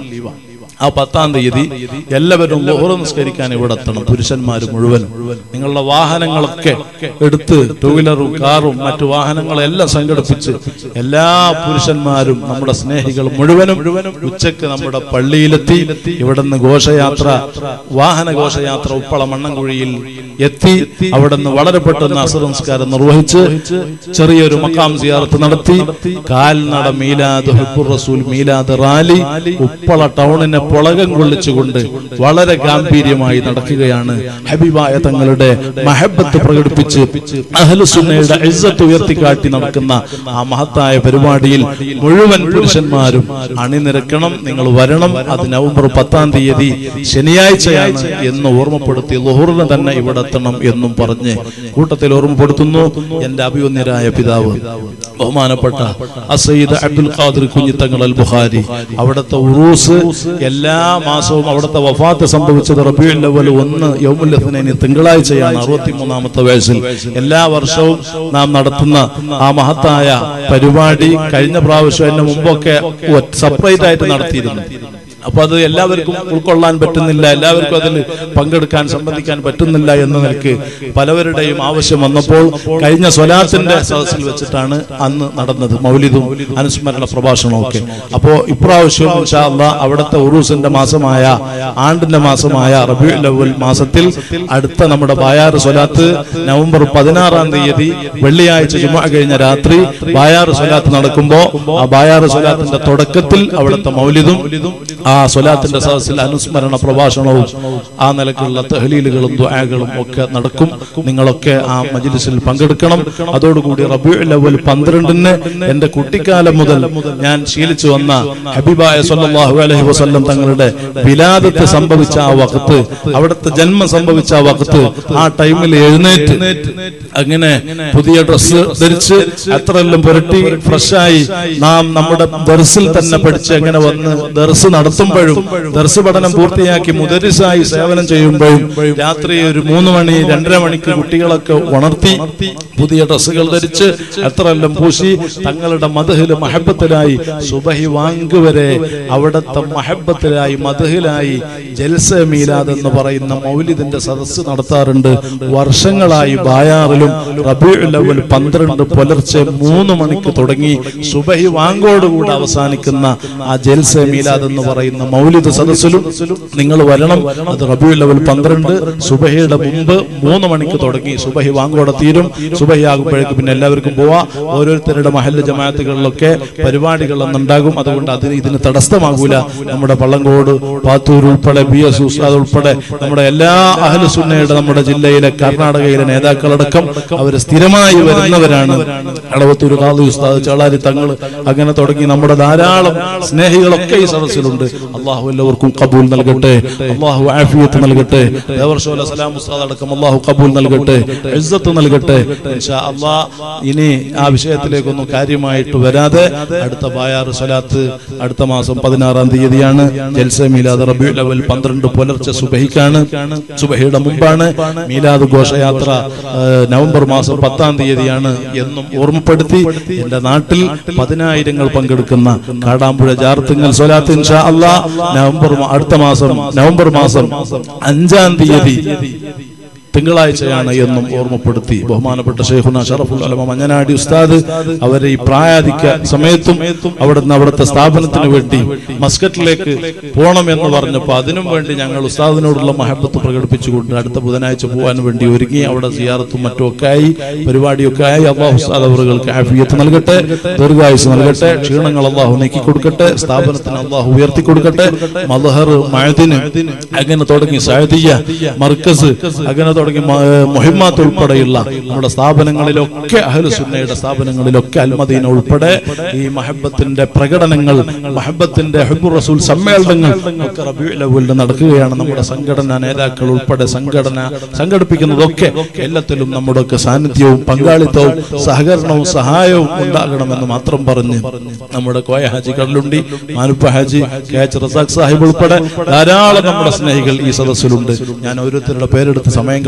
ആ പത്താം തീയതി എല്ലാവരും ലോഹറ് നിസ്കരിക്കാൻ ഇവിടെ എത്തണം പുരുഷന്മാർ മുഴുവനും നിങ്ങളുടെ വാഹനങ്ങളൊക്കെ എടുത്ത് ടൂ വീലറും കാറും മറ്റു വാഹനങ്ങളെല്ലാം സംഘടിപ്പിച്ച് എല്ലാ പുരുഷന്മാരും നമ്മുടെ സ്നേഹികൾ മുഴുവനും ഉച്ചക്ക് നമ്മുടെ പള്ളിയിലെത്തി ഇവിടുന്ന് ഘോഷയാത്ര വാഹന ഘോഷയാത്ര ഉപ്പള മണ്ണൻകുഴിയിൽ എത്തി അവിടുന്ന് വളരെ പെട്ടെന്ന് അസർ നമസ്കാരം നിർവഹിച്ച് ചെറിയൊരു മക്കാം സിയാറത്ത് നടത്തി കാൽനട മീലാദ് ഹിബുർ റസൂൽ മീലാദ് റാലി ഉപ്പള ടൗണിനെ പുളകം കൊള്ളിച്ചുകൊണ്ട് വളരെ ഗാംഭീര്യമായി നടക്കുകയാണ് ഹബീബായ തങ്ങളുടെ മഹബത്ത് പ്രകടിപ്പിച്ച് അഹ്ലുസുന്നയുടെ ഇസ്സത്ത് ഉയർത്തിക്കാട്ടി നടക്കുന്ന ആ മഹത്തായ പരിപാടിയിൽ മുഴുവൻ പുരുഷന്മാരും അണിനിരക്കണം നിങ്ങൾ വരണം അത് നവംബർ പത്താം തീയതി ശനിയാഴ്ചയാണ് എന്ന് ഓർമ്മപ്പെടുത്തി ലുഹറിന് തന്നെ ഇവിടെ എത്തണം എന്നും പറഞ്ഞ് കൂട്ടത്തിൽ ഓർമ്മപ്പെടുത്തുന്നു എന്റെ അഭിവന്യരായ പിതാവ് ബഹുമാനപ്പെട്ട അസയ്യിദ് അബ്ദുൽ ഖാദിർ കുഞ്ഞിത്തങ്ങൾ അൽ ബുഖാരി അവിടുത്തെ ഉറൂസ് എല്ലാ മാസവും അവിടുത്തെ വഫാത്ത് സംഭവിച്ചത് റബിയുൽ അവൽ ഒന്ന് യൗമുല്ലഫിനെ തിങ്കളാഴ്ചയാണ് അറുപത്തിമൂന്നാമത്തെ വയസ്സിൽ എല്ലാ വർഷവും നാം നടത്തുന്ന ആ മഹത്തായ പരിപാടി കഴിഞ്ഞ പ്രാവശ്യം എന്നെ മുമ്പൊക്കെ സെപ്പറേറ്റ് ആയിട്ട് നടത്തിയിരുന്നു അപ്പൊ അത് എല്ലാവർക്കും ഉൾക്കൊള്ളാൻ പറ്റുന്നില്ല എല്ലാവർക്കും അതിൽ പങ്കെടുക്കാൻ സംബന്ധിക്കാൻ പറ്റുന്നില്ല എന്ന നിലക്ക് പലവരുടെയും ആവശ്യം വന്നപ്പോൾ കഴിഞ്ഞ സ്വലാത്തിന്റെ സദസ്സിൽ വെച്ചിട്ടാണ് അന്ന് നടന്നത് മൗലിദും അനുസ്മരണ പ്രഭാഷണവും ഒക്കെ അപ്പോ ഇപ്രാവശ്യം ഇൻഷാ അല്ലാ അവിടുത്തെ ഉറൂസിന്റെ മാസമായ ആണ്ടിന്റെ മാസമായ റബിയുൽ അവൽ മാസത്തിൽ അടുത്ത നമ്മുടെ ബായാറ് സ്വലാത്ത് നവംബർ പതിനാറാം തീയതി വെള്ളിയാഴ്ച ജുമ കഴിഞ്ഞ രാത്രി ബായാറ് സ്വലാത്ത് നടക്കുമ്പോ ആ ബായാറ് സ്വലാത്തിന്റെ തുടക്കത്തിൽ അവിടുത്തെ മൗലിദും ആ സ്വലാത്തിന്റെ സദസ്സിൽ അനുസ്മരണ പ്രഭാഷണവും ആ നിലക്കുള്ള തഹലീലുകളും ദ്വാകളും ഒക്കെ നടക്കും നിങ്ങളൊക്കെ ആ മജ്ലിസിൽ പങ്കെടുക്കണം അതോടുകൂടി റബിയുൽ അവൽ പന്ത്രണ്ടിന് എന്റെ കുട്ടിക്കാലം മുതൽ ഞാൻ ശീലിച്ചു വന്ന ഹബീബായ സല്ലല്ലാഹു അലൈഹി വസല്ലം തങ്ങളുടെ വിലാദത്ത് സംഭവിച്ച ആ വകത്ത് അവിടുത്തെ ജന്മം സംഭവിച്ച ആ വകത്ത് ആ ടൈമിൽ എഴുന്നേറ്റ് അങ്ങനെ പുതിയ ഡ്രസ്സ് ധരിച്ച് അത്രയെല്ലാം പുരട്ടി ഫ്രഷായി നാം നമ്മുടെ ദർസിൽ തന്നെ പഠിച്ച് അങ്ങനെ വന്ന് ദർസ് നടത്തുമ്പോഴും ദർസ് പഠനം പൂർത്തിയാക്കി മുദരിസായി സേവനം ചെയ്യുമ്പോഴും രാത്രി ഒരു മൂന്ന് മണി രണ്ടര മണിക്ക് കുട്ടികളൊക്കെ ഉണർത്തി പുതിയ ഡ്രസ്സുകൾ ധരിച്ച് എത്രയെല്ലാം പൂശി തങ്ങളുടെ മധുഹില് മഹബത്തിലായി സുബഹി വാങ്ക് വരെ അവിടുത്തെ മഹബത്തിലായി മധുഹിലായി ജൽസ മീലാദ് എന്ന് പറയുന്ന മൗലിദിന്റെ സദസ്സ് നടത്താറുണ്ട് വർഷങ്ങളായി ബായാറിലും റബിയുൽ അവൽ പന്ത്രണ്ട് പുലർച്ചെ മൂന്ന് മണിക്ക് തുടങ്ങി സുബഹി വാങ്കോടുകൂടി അവസാനിക്കുന്ന ആ ജൽസ മീലാദ് എന്ന് പറയുന്ന മൗലിദ് സദസ്സിലും നിങ്ങൾ വരണം അത് റബിയുൽ അവൽ പന്ത്രണ്ട് സുബഹിയുടെ മുമ്പ് മൂന്ന് മണിക്ക് തുടങ്ങി സുബഹി വാങ്കോടെ തീരും സുബഹി ആകുമ്പോഴേക്ക് പിന്നെ എല്ലാവർക്കും പോവാ ഓരോരുത്തരുടെ മഹല്ല ജമാഅത്തുകളിലൊക്കെ പരിപാടികൾ അന്നുണ്ടാകും അതുകൊണ്ട് അതിന് ഇതിന് തടസ്സമാകൂല നമ്മുടെ പള്ളങ്കോട് പാത്തൂർ ഉൾപ്പെടെ ബി എസ് ഉസ്താദ് ഉൾപ്പെടെ നമ്മുടെ എല്ലാ അഹലുസുന്നയുടെ നമ്മുടെ ജില്ലയിലെ കർണാടകയിലെ നേതാക്കളടക്കം അവർ സ്ഥിരമായി വരുന്നവരാണ് അളവത്തൂർ കാളി ഉസ്താദ് ചേളാരി തങ്ങൾ അങ്ങനെ തുടങ്ങി നമ്മുടെ ധാരാളം സ്നേഹികളൊക്കെ ഈ സദസ്സിലുണ്ട് അള്ളാഹു എല്ലാവർക്കും കബൂൽ നൽകട്ടെ അള്ളാഹു ആഫിയത്ത് നൽകട്ടെ ദേവർഷോല സലാം ഉസ്താദ് അടക്കം അള്ളാഹു കബൂൽ നൽകട്ടെ ഇസ്സത്ത് നൽകട്ടെ ഇൻഷാ അള്ളാഹ് ഇനി ആ വിഷയത്തിലേക്കൊന്നും കാര്യമായിട്ട് വരാതെ അടുത്ത ബായാറ് സ്വലാത്ത് അടുത്ത മാസം പതിനാറാം തീയതിയാണ് ജൽസ മീലാദ് റബിയുൽ അവൽ പന്ത്രണ്ട് പുലർച്ചെ സുബഹിക്കാണ് സുബഹിയുടെ മുമ്പാണ് മീലാദ് ഘോഷയാത്ര ആ, നവംബർ മാസം പത്താം തീയതിയാണ് എന്നും ഓർമ്മപ്പെടുത്തി എന്റെ നാട്ടിൽ പതിനായിരങ്ങൾ പങ്കെടുക്കുന്ന കാടാമ്പുഴ ജാർത്തിങ്ങൽ സ്വലാത്ത് ഇൻഷാ അള്ളാ നവംബർ മാ- അടുത്ത മാസം നവംബർ മാസം അഞ്ചാം തീയതി തിങ്കളാഴ്ചയാണ് എന്നും ഓർമ്മപ്പെടുത്തി ബഹുമാനപ്പെട്ട ഷെയ്ഖുന ഷറഫുൽ അലമ മഞ്ഞനാടി ഉസ്താദ് അവരെ ഈ പ്രായാധിക്യ സമയത്തും അവിടുന്ന് അവിടുത്തെ സ്ഥാപനത്തിന് വേണ്ടി മസ്കറ്റിലേക്ക് പോകണം എന്ന് പറഞ്ഞപ്പോൾ അതിനും വേണ്ടി ഞങ്ങൾ ഉസ്താദിനോടുള്ള മഹബത്ത് പ്രകടിപ്പിച്ചുകൊണ്ട് അടുത്ത ബുധനാഴ്ച പോകാൻ വേണ്ടി ഒരുങ്ങി അവിടെ സിയാറത്തും മറ്റും ഒക്കെ ആയി പരിപാടിയൊക്കെ ആയി അള്ളാഹു ഉസ്താദ് അവറുകൾക്ക് ആഫിയത്ത് നൽകട്ടെ ദീർഘായുസ് നൽകട്ടെ ക്ഷീണങ്ങൾ അള്ളാഹു നീക്കി കൊടുക്കട്ടെ സ്ഥാപനത്തിന് അള്ളാഹു ഉയർത്തി കൊടുക്കട്ടെ മലഹർ മഴദിന് അങ്ങനെ തുടങ്ങി സായദിയ മർക്കസ് അങ്ങനെ തുടങ്ങി മ- മുഹിമ്മാത്ത് ഉൾപ്പെടെയുള്ള നമ്മുടെ സ്ഥാപനങ്ങളിലൊക്കെ അഹലുസുന്നയുടെ സ്ഥാപനങ്ങളിലൊക്കെ അൽമദീന ഉൾപ്പെടെ ഈ മഹബത്തിന്റെ പ്രകടനങ്ങൾ മഹബത്തിന്റെ ഹുബുർ റസൂൽ സമ്മേളനങ്ങൾ ഒക്കെ റബീഉൽ അവ്വലിൽ നടക്കുകയാണ് നമ്മുടെ സംഘടനാ നേതാക്കൾ ഉൾപ്പെടെ സംഘടന സംഘടിപ്പിക്കുന്നതൊക്കെ എല്ലാത്തിലും നമ്മുടെ ഒക്കെ സാന്നിധ്യവും പങ്കാളിത്തവും സഹകരണവും സഹായവും ഉണ്ടാകണമെന്ന് മാത്രം പറഞ്ഞ് നമ്മുടെ കോയ ഹാജി കടലുണ്ടി മാനുപ്പ ഹാജി കെ എച്ച് റസാഖ് സാഹിബ് ഉൾപ്പെടെ ധാരാളം നമ്മുടെ സ്നേഹികൾ ഈ സദസ്സിലുണ്ട് ഞാൻ ഓരോരുത്തരുടെ പേരെടുത്ത് സമയം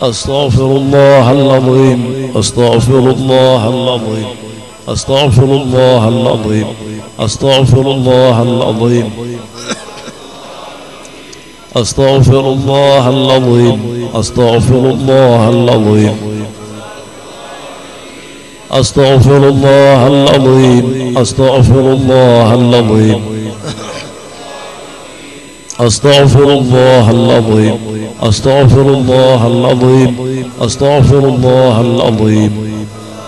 أستغفر الله العظيم أستغفر الله العظيم أستغفر الله العظيم أستغفر الله العظيم أستغفر الله العظيم أستغفر الله العظيم أستغفر الله العظيم أستغفر الله العظيم أستغفر الله العظيم أستغفر الله العظيم أستغفر الله العظيم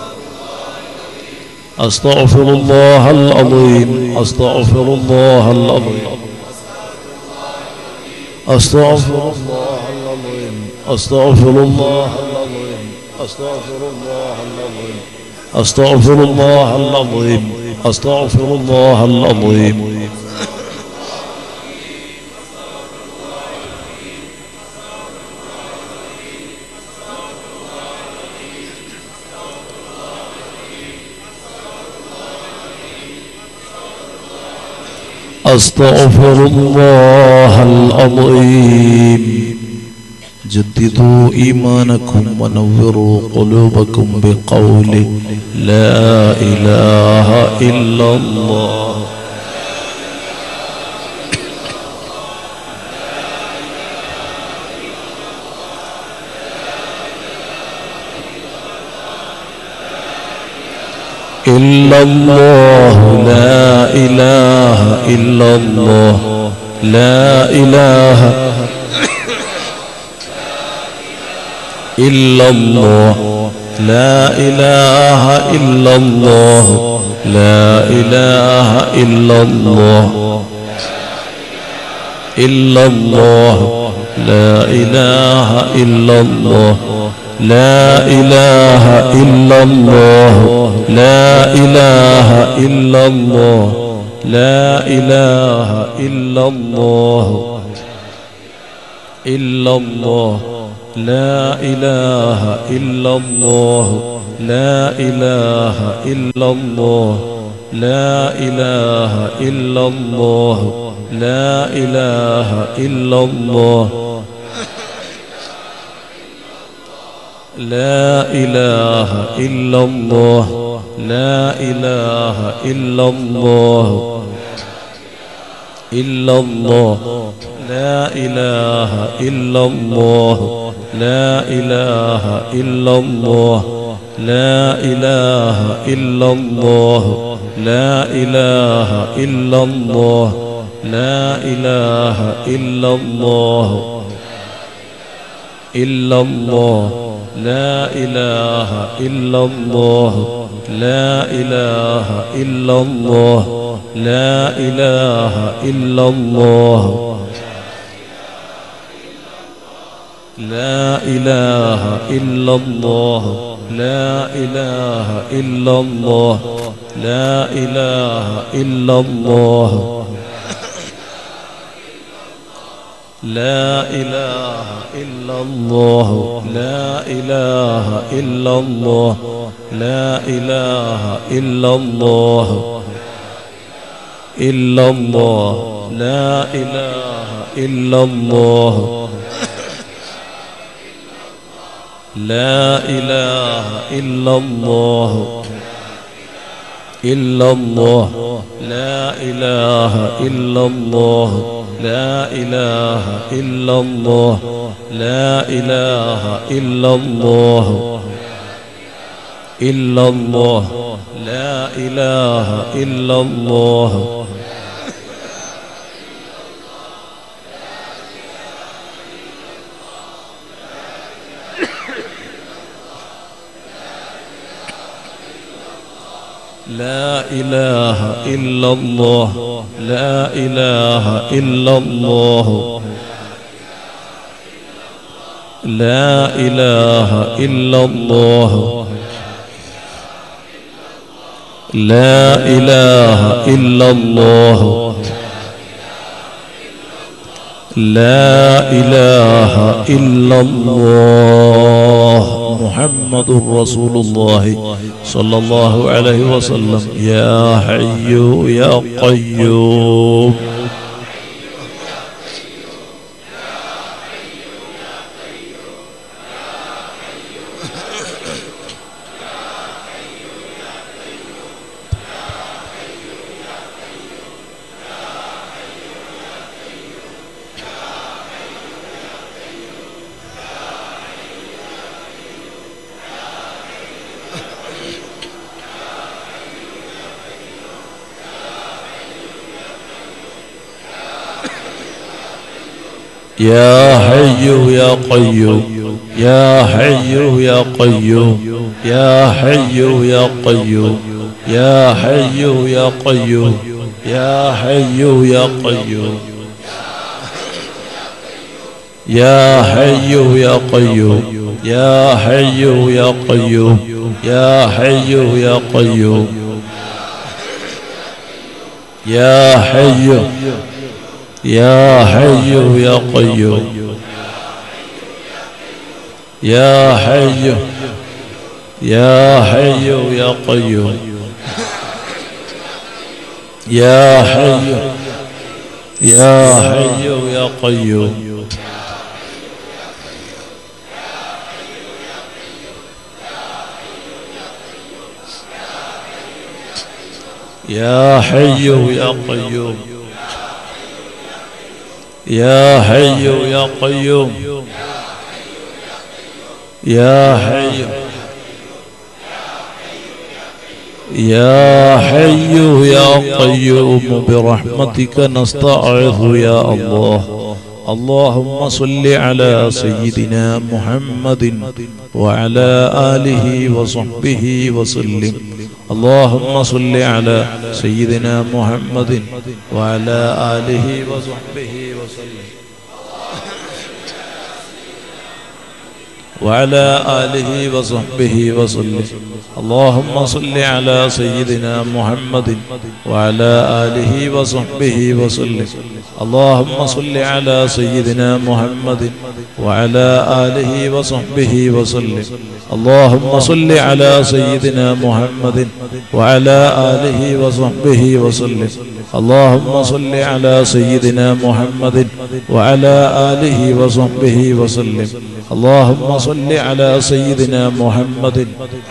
أستغفر الله العظيم أستغفر الله العظيم أستغفر الله العظيم أستغفر الله العظيم أستغفر الله العظيم أستغفر الله العظيم أستغفر الله العظيم أستغفر الله العظيم جددوا إيمانكم ونوروا قلوبكم بقول لا إله إلا الله إلا الله لا إله إلا الله لا إله إلا الله لا إله إلا الله لا إله إلا الله إلا الله لا إله إلا الله لا إله إلا الله لا إله إلا الله لا إله إلا الله إلا الله لا إله إلا الله لا إله إلا الله لا إله إلا الله لا إله إلا الله لا إله إلا الله لا إله إلا الله إلا الله لا إله إلا الله لا إله إلا الله لا إله إلا الله لا إله إلا الله لا إله إلا الله إلا الله لا إله إلا الله لا إله إلا الله لا إله إلا الله لا إله إلا الله لا إله إلا الله لا إله إلا الله لا إله إلا الله لا إله إلا الله لا إله إلا الله إلا الله لا إله إلا الله لا إله إلا الله إلا الله لا إله إلا الله لا إله إلا الله لا إله إلا الله إلا الله لا إله إلا الله لا إله إلا الله لا إله إلا الله لا إله إلا الله لا إله إلا الله لا إله إلا الله محمد رسول الله صلى الله عليه وسلم يا حي يا قيوم يا حي يا قيوم يا حي يا قيوم يا حي يا قيوم يا حي يا قيوم يا حي يا قيوم يا حي يا قيوم يا حي يا قيوم يا حي يا قيوم يا حي يا حي يا قيوم يا حي يا حي يا قيوم يا حي يا حي يا قيوم يا حي يا قيوم يا حي يا قيوم يا حي يا حي يا قيوم برحمتك نستعيذ يا الله اللهم صل على سيدنا محمد وعلى آله وصحبه وسلم اللهم صل على سيدنا محمد وعلى آله وصحبه وسلم وعلى آله وصحبه وسلم اللهم صل على سيدنا محمد وعلى آله وصحبه وسلم اللهم صل على سيدنا محمد وعلى آله وصحبه وسلم اللهم صل على سيدنا محمد وعلى آله وصحبه وسلم اللهم صل على سيدنا محمد وعلى آله وصحبه وسلم اللهم صل على سيدنا محمد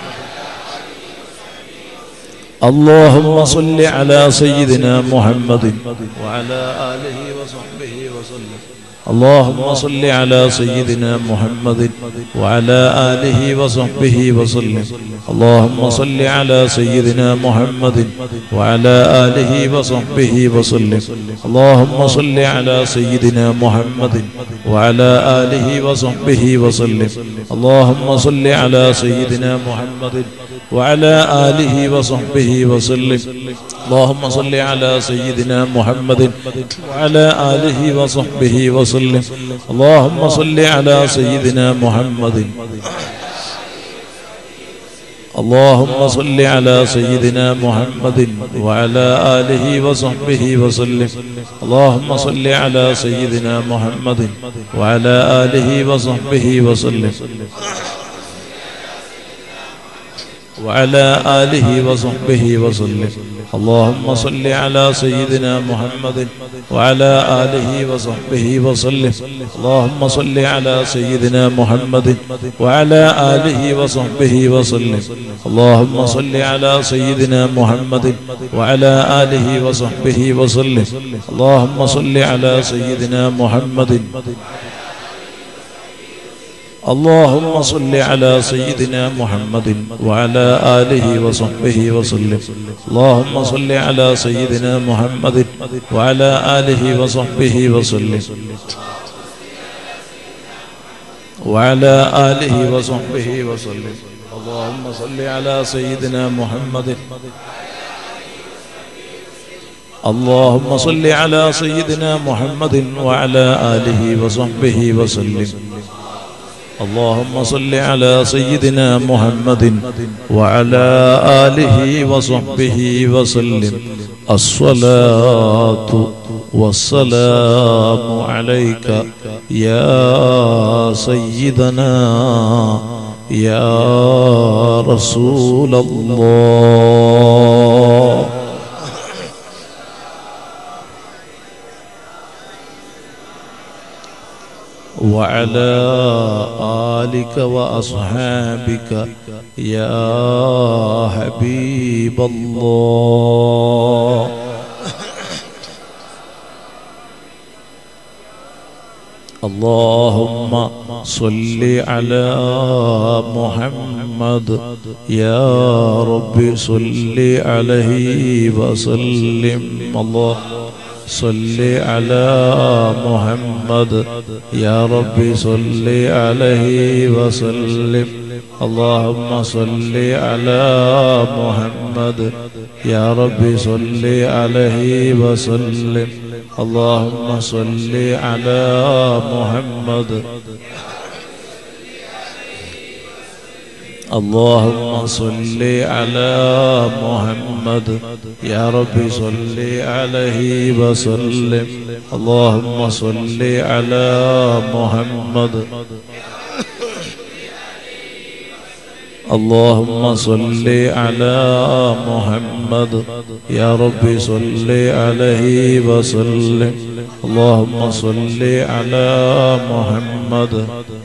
اللهم صل على سيدنا محمد وعلى آله وصحبه وسلم اللهم صل على سيدنا محمد وعلى آله وصحبه وسلم اللهم صل على سيدنا محمد وعلى آله وصحبه وسلم اللهم صل على سيدنا محمد وعلى آله وصحبه وسلم اللهم صل على سيدنا محمد وعلى آله وصحبه وسلم اللهم صل على سيدنا محمد وعلى آله وصحبه وسلم اللهم صل على سيدنا محمد اللهم صل على سيدنا محمد وعلى آله وصحبه وسلم اللهم صل على سيدنا محمد وعلى آله وصحبه وسلم وعلى آله وصحبه وسلم اللهم صل على سيدنا محمد وعلى آله وصحبه وسلم اللهم صل على سيدنا محمد وعلى آله وصحبه وسلم اللهم صل على سيدنا محمد وعلى آله وصحبه وسلم اللهم صل على سيدنا محمد اللهم صل على سيدنا محمد وعلى آله وصحبه وسلم اللهم صل على سيدنا محمد وعلى آله وصحبه وسلم وعلى آله وصحبه وسلم اللهم صل على سيدنا محمد اللهم صل على سيدنا محمد وعلى آله وصحبه وسلم اللهم صل على سيدنا محمد وعلى آله وصحبه وسلم الصلاة والسلام عليك يا سيدنا يا رسول الله وعلى آلك وأصحابك يا حبيب الله اللهم صل على محمد يا رب صل عليه وسلم الله صل على محمد يا ربي صل عليه وسلم اللهم صل على محمد يا ربي صل عليه وسلم اللهم صل على محمد اللهم صل على محمد يا رب صل عليه وسلم اللهم صل على محمد اللهم صل على محمد يا رب صل عليه وسلم اللهم صل على محمد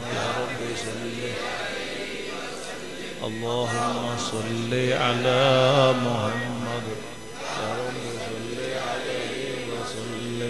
اللهم صل على محمد يا رب صل عليه وسلم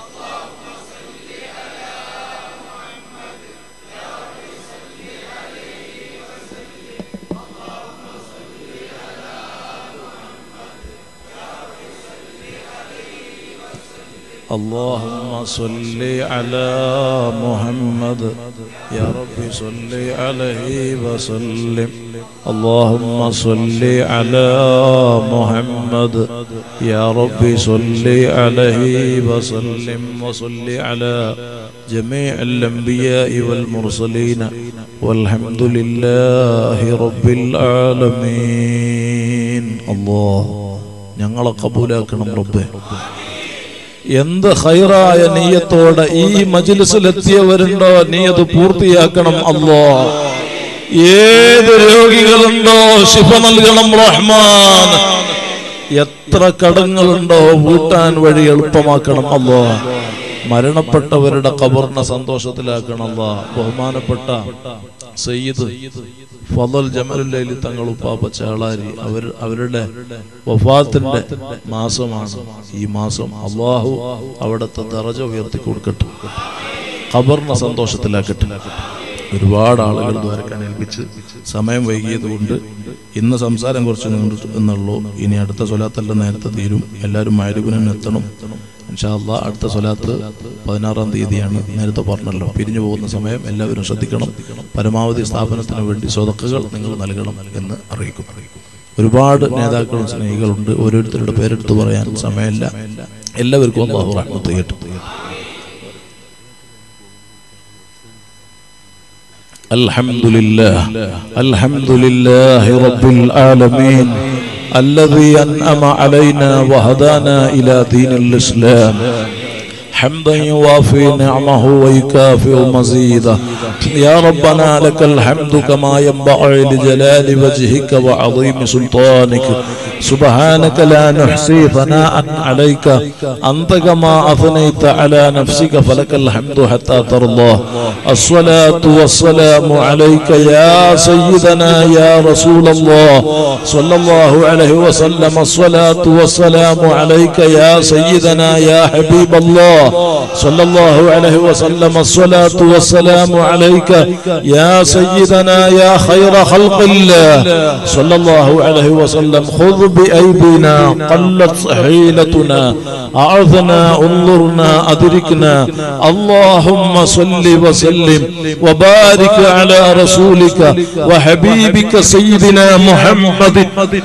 اللهم صل على محمد يا رب صل عليه وسلم اللهم صل على محمد يا رب صل عليه وسلم وصل على جميع الأنبياء والمرسلين والحمد لله رب العالمين الله ഞങ്ങളെ കബൂലാക്കണം റബ്ബേ എന്ത് ഹൈറായ നീയത്തോടെ ഈ മജിലിസിലെത്തിയവരുണ്ടോ നീ അത് പൂർത്തിയാക്കണം അല്ലോ ഏത് രോഗികളുണ്ടോ ശിഫ നൽകണം റഹ്മാൻ എത്ര കടങ്ങളുണ്ടോ വീട്ടാൻ വഴി എളുപ്പമാക്കണം അല്ലോ മരണപ്പെട്ടവരുടെ കബറിനെ സന്തോഷത്തിലാക്കണം അല്ലോ ബഹുമാനപ്പെട്ട സയ്യിദ് ഫضൽ ജമലുല്ലൈലി തങ്ങൾ ഉപ്പാപ്പ ചാളാരി അവർ അവരുടെ വഫാത്തിന്റെ മാസമാണ് ഈ മാസം അള്ളാഹു അവിടുത്തെ ദറജ ഉയർത്തി കൊടുക്കട്ടെ ഖബറിനെ സന്തോഷത്തിലാക്കട്ടെ ഒരുപാട് ആളുകൾ ദ്വാരക്കാൻ ഏൽപ്പിച്ച് സമയം വൈകിയത് കൊണ്ട് ഇന്ന് സംസാരം കുറച്ച് നീണ്ടു എന്നുള്ളൂ ഇനി അടുത്ത സ്വലാത്തെല്ലാം നേരത്തെ തീരും എല്ലാവരും മരുവിനും എത്തണം ഇൻഷാല്ല അടുത്ത സ്വലാത്ത് പതിനാറാം തീയതിയാണ് നേരത്തെ പറഞ്ഞല്ലോ പിരിഞ്ഞു പോകുന്ന സമയം എല്ലാവരും ശ്രദ്ധിക്കണം പരമാവധി സ്ഥാപനത്തിന് വേണ്ടി സ്വതക്കുകൾ നിങ്ങൾ നൽകണം എന്ന് അറിയിക്കും ഒരുപാട് നേതാക്കളും സ്നേഹികളുണ്ട് ഓരോരുത്തരുടെ പേരെടുത്ത് പറയാൻ സമയമില്ല എല്ലാവർക്കും അള്ളാഹു റഹ്മത്ത് കേട്ടു الحمد لله الحمد لله رب العالمين الذي أنعم علينا وهدانا إلى دين الإسلام حمدا يوافي نعمه ويكافئ مزيده يا ربنا لك الحمد كما ينبغي لجلال وجهك وعظيم سلطانك سبحانك لا نحصي ثناء عليك أنت كما أثنيت على نفسك فلك الحمد حتى ترضى الصلاة والسلام عليك يا سيدنا يا رسول الله صلى الله عليه وسلم الصلاة والسلام عليك يا سيدنا يا حبيب الله صلى الله عليه وسلم الصلاة والسلام عليك يا سيدنا يا خير خلق الله صلى الله عليه وسلم خذ بأيدينا قلت حيلتنا أعذنا انظرنا أدركنا اللهم صل وسلم وبارك على رسولك وحبيبك سيدنا محمد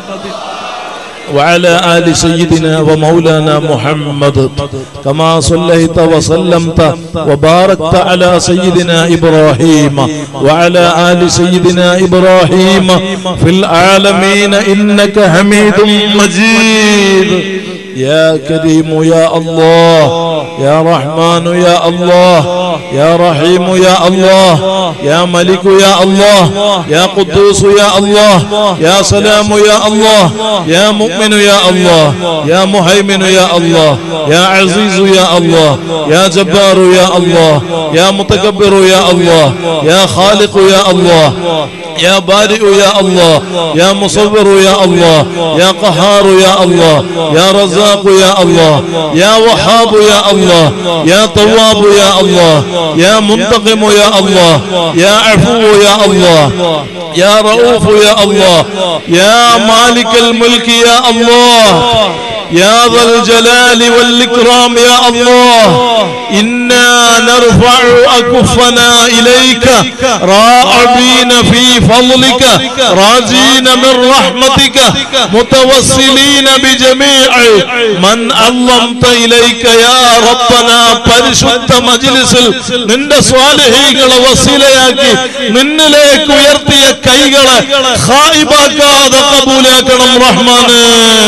وعلى آل سيدنا ومولانا محمد كما صليت وسلمت وباركت على سيدنا إبراهيم وعلى آل سيدنا إبراهيم في العالمين إنك حميد مجيد يا كريم يا الله يا رحمن يا الله يا رحيم يا الله يا ملك يا الله يا قدوس يا الله يا سلام يا الله يا مؤمن يا الله يا مهيمن يا الله يا عزيز يا الله يا جبار يا الله يا متكبر يا الله يا خالق يا الله يا بارئ يا الله يا مصور يا الله يا قهار يا الله يا رزاق يا الله يا وهاب يا الله يا تواب يا الله يا منتقم يا الله يا عفو يا الله يا رؤوف يا الله يا مالك الملك يا الله يا ذا الجلال والإكرام يا الله إنا نرفع أكفنا إليك راعبين في فضلك راجين من رحمتك متوسلين بجميع من علمت إليك يا ربنا പരിശുദ്ധ മജിലിസിൽ നിന്റെ സ്വാലഹികളെ വസീലയാക്കി നിന്നിലേക്ക് ഉയർത്തിയ കൈകളെ ഖായിബാക്കാതെ കബൂലാക്കണം റഹ്മാന്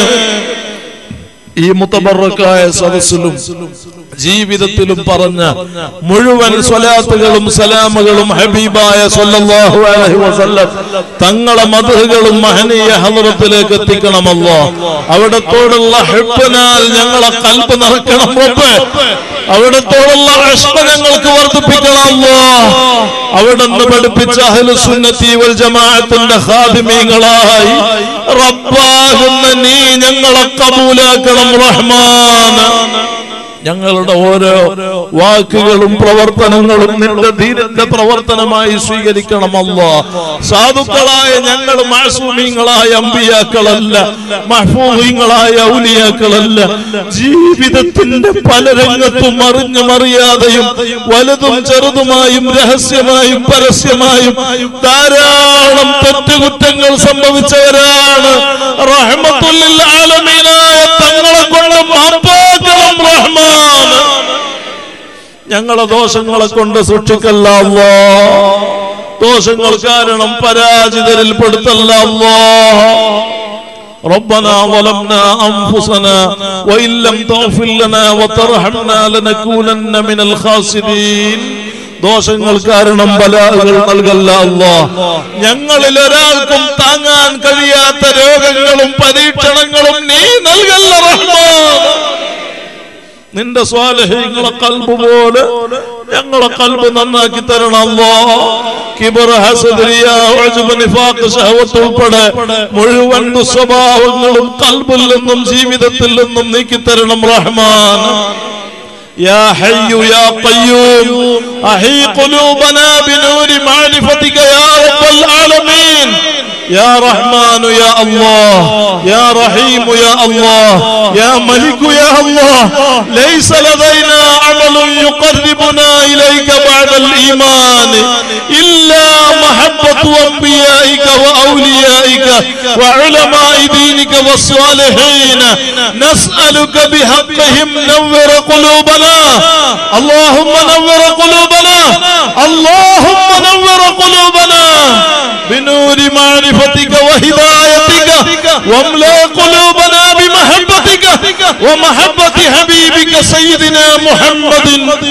ഈ മുത്തബറക്കായ സദസ്സിലും ജീവിതത്തിലും പറഞ്ഞ മുഴുവൻ സ്വലാത്തുകളും സലാമുകളും ഹബീബായ സല്ലല്ലാഹു അലൈഹി വസല്ലം തങ്ങളെ മധുകളും മഹനീയ ഹദറത്തിലേക്ക് എത്തിക്കണമല്ലോ അവിടത്തോടുള്ള ഹെപ്പിനാൽ ഞങ്ങളെ കൽപ്പ് നിറക്കണം റബ്ബേ അവിടത്തോടുള്ള അഷ്പ ഞങ്ങൾക്ക് വർദ്ധിപ്പിക്കണമല്ലോ അവിടുന്ന് പഠിപ്പിച്ച അഹ്ലു സുന്നത്തി വൽ ജമാഅത്തിന്റെ ഖാദിമീങ്ങളായി റബ്ബാകുന്ന നീ ഞങ്ങളെ കബൂലാക്കണം റഹ്മാൻ ഞങ്ങളുടെ ഓരോ വാക്കുകളും പ്രവർത്തനങ്ങളും നിന്റെ ധീരന്റെ പ്രവർത്തനമായി സ്വീകരിക്കണമല്ല സാധുക്കളായ ഞങ്ങൾ മാസൂമീങ്ങളായ അമ്പിയാക്കളല്ല മഹ്ഫൂമീങ്ങളായ ഔലിയാക്കളല്ല ജീവിതത്തിന്റെ പല രംഗത്തും അറിഞ്ഞും അറിയാതെയും വലുതും ചെറുതുമായും രഹസ്യമായും പരസ്യമായും ധാരാളം തെറ്റുകുറ്റങ്ങൾ സംഭവിച്ചവരാണ് റഹ്മത്തുല്ലിൽ ആലമീനായ തങ്ങളെ കൊണ്ട് മാപ്പാക്കണം റഹ്മാൻ ഞങ്ങളെ ദോഷങ്ങളെ കൊണ്ട് സൂക്ഷിക്കല്ല അല്ലാ. ദോഷങ്ങൾ കാരണം പരാജിതരിൽ പെടുത്തല്ല അല്ലാ. ربنا ظلمنا أنفسنا وإن لم تغفر لنا وترحمنا لنكونن من الخاسرين ദോഷങ്ങൾ കാരണം ബലാകൾ നൽകല്ല അല്ലാ ഞങ്ങളിൽ ഒരാൾക്കും താങ്ങാൻ കഴിയാത്ത രോഗങ്ങളും പരീക്ഷണങ്ങളും നീ നൽകല്ല റഹ്മാൻ നിന്റെ സ്വാലഹ്യങ്ങളെ കൽബ് പോലെ ഞങ്ങളെ കൽബ് നന്നാക്കി തരണം അല്ലാ കിബർ ഹസദ് റിയ ഉജ്ബ് നിഫാഖ് ശഹവത്ത് ഉൾപ്പെടെ മുഴുവൻ ദുസ്വഭാവങ്ങളും കൽബിൽ നിന്നും ജീവിതത്തിൽ നിന്നും നീക്കി തരണം റഹ്മാൻ يا حي يا قيوم أحي قلوبنا بنور معرفتك يا رب العالمين يا رحمن يا الله يا رحيم يا الله يا ملك يا الله ليس لدينا عمل يقربنا إليك بعد الإيمان إلا محبة أنبيائك وأوليائك وعلماء دينك والصالحين نسألك بحقهم نور قلوبنا اللهم نور قلوبنا اللهم نور قلوبنا بنور معرفتك وهدايتك واملا قلوبنا بمحبتك ومحبة حبيبك سيدنا محمد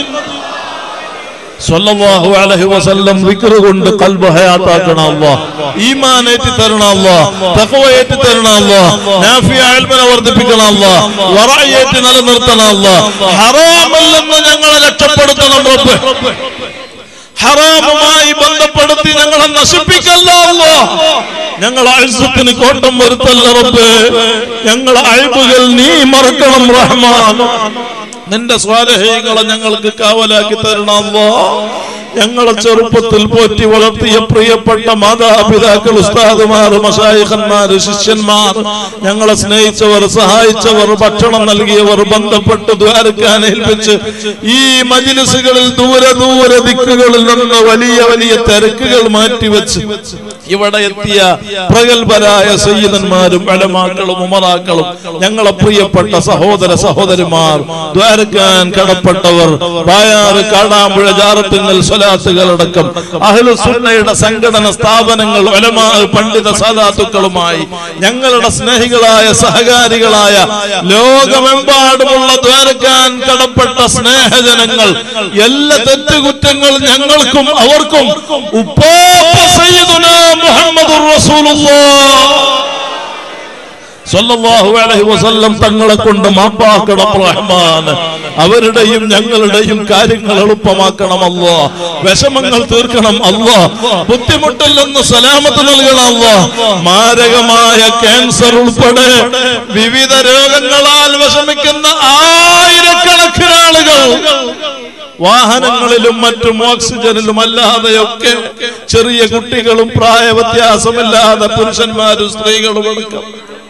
സല്ലല്ലാഹു അലൈഹി വസല്ലം വിക്ർ കൊണ്ട് കൽബ് ഹയാത്താക്കണം അല്ലാഹ് ഈമാൻ ഏറ്റി തരണം അല്ലാഹ് തഖ്വ ഏറ്റി തരണം അല്ലാഹ് നാഫിയ ഇൽമിനെ വർദ്ധിപ്പിക്കണം അല്ലാഹ് വറഅ ഏറ്റി നിലനിർത്തണം അല്ലാഹ് ഹറാമിൽ നിന്ന് ഞങ്ങളെ രക്ഷപ്പെടുത്തണം റബ്ബ് ഹറാമുമായി ബന്ധപ്പെടുത്തി ഞങ്ങളെ നശിപ്പിക്കല്ല അല്ലാഹ് ഞങ്ങളെ അഴുസത്തിന് കോട്ടം വരുത്തല്ല റബ്ബ് ഞങ്ങളെ അഴിബുകൾ നീ മറക്കണം റഹ്മാൻ നിന്റെ സ്വാരഹ്യങ്ങളെ ഞങ്ങൾക്ക് കാവലാക്കി തരണം അല്ലാ ഞങ്ങളെ ചെറുപ്പത്തിൽ പോറ്റി വളർത്തിയ പ്രിയപ്പെട്ട മാതാപിതാക്കൾ ഉസ്താദുമാർ മഷായിഖന്മാർ ശിഷ്യന്മാർ ഞങ്ങളെ സ്നേഹിച്ചവർ സഹായിച്ചവർ ഭക്ഷണം നൽകിയവർ ബന്ധപ്പെട്ട് ദ്വാരക്കാൻ ഏൽപ്പിച്ച് ഈ മജിലിസുകളിൽ ദൂരെ ദൂരെ ദിക്കുകളിൽ നിന്ന് വലിയ വലിയ തിരക്കുകൾ മാറ്റിവെച്ച് ഇവിടെ എത്തിയ പ്രഗത്ഭരായ സയ്യിദന്മാരും അലമാക്കളും ഉമറാക്കളും ഞങ്ങളെ പ്രിയപ്പെട്ട സഹോദര സഹോദരിമാർ ദ്വാരക്കാൻ കടപ്പെട്ടവർ ബായാറ് കാടാമ്പുഴ ജാറത്തുങ്ങൽ സ്വലാത്തുകളടക്കം അഹ്ലു സുന്നയുടെ സംഘടന സ്ഥാപനങ്ങൾ ഒലമാ പണ്ഡിത സാധാത്തുക്കളുമായി ഞങ്ങളുടെ സ്നേഹികളായ സഹകാരികളായ ലോകമെമ്പാടുമുള്ള ദ്വാരക്കാൻ കടപ്പെട്ട സ്നേഹജനങ്ങൾ എല്ലാ തെറ്റുകുറ്റങ്ങൾ ഞങ്ങൾക്കും അവർക്കും ഉപ്പാപ്പ സയ്യിദുനാ മുഹമ്മദുർ റസൂലുള്ളാഹ് സല്ലല്ലാഹു അലൈഹി വസല്ലം തങ്ങളെ കൊണ്ട് മാപ്പാക്കണം റഹ്മാൻ അവരുടെയും ഞങ്ങളുടെയും കാര്യങ്ങൾ എളുപ്പമാക്കണം അല്ലാ വിഷമങ്ങൾ തീർക്കണം അല്ലാ ബുദ്ധിമുട്ടിൽ നിന്ന് സലാമത്ത് നൽകണം അല്ലാ മാരകമായ ക്യാൻസർ ഉൾപ്പെടെ വിവിധ രോഗങ്ങളാൽ വിഷമിക്കുന്ന ആയിരക്കണക്കിന് ആളുകൾ വാഹനങ്ങളിലും മറ്റും ഓക്സിജനിലും അല്ലാതെയൊക്കെ ചെറിയ കുട്ടികളും പ്രായ വ്യത്യാസമില്ലാതെ പുരുഷന്മാരും സ്ത്രീകളും അടക്കം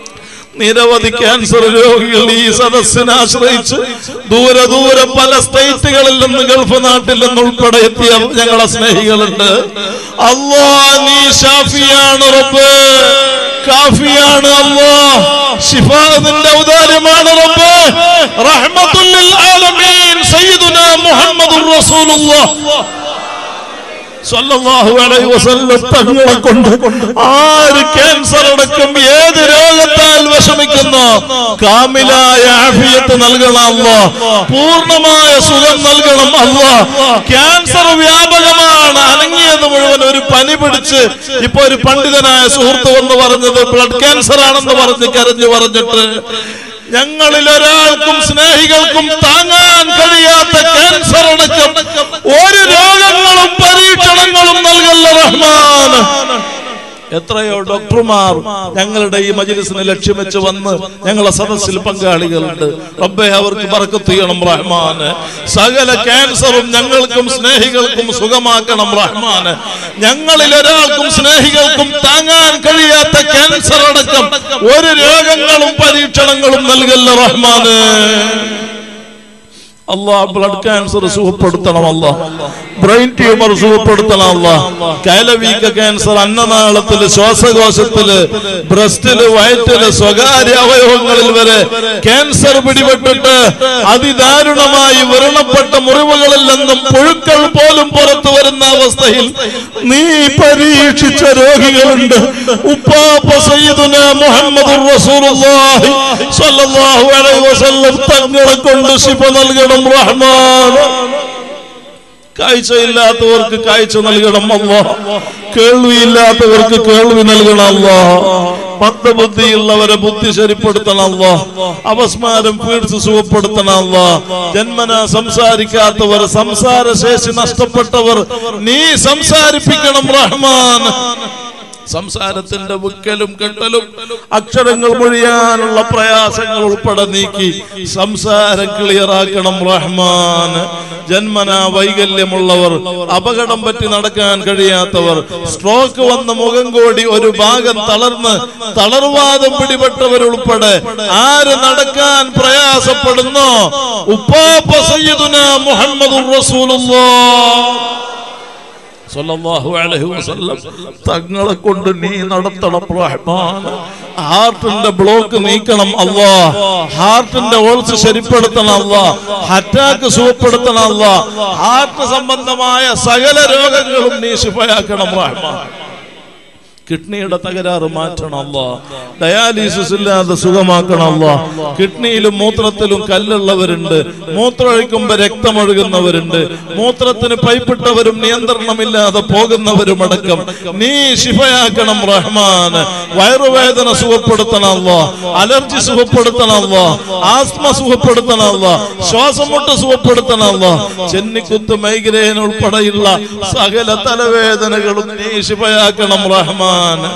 നിരവധി ക്യാൻസർ രോഗികൾ ഈ സദസ്സിനെ ആശ്രയിച്ച് ദൂരെ ദൂരെ പല സ്റ്റേറ്റുകളിൽ നിന്ന് ഗൾഫ് നാട്ടിൽ നിന്ന് ഉൾപ്പെടെ എത്തിയ ഞങ്ങളെ സ്നേഹികളുണ്ട് അള്ളാ നീ ഷാഫിയാണ് റബ്ബ് കാഫിയാണ് അള്ളാ ഷിഫ നിന്റെ ഔദാര്യമാണ് റബ്ബ് റഹ്മത്തുൽ ആലമീൻ സയ്യിദുനാ മുഹമ്മദുർ റസൂലുള്ളാഹ് സല്ലല്ലാഹു അലൈഹി വസല്ലം തങ്ങളെ കൊണ്ട് ആര് ക്യാൻസർ അടക്കം ഏത് രോഗത്താൽ വിഷമിക്കുന്നു കാമിലായ ആഫിയത്ത് നൽകണം അല്ലാ പൂർണ്ണമായ സുഖം നൽകണം അല്ലാ ക്യാൻസർ വ്യാപകമാണ് അനങ്ങിയത് മുഴുവൻ ഒരു പനി പിടിച്ച് ഇപ്പൊ ഒരു പണ്ഡിതനായ സുഹൃത്ത് വന്ന് പറഞ്ഞത് ബ്ലഡ് ക്യാൻസർ ആണെന്ന് പറഞ്ഞ് കരഞ്ഞു പറഞ്ഞിട്ട് ഞങ്ങളിൽ ഒരാൾക്കും സ്നേഹികൾക്കും താങ്ങാൻ കഴിയാത്ത ക്യാൻസർ അടക്കം ഒരു രോഗങ്ങളും പരീക്ഷണങ്ങളും നൽകല്ല റഹ്മാൻ എത്രയോ ഡോക്ടർമാർ ഞങ്ങളുടെ ഈ മജിലിസിനെ ലക്ഷ്യം വെച്ച് വന്ന് ഞങ്ങളെ സദസ്സിൽ പങ്കാളികളുണ്ട് റബ്ബെ അവർക്ക് ബർക്കത്ത് ചെയ്യണം റഹ്മാന് സകല ക്യാൻസറും ഞങ്ങൾക്കും സ്നേഹികൾക്കും സുഖമാക്കണം റഹ്മാന് ഞങ്ങളിൽ ഒരാൾക്കും സ്നേഹികൾക്കും താങ്ങാൻ കഴിയാത്ത ക്യാൻസർ അടക്കം ഒരു രോഗങ്ങളും പരീക്ഷണങ്ങളും നൽകല്ല റഹ്മാന് അല്ലാ ബ്ലഡ് ക്യാൻസർ സുഖപ്പെടുത്തണം അല്ല ബ്രെയിൻ ട്യൂമർ സുഖപ്പെടുത്തണം അല്ല കൈലവീക്ക ക്യാൻസർ അന്നനാളത്തില് ശ്വാസകോശത്തില് ബ്രസ്റ്റില് വയറ്റില് സ്വകാര്യ അവയവങ്ങളിൽ വരെ ക്യാൻസർ പിടിപെട്ടിട്ട് അതിദാരുണമായി വ്രണപ്പെട്ട മുറിവുകളിൽ നിന്നും പുഴുക്കൾ പോലും പുറത്തു വരുന്ന അവസ്ഥയിൽ നീ പരീക്ഷിച്ച രോഗികളുണ്ട് ഉപ്പാപ്പ സയ്യിദുന മുഹമ്മദ് റസൂലുള്ളാഹി സ്വല്ലല്ലാഹു അലൈഹി വസല്ലം തങ്ങളെ കൊണ്ട് ശിഫ നൽകണം റഹ്മാൻ കാഴ്ചയില്ലാത്തവർക്ക് കാഴ്ച നൽകണം അല്ല കേൾവിയില്ലാത്തവർക്ക് കേൾവി നൽകണം അല്ല മന്ദബുദ്ധിയുള്ളവരെ ബുദ്ധി ശരിപ്പെടുത്തണം അല്ല അപസ്മാരം പീഡിച്ച് സുഖപ്പെടുത്തണം അല്ല ജന്മന സംസാരിക്കാത്തവർ സംസാരശേഷി നഷ്ടപ്പെട്ടവർ നീ സംസാരിപ്പിക്കണം റഹ്മാൻ സംസാരത്തിന്റെ വിക്കലും കെട്ടലും അക്ഷരങ്ങൾ മൊഴിയാനുള്ള പ്രയാസങ്ങൾ ഉൾപ്പെടെ നീക്കി സംസാരം ക്ലിയറാക്കണം റഹ്മാൻ ജന്മന വൈകല്യമുള്ളവർ അപകടം പറ്റി നടക്കാൻ കഴിയാത്തവർ സ്ട്രോക്ക് വന്ന മുഖം കൂടി ഒരു ഭാഗം തളർന്ന് തളർവാദം പിടിപെട്ടവരുൾപ്പെടെ ആര് നടക്കാൻ പ്രയാസപ്പെടുന്നോ ഉപ്പാപ്പ സയ്യിദുന മുഹമ്മദ് റസൂലുള്ളാഹ് സല്ലല്ലാഹു അലൈഹി വസല്ലം തങ്ങളെ കൊണ്ട് നീ നടത്തണം റഹ്മാൻ ഹാർട്ടിന്റെ ബ്ലോക്ക് നീക്കണം അല്ലാ ഹാർട്ടിന്റെ ഓൾസ് ശരിപ്പെടുത്തണം അല്ലാ അറ്റാക്ക് സുഖപ്പെടുത്തണം അല്ലാ ഹാർട്ട് സംബന്ധമായ സകല രോഗങ്ങളും നീ ശിഫയാക്കണം റഹ്മാൻ കിഡ്നിയുടെ തകരാറ് മാറ്റണം അല്ലാ ഡയാലിസിസ് ഇല്ലാതെ സുഖമാക്കണം അല്ലാ കിഡ്നിയിലും മൂത്രത്തിലും കല്ലുള്ളവരുണ്ട് മൂത്രമൊഴിക്കുമ്പോ രക്തമൊഴുകുന്നവരുണ്ട് മൂത്രത്തിന് പൈപ്പിട്ടവരും നിയന്ത്രണമില്ലാതെ പോകുന്നവരും അടക്കം നീ ശിഫയാക്കണം റഹ്മാൻ വയറുവേദന സുഖപ്പെടുത്തണം അല്ലാ അലർജി സുഖപ്പെടുത്തണം അല്ലാ ആസ്മ സുഖപ്പെടുത്തണം അല്ലാ ശ്വാസം മുട്ട് സുഖപ്പെടുത്തണം അല്ലാ ചെന്നിക്കുത്ത് മൈഗ്രെയിൻ ഉൾപ്പെടെയുള്ള സകല തലവേദനകളും നീ ശിഫയാക്കണം റഹ്മാൻ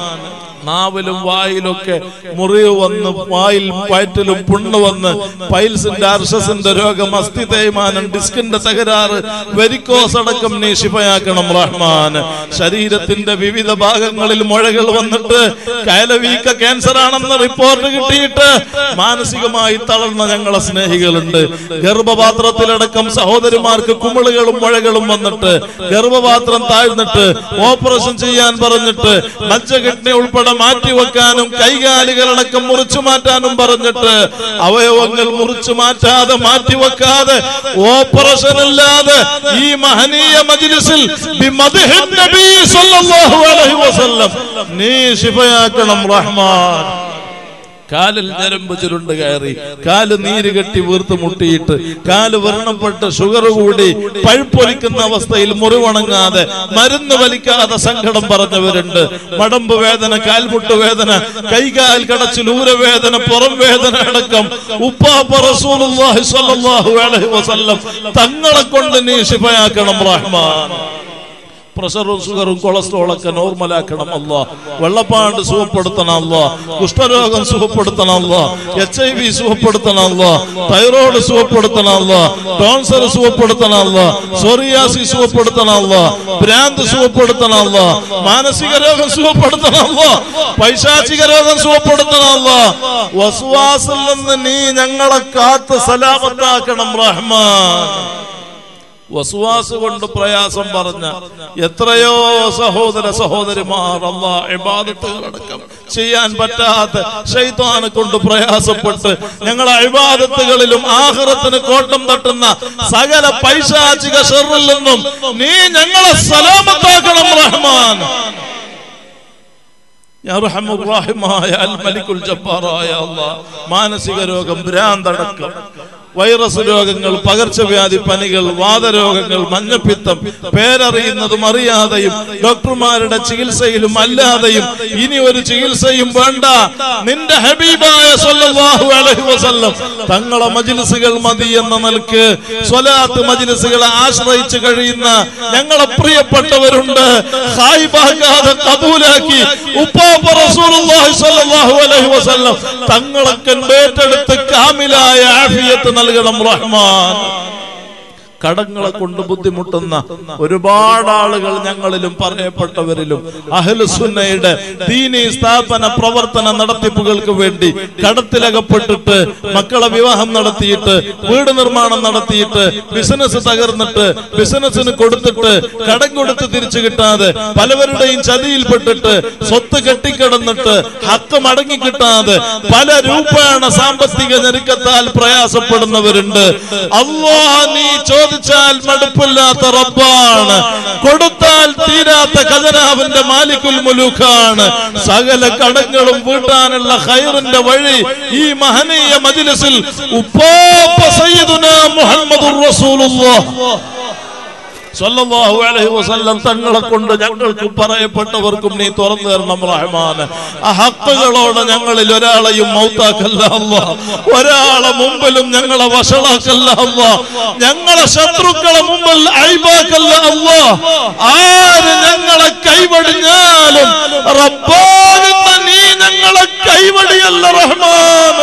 നാവിലും വായിലൊക്കെ മുറിവ് വന്ന് വായിൽ വയറ്റിലും പുണ്ണ് വന്ന് പൈൽസിന്റെ അർഷസിന്റെ രോഗം അസ്ഥി തേയ്മാനം ഡിസ്കിന്റെ തകരാറ് വെരിക്കോസ് അടക്കം നീ ശിഫയാക്കണം റഹ്മാൻ ശരീരത്തിന്റെ വിവിധ ഭാഗങ്ങളിൽ മുഴകൾ വന്നിട്ട് കയലവീക്ക ക്യാൻസർ ആണെന്ന് റിപ്പോർട്ട് കിട്ടിയിട്ട് മാനസികമായി തളർന്ന ഞങ്ങളെ സ്നേഹികളുണ്ട് ഗർഭപാത്രത്തിലടക്കം സഹോദരിമാർക്ക് കുമിളുകളും മുഴകളും വന്നിട്ട് ഗർഭപാത്രം താഴ്ന്നിട്ട് ഓപ്പറേഷൻ ചെയ്യാൻ പറഞ്ഞിട്ട് മജ്ജകിഡ്നി ഉൾപ്പെടെ മാറ്റിവെക്കാനും കൈകാലികളടക്കം മുറിച്ചു മാറ്റാനും പറഞ്ഞിട്ട് അവയവങ്ങൾ മുറിച്ചു മാറ്റാതെ മാറ്റിവെക്കാതെ ഓപ്പറേഷൻ ഇല്ലാതെ ഈ മഹനീയ മജ്ലിസിൽ ബിമദ്ഹിൻ നബി സ്വല്ലല്ലാഹു അലൈഹി വസല്ലം നീ ശിഫയാക്കണം റഹ്മാൻ കാലിൽ ഞരമ്പ് ചുരുണ്ട് കയറി കാല് നീര് കെട്ടി വീർത്ത് മുട്ടിയിട്ട് കാല് വ്രണപ്പെട്ട് ഷുഗർ കൂടി പഴുപ്പൊലിക്കുന്ന അവസ്ഥയിൽ മുറിവണങ്ങാതെ മരുന്ന് വലിക്കാതെ സങ്കടം പറഞ്ഞവരുണ്ട് മടമ്പ് വേദന കാൽമുട്ട് വേദന കൈകാൽ കടച്ചിൽ ഊരവേദന പുറം വേദന അടക്കം ഉപ്പാപ്പ റസൂലുള്ളാഹി സ്വല്ലല്ലാഹു അലൈഹി വസല്ലം തങ്ങളെ കൊണ്ട് നീ ശിഫയാക്കണം റഹ്മാൻ പ്രഷറും ഷുഗറും കൊളസ്ട്രോൾ ഒക്കെ നോർമലാക്കണം അല്ല വെള്ളപ്പാണ്ട് സുഖപ്പെടുത്തണം അല്ല കുഷ്ഠരോഗം സുഖപ്പെടുത്തണം അല്ല എച്ച് ഐ വി സുഖപ്പെടുത്തണം അല്ല തൈറോയ്ഡ് സുഖപ്പെടുത്തണം അല്ല ടോൺസർ സുഖപ്പെടുത്തണം അല്ല സോറിയാസി സുഖപ്പെടുത്തണം അല്ല ഭ്രാന്ത് സുഖപ്പെടുത്തണം അല്ല മാനസിക രോഗം സുഖപ്പെടുത്തണം അല്ല പൈശാചിക രോഗം സുഖപ്പെടുത്തണം അല്ല വസുവാസിൽ നിന്ന് നീ ഞങ്ങളെ കാത്ത് സലാമത്താക്കണം റഹ്മാൻ വസുവാസ് കൊണ്ട് പ്രയാസം പറഞ്ഞ എത്രയോ സഹോദര സഹോദരിമാർ അല്ലാ ഇബാദത്തുകളടക്കം ചെയ്യാൻ പറ്റാത്ത ഷൈത്താനെ കൊണ്ട് പ്രയാസപ്പെട്ട് ഞങ്ങളെ ഇബാദത്തുകളിലും ആഹ്റത്തിന് കോട്ടം തട്ടുന്ന സകല പൈശാചിക ഷെറിൽ നിന്നും നീ ഞങ്ങളെ സലാമത്താക്കണം റഹ്മാൻ യാ റഹ്മുർ റഹീമായ അൽ മലിക്കുൽ ജബ്ബാറായ അല്ലാഹ് മാനസിക രോഗം ഭ്രാന്തടക്കം വൈറസ് രോഗങ്ങൾ പകർച്ചവ്യാധി പനികൾ വാതരോഗങ്ങൾ മഞ്ഞപ്പിത്തം പേരറിയുന്നതും അറിയാതെയും ഡോക്ടർമാരുടെ ചികിത്സയിലും അല്ലാതെയും ഇനി ഒരു ചികിത്സയും വേണ്ട നിന്റെ ഹബീബായ സല്ലല്ലാഹു അലൈഹി വസല്ലം തങ്ങളെ മജ്ലിസുകൾ മതി എന്ന നിലക്ക് സ്വലാത്ത് മജ്ലിസുകളെ ആശ്രയിച്ച് കഴിയുന്ന ഞങ്ങളെ പ്രിയപ്പെട്ടവരുണ്ട് ഹായിബാകാതെ കബൂലാക്കി ഉപ്പാപ്പ റസൂലുള്ളാഹി സ്വല്ലല്ലാഹു അലൈഹി വസല്ലം തങ്ങളൊക്കെ ഏറ്റെടുത്ത് കാമിലായ ആഫിയത്ത് നൽകണം റഹ്മാൻ കടങ്ങളെ കൊണ്ട് ബുദ്ധിമുട്ടുന്ന ഒരുപാട് ആളുകൾ ഞങ്ങളിലും പറയപ്പെട്ടവരിലും അഹ്ലുസുന്നയുടെ ദീനി സ്ഥാപന പ്രവർത്തന നടത്തിപ്പുകൾക്ക് വേണ്ടി കടത്തിലകപ്പെട്ടിട്ട് മക്കളെ വിവാഹം നടത്തിയിട്ട് വീട് നിർമ്മാണം നടത്തിയിട്ട് ബിസിനസ് തകർന്നിട്ട് ബിസിനസ്സിന് കൊടുത്തിട്ട് കടം കൊടുത്ത് തിരിച്ചു കിട്ടാതെ പലവരുടെയും ചതിയിൽപ്പെട്ടിട്ട് സ്വത്ത് കെട്ടിക്കിടന്നിട്ട് ഹക്ക് മടങ്ങി കിട്ടാതെ പല രൂപേണ സാമ്പത്തിക ഞെരുക്കത്താൽ പ്രയാസപ്പെടുന്നവരുണ്ട് അള്ളാ നീ ചോദിച്ചാൽ മടുപ്പില്ലാത്ത റബ്ബാണ് കൊടുത്താൽ തീരാത്ത ഖജനാവിന്റെ മാലിക്കുൽ മുലൂഖാണ് സകല കടങ്ങളും വീട്ടാനുള്ള ഖൈറിന്റെ വഴി ഈ മഹനീയ മജ്ലിസിൽ ഉപ്പാപ്പ സയ്യിദുന മുഹമ്മദുർ റസൂലുള്ളാഹ് സല്ലല്ലാഹു അലൈഹി വസല്ലം തങ്ങളെ കൊണ്ട് ഞങ്ങൾക്ക് പറയപ്പെട്ടവർക്കും നീ തുറന്നു തരണം റഹ്മാൻ ആ ഹക്കുകളോട് ഞങ്ങളിൽ ഒരാളെയും മൗത്താക്കല്ല അല്ലാ ഒരാളെ മുമ്പിലും ഞങ്ങളെ വഷളാക്കല്ല അല്ലാ ഞങ്ങളെ ശത്രുക്കളെ മുമ്പിൽ ഐബാക്കല്ല അല്ലാ ആര് ഞങ്ങളെ കൈവടിഞ്ഞാലും റബ്ബാകുന്ന നീ ഞങ്ങളെ കൈവടിയല്ല റഹ്മാൻ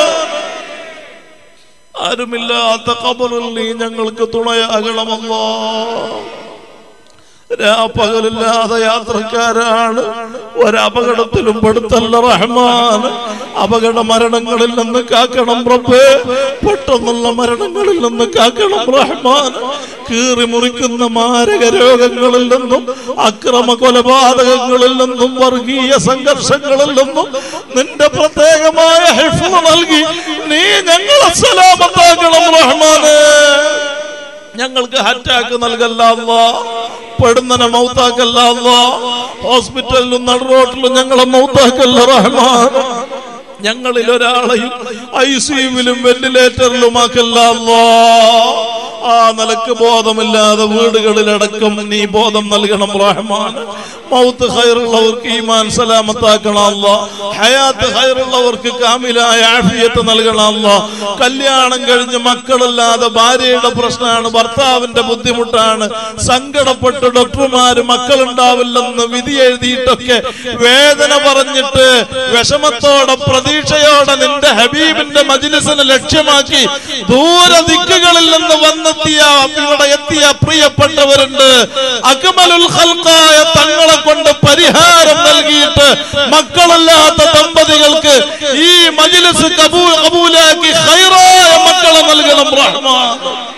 ആരുമില്ലാത്ത കബറിൽ നീ ഞങ്ങൾക്ക് തുണയാകണമല്ലോ പകലില്ലാതെ യാത്രക്കാരാണ് ഒരപകടത്തിലും പെടുത്തല്ല റഹ്മാൻ അപകട മരണങ്ങളിൽ നിന്ന് കാക്കണം റബ്ബേ പെട്ടെന്നുള്ള മരണങ്ങളിൽ നിന്ന് കാക്കണം റഹ്മാൻ കീറി മുറിക്കുന്ന മാരക രോഗങ്ങളിൽ നിന്നും അക്രമ കൊലപാതകങ്ങളിൽ നിന്നും വർഗീയ സംഘർഷങ്ങളിൽ നിന്നും നിന്റെ പ്രത്യേകമായ ഹിഫ്ള് നൽകി നീ ഞങ്ങളെ സലാമത്താക്കണം റഹ്മാനെ ഞങ്ങൾക്ക് അറ്റാക്ക് നൽകല്ല അല്ലാ പെടുന്നനെ മൗത്താക്കല്ല അല്ലാ ഹോസ്പിറ്റലിലും നടുറോട്ടിലും ഞങ്ങളെ മൗത്താക്കല്ല റഹ്മാൻ ഞങ്ങളിൽ ഒരാളെയും ഐ സിയുവിലും വെന്റിലേറ്ററിലുമാക്കല്ല അല്ലാ ആ നിലക്ക് ബോധമില്ലാതെ വീടുകളിലടക്കം നീ ബോധം നൽകണം റഹ്മാൻ മൗത്ത് ഹൈറുള്ളവർക്ക് ഈമാൻ സലാമത്താക്കണം അല്ല ഹയാത്ത് ഹൈറുള്ളവർക്ക് കാമിലായ ആഫിയത്ത് നൽകണം അല്ല കല്യാണം കഴിഞ്ഞ് മക്കളില്ലാതെ ഭാര്യയുടെ പ്രശ്നമാണ് ഭർത്താവിന്റെ ബുദ്ധിമുട്ടാണ് സങ്കടപ്പെട്ട് ഡോക്ടർമാര് മക്കളുണ്ടാവില്ലെന്ന് വിധി എഴുതിയിട്ടൊക്കെ വേദന പറഞ്ഞിട്ട് വിഷമത്തോടെ പ്രതീക്ഷയോടെ നിന്റെ ഹബീബിന്റെ മജിലിസിനെ ലക്ഷ്യമാക്കി ദൂരദിക്കുകളിൽ നിന്ന് വന്നെത്തിയ ഇവിടെ എത്തിയ പ്രിയപ്പെട്ടവരുണ്ട് അക്മലുൽ ഖൽഖായ തങ്ങളെ കൊണ്ട് പരിഹാരം നൽകിയിട്ട് മക്കളില്ലാത്ത ദമ്പതികൾക്ക് ഈ മജിലിസ് കബൂ കബൂലാക്കി ഹൈറായ മക്കളെ നൽകണം റഹ്മാൻ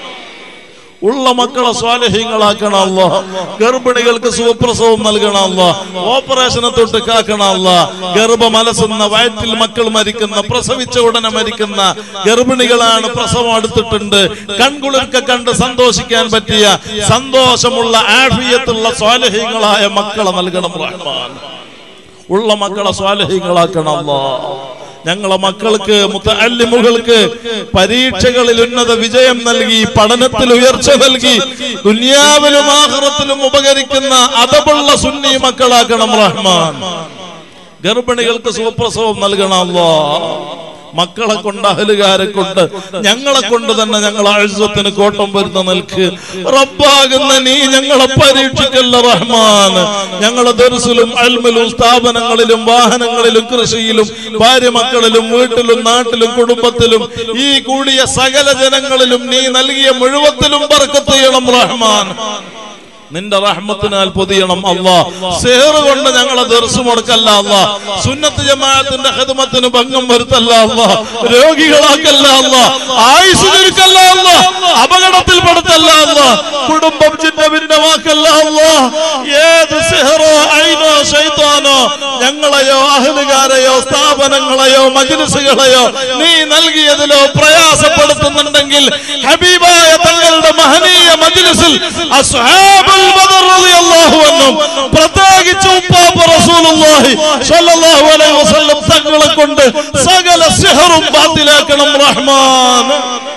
ഉള്ള മക്കളെ സ്വാലഹ്യങ്ങളാക്കണം അല്ല ഗർഭിണികൾക്ക് സുഖപ്രസവം നൽകണം അല്ല ഓപ്പറേഷനെ തൊട്ട് കാക്കണം അല്ല ഗർഭം അലസുന്ന വയറ്റിൽ മക്കൾ മരിക്കുന്ന പ്രസവിച്ച ഉടനെ മരിക്കുന്ന ഗർഭിണികളാണ് പ്രസവം അടുത്തിട്ടുണ്ട് കൺകുളിർക്ക കണ്ട് സന്തോഷിക്കാൻ പറ്റിയ സന്തോഷമുള്ള ആഫിയത്തുള്ള സ്വാലഹ്യങ്ങളായ മക്കളെ നൽകണം റഹ്മാൻ ഉള്ള മക്കളെ സ്വാലഹ്യങ്ങളാക്കണം അല്ലാ ഞങ്ങളെ മക്കൾക്ക് മുത്തല്ലിമുകൾക്ക് പരീക്ഷകളിൽ ഉന്നത വിജയം നൽകി പഠനത്തിൽ ഉയർച്ച നൽകി ദുനിയാവിലും ആഹ്റത്തിലും ഉപകരിക്കുന്ന അതപുള്ള സുന്നി മക്കളാക്കണം റഹ്മാൻ ഗർഭിണികൾക്ക് സുഖപ്രസവം നൽകണം അല്ലാ മക്കളെ കൊണ്ട് അഹലുകാരെ കൊണ്ട് ഞങ്ങളെ കൊണ്ട് തന്നെ ഞങ്ങൾ ആഴ്സത്തിന് കോട്ടം വരുന്ന നിൽക്ക് റബ്ബാകുന്ന നീ ഞങ്ങളെ പരീക്ഷിക്കല്ല റഹ്മാൻ ഞങ്ങളെ ദർസിലും അൽമിലും സ്ഥാപനങ്ങളിലും വാഹനങ്ങളിലും കൃഷിയിലും ഭാര്യ മക്കളിലും വീട്ടിലും നാട്ടിലും കുടുംബത്തിലും ഈ കൂടിയ സകല ജനങ്ങളിലും നീ നൽകിയ മുഴുവത്തിലും ബർക്കത്ത് ചെയ്യണം റഹ്മാൻ നിന്റെ റഹ്മത്തിനാൽ പൊതിയണം അല്ലാ സേറ് കൊണ്ട് ഞങ്ങളെ ദർശു മുടക്കല്ല അല്ലാ സുന്നത്ത് ജമാഅത്തിന്റെ ഹിദ്മത്തിന് ഭംഗം വരുത്തല്ല അല്ലാ രോഗികളാക്കല്ല അല്ലാ ആയുസ് ചുരുക്കല്ല അല്ലാ അപകടത്തിൽ പെടുത്തല്ല അല്ലാ കുടുംബം ചിഹ്നഭിന്നമാക്കല്ല അല്ലാ ഏത് സിഹറോ ഐനോ ശൈത്താനോ ഞങ്ങളെയോ അഹലുകാരെയോ സ്ഥാപനങ്ങളെയോ മജ്ലിസുകളെയോ നീ നൽകിയതിലോ പ്രയാസപ്പെടുത്തുന്നുണ്ടെങ്കിൽ ഹബീബായ തങ്ങളുടെ മഹനീയ മജ്ലിസിൽ അസ്ഹാബുൽ ബദർ റളിയല്ലാഹു അൻഹും പ്രത്യേകിച്ച് ഉപ്പാപ്പ റസൂലുള്ളാഹി സ്വല്ലല്ലാഹു അലൈഹി വസല്ലം തങ്ങളെ കൊണ്ട് സകല സിഹറും ബാത്തിലാക്കണം റഹ്മാൻ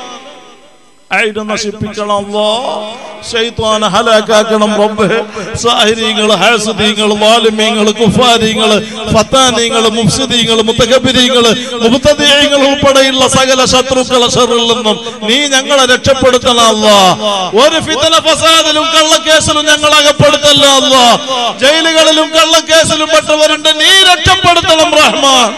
അയിനെ നശിപ്പിക്കണം അല്ലാ ശൈത്വാനെ ഹലാക്കാക്കണം റബ്ബേ സാഹിരീങ്ങൾ ഹാസുദീങ്ങൾ വാലിമീങ്ങൾ കുഫാരീങ്ങൾ ഫത്താനീങ്ങൾ മുഫ്സിദീങ്ങൾ മുത്തകബിരീങ്ങൾ മുബത്തദീങ്ങൾ ഉൾപ്പെടെയുള്ള സകല ശത്രുക്കളെ ഷറിൽ നിന്നും നീ ഞങ്ങളെ രക്ഷപ്പെടുത്തണം അല്ലാ ഒരു ഫിതന ഫസാദിലും കള്ളക്കേസിലും ഞങ്ങൾ അകപ്പെടുത്തല്ല അല്ലാ ജയിലുകളിലും കള്ളക്കേസിലും പെട്ടവരുണ്ട് നീ രക്ഷപ്പെടുത്തണം റഹ്മാൻ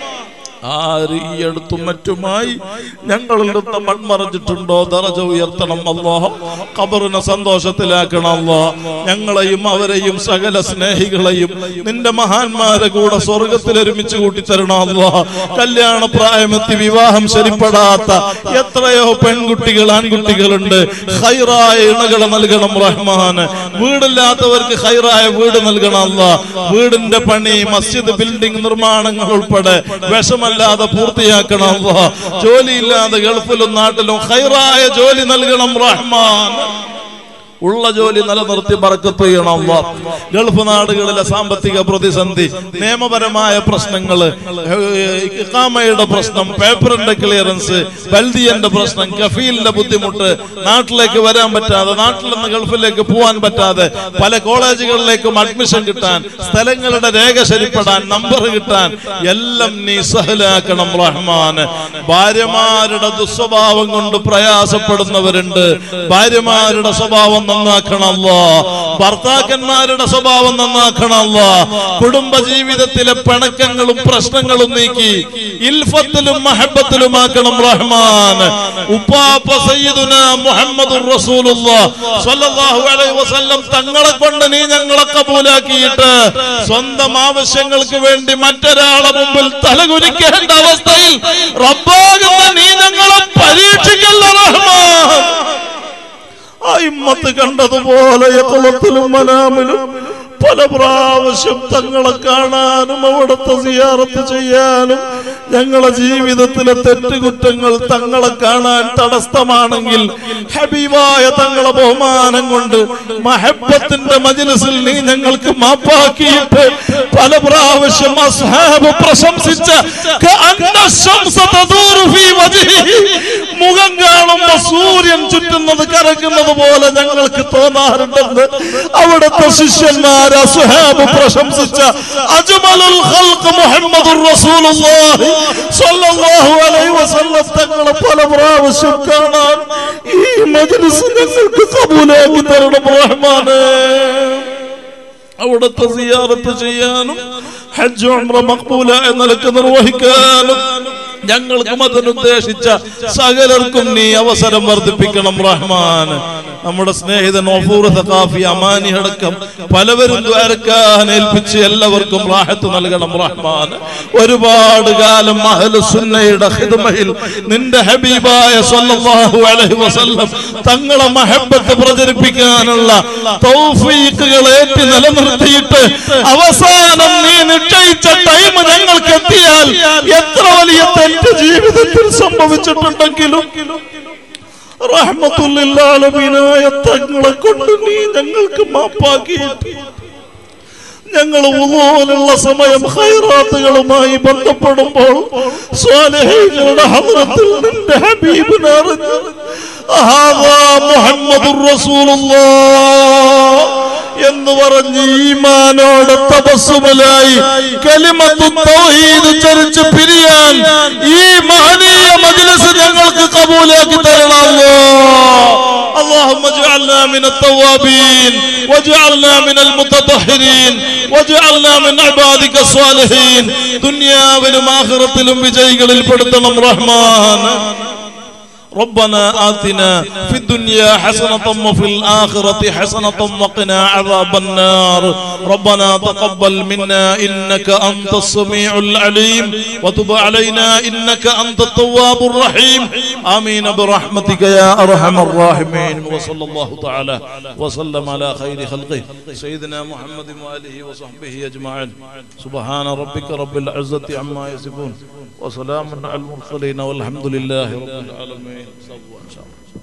ആര് ഈ അടുത്തും മറ്റുമായി ഞങ്ങളിൽ നിന്ന് മൺമറഞ്ഞിട്ടുണ്ടോ ദറജ ഉയർത്തണം അല്ലോ ഖബറിനെ സന്തോഷത്തിലാക്കണം അല്ലോ ഞങ്ങളെയും അവരെയും സകല സ്നേഹികളെയും നിന്റെ മഹാന്മാരെ കൂടെ സ്വർഗത്തിൽ ഒരുമിച്ച് കൂട്ടിത്തരണം അല്ലോ കല്യാണ പ്രായമെത്തി വിവാഹം ശരിപ്പെടാത്ത എത്രയോ പെൺകുട്ടികൾ ആൺകുട്ടികളുണ്ട് ഹൈറായ ഇണകളെ നൽകണം റഹ്മാന് വീടില്ലാത്തവർക്ക് ഹൈറായ വീട് നൽകണം അല്ല വീടിന്റെ പണി മസ്ജിദ് ബിൽഡിംഗ് നിർമ്മാണങ്ങൾ ഉൾപ്പെടെ വിഷമല്ലാതെ പൂർത്തിയാക്കണം അല്ലാ ജോലിയില്ലാതെ ഗൾഫിലും നാട്ടിലും ഹൈറായ ജോലി നൽകണം റഹ്മാൻ ഉള്ള ജോലി നിലനിർത്തി ബർക്കത്ത് ചെയ്യണം അല്ലാ. ഗൾഫ് നാടുകളിലെ സാമ്പത്തിക പ്രതിസന്ധി നിയമപരമായ പ്രശ്നങ്ങള് ഇഖാമയുടെ പ്രശ്നം പേപ്പറിന്റെ ക്ലിയറൻസ് ബൽദിയന്റെ പ്രശ്നം കഫീലിന്റെ ബുദ്ധിമുട്ട് നാട്ടിലേക്ക് വരാൻ പറ്റാതെ നാട്ടിൽ നിന്ന് ഗൾഫിലേക്ക് പോകാൻ പറ്റാതെ പല കോളേജുകളിലേക്കും അഡ്മിഷൻ കിട്ടാൻ സ്ഥലങ്ങളുടെ രേഖ ശരിപ്പെടാൻ നമ്പർ കിട്ടാൻ എല്ലാം നീ സഹലാക്കണം റഹ്മാന് ഭാര്യമാരുടെ ദുസ്വഭാവം കൊണ്ട് പ്രയാസപ്പെടുന്നവരുണ്ട് ഭാര്യമാരുടെ സ്വഭാവം നന്നാക്കണമല്ലോ ഭർത്താക്കന്മാരുടെ സ്വഭാവം നന്നാക്കണമല്ലോ കുടുംബ ജീവിതത്തിലെ പിണക്കങ്ങളും പ്രശ്നങ്ങളും നീക്കി ഇൽഫത്തിലും മഹബത്തിലുമാക്കണം റഹ്മാൻ ഉപ്പാപ്പ സയ്യിദുന മുഹമ്മദുർ റസൂലുള്ളാഹ് സ്വല്ലല്ലാഹു അലൈഹി വസല്ലം തങ്ങളെ കൊണ്ട് നീ ഞങ്ങളെ കബൂലാക്കിയിട്ട് സ്വന്തം ആവശ്യങ്ങൾക്ക് വേണ്ടി മറ്റൊരാളെ മുമ്പിൽ തലകുനിക്കേണ്ട അവസ്ഥയിൽ റബ്ബാകുന്ന നീ ഞങ്ങളെ പരീക്ഷിക്കല്ല റഹ്മാൻ അയിമ്മത്ത് കണ്ടതുപോലെ യക്കളത്തിലും മനാമിലും പല പ്രാവശ്യം തങ്ങളെ കാണാനും അവിടുത്തെ സിയാറത്ത് ചെയ്യാനും ഞങ്ങളെ ജീവിതത്തിലെ തെറ്റുകുറ്റങ്ങൾ തങ്ങളെ കാണാൻ തടസ്സമാണെങ്കിൽ ഹബീബായ തങ്ങളെ ബഹുമാനം കൊണ്ട് മഹബത്തിന്റെ മജിലിസിൽ നീ ഞങ്ങൾക്ക് മാപ്പാക്കിയിട്ട് പല പ്രാവശ്യം അസ്ഹാബ് പ്രശംസിച്ച കഅന്ന ശംസ തദൂറു ഫീ വജ്ഹിഹി. മുഖം കാണുമ്പോ സൂര്യൻ ചുറ്റുന്നത് കറങ്ങുന്നത് പോലെ ഞങ്ങൾക്ക് തോന്നാറുണ്ടെന്ന് അവിടുത്തെ ശിഷ്യന്മാർ അസുഹാബ് പ്രശംസിച്ച അജ്മലുൽ ഖൽഖ് മുഹമ്മദുർ റസൂലുള്ളാഹി സ്വല്ലല്ലാഹു അലൈഹി വസല്ലം തങ്ങളെ പല പ്രാവശ്യം കാണാൻ ഈ മജ്ലിസ് ഞങ്ങൾക്ക് കബൂലാക്കി തരണം റഹ്മാനേ അവിടുത്തെ സിയാറത്ത് ചെയ്യാനും ഹജ്ജ് ഉംറ മഖ്ബൂലായ നിലക്ക് നിർവഹിക്കാനും ഞങ്ങൾക്കും അതിനുദ്ദേശിച്ച സകലർക്കും നീ അവസരം വർദ്ധിപ്പിക്കണം റഹ്മാൻ നമ്മുടെ സ്നേഹിതൻ ഒഫൂർ സഖാഫി അമാനി അടക്കം പലവരും ദ്വാരക്കാൻ ഏൽപ്പിച്ച് എല്ലാവർക്കും റാഹത്ത് നൽകണം റഹ്മാൻ ഒരുപാട് കാലം അഹ്ലു സുന്നയുടെ ഹിദ്മയിൽ നിന്റെ ഹബീബായ സല്ലല്ലാഹു അലൈഹി വസല്ലം തങ്ങളെ മഹബത്ത് പ്രചരിപ്പിക്കാനുള്ള തൗഫീഖുകൾ ഏറ്റി നിലനിർത്തിയിട്ട് അവസാനം നീ നിശ്ചയിച്ച ടൈം ഞങ്ങൾക്ക് എത്തിയാൽ എത്ര വലിയ തെറ്റ് ജീവിതത്തിൽ സംഭവിച്ചിട്ടുണ്ടെങ്കിലും റഹ്മത്തുല്ലാലമീനായ തങ്ങളെ കൊണ്ട് നീ ഞങ്ങൾക്ക് മാപ്പാക്കിയിട്ട് ഞങ്ങൾ ഉള്ള സമയം ഹൈറാത്തുകളുമായി ബന്ധപ്പെടുമ്പോൾ സ്വാലഹീങ്ങളുടെ ഹദ്റത്തിൽ നിന്റെ ഹബീബിനെ അറിഞ്ഞ് അഹാദാ മുഹമ്മദുർ റസൂലുള്ളാഹ് എന്ന് പറഞ്ഞ് ഈമാനോടെ തപസ്സുമലായി കലിമത്തു തൗഹീദ് ചരിച്ച് പിരിയാൻ ഈ മഹനീയ മജ്ലിസ് ഞങ്ങൾക്ക് കബൂലാക്കി തരണമല്ലോ اللهم اجعلنا من التوابين واجعلنا من المتطهرين واجعلنا من عبادك الصالحين ദുനിയാവിലും ആഖിറത്തിലും വിജയികളിൽ പെടുത്തണം റഹ്മാൻ ربنا آتنا في الدنيا حسنة وفي الآخرة حسنة وقنا عذاب النار ربنا تقبل منا إنك أنت السميع العليم وتب علينا إنك أنت التواب الرحيم آمين برحمتك يا أرحم الراحمين وصلى الله تعالى وسلم على خير خلقه سيدنا محمد وآله وصحبه أجمعين سبحان ربك رب العزة عما يصفون وسلام على المرسلين والحمد لله رب العالمين صلوا إن شاء الله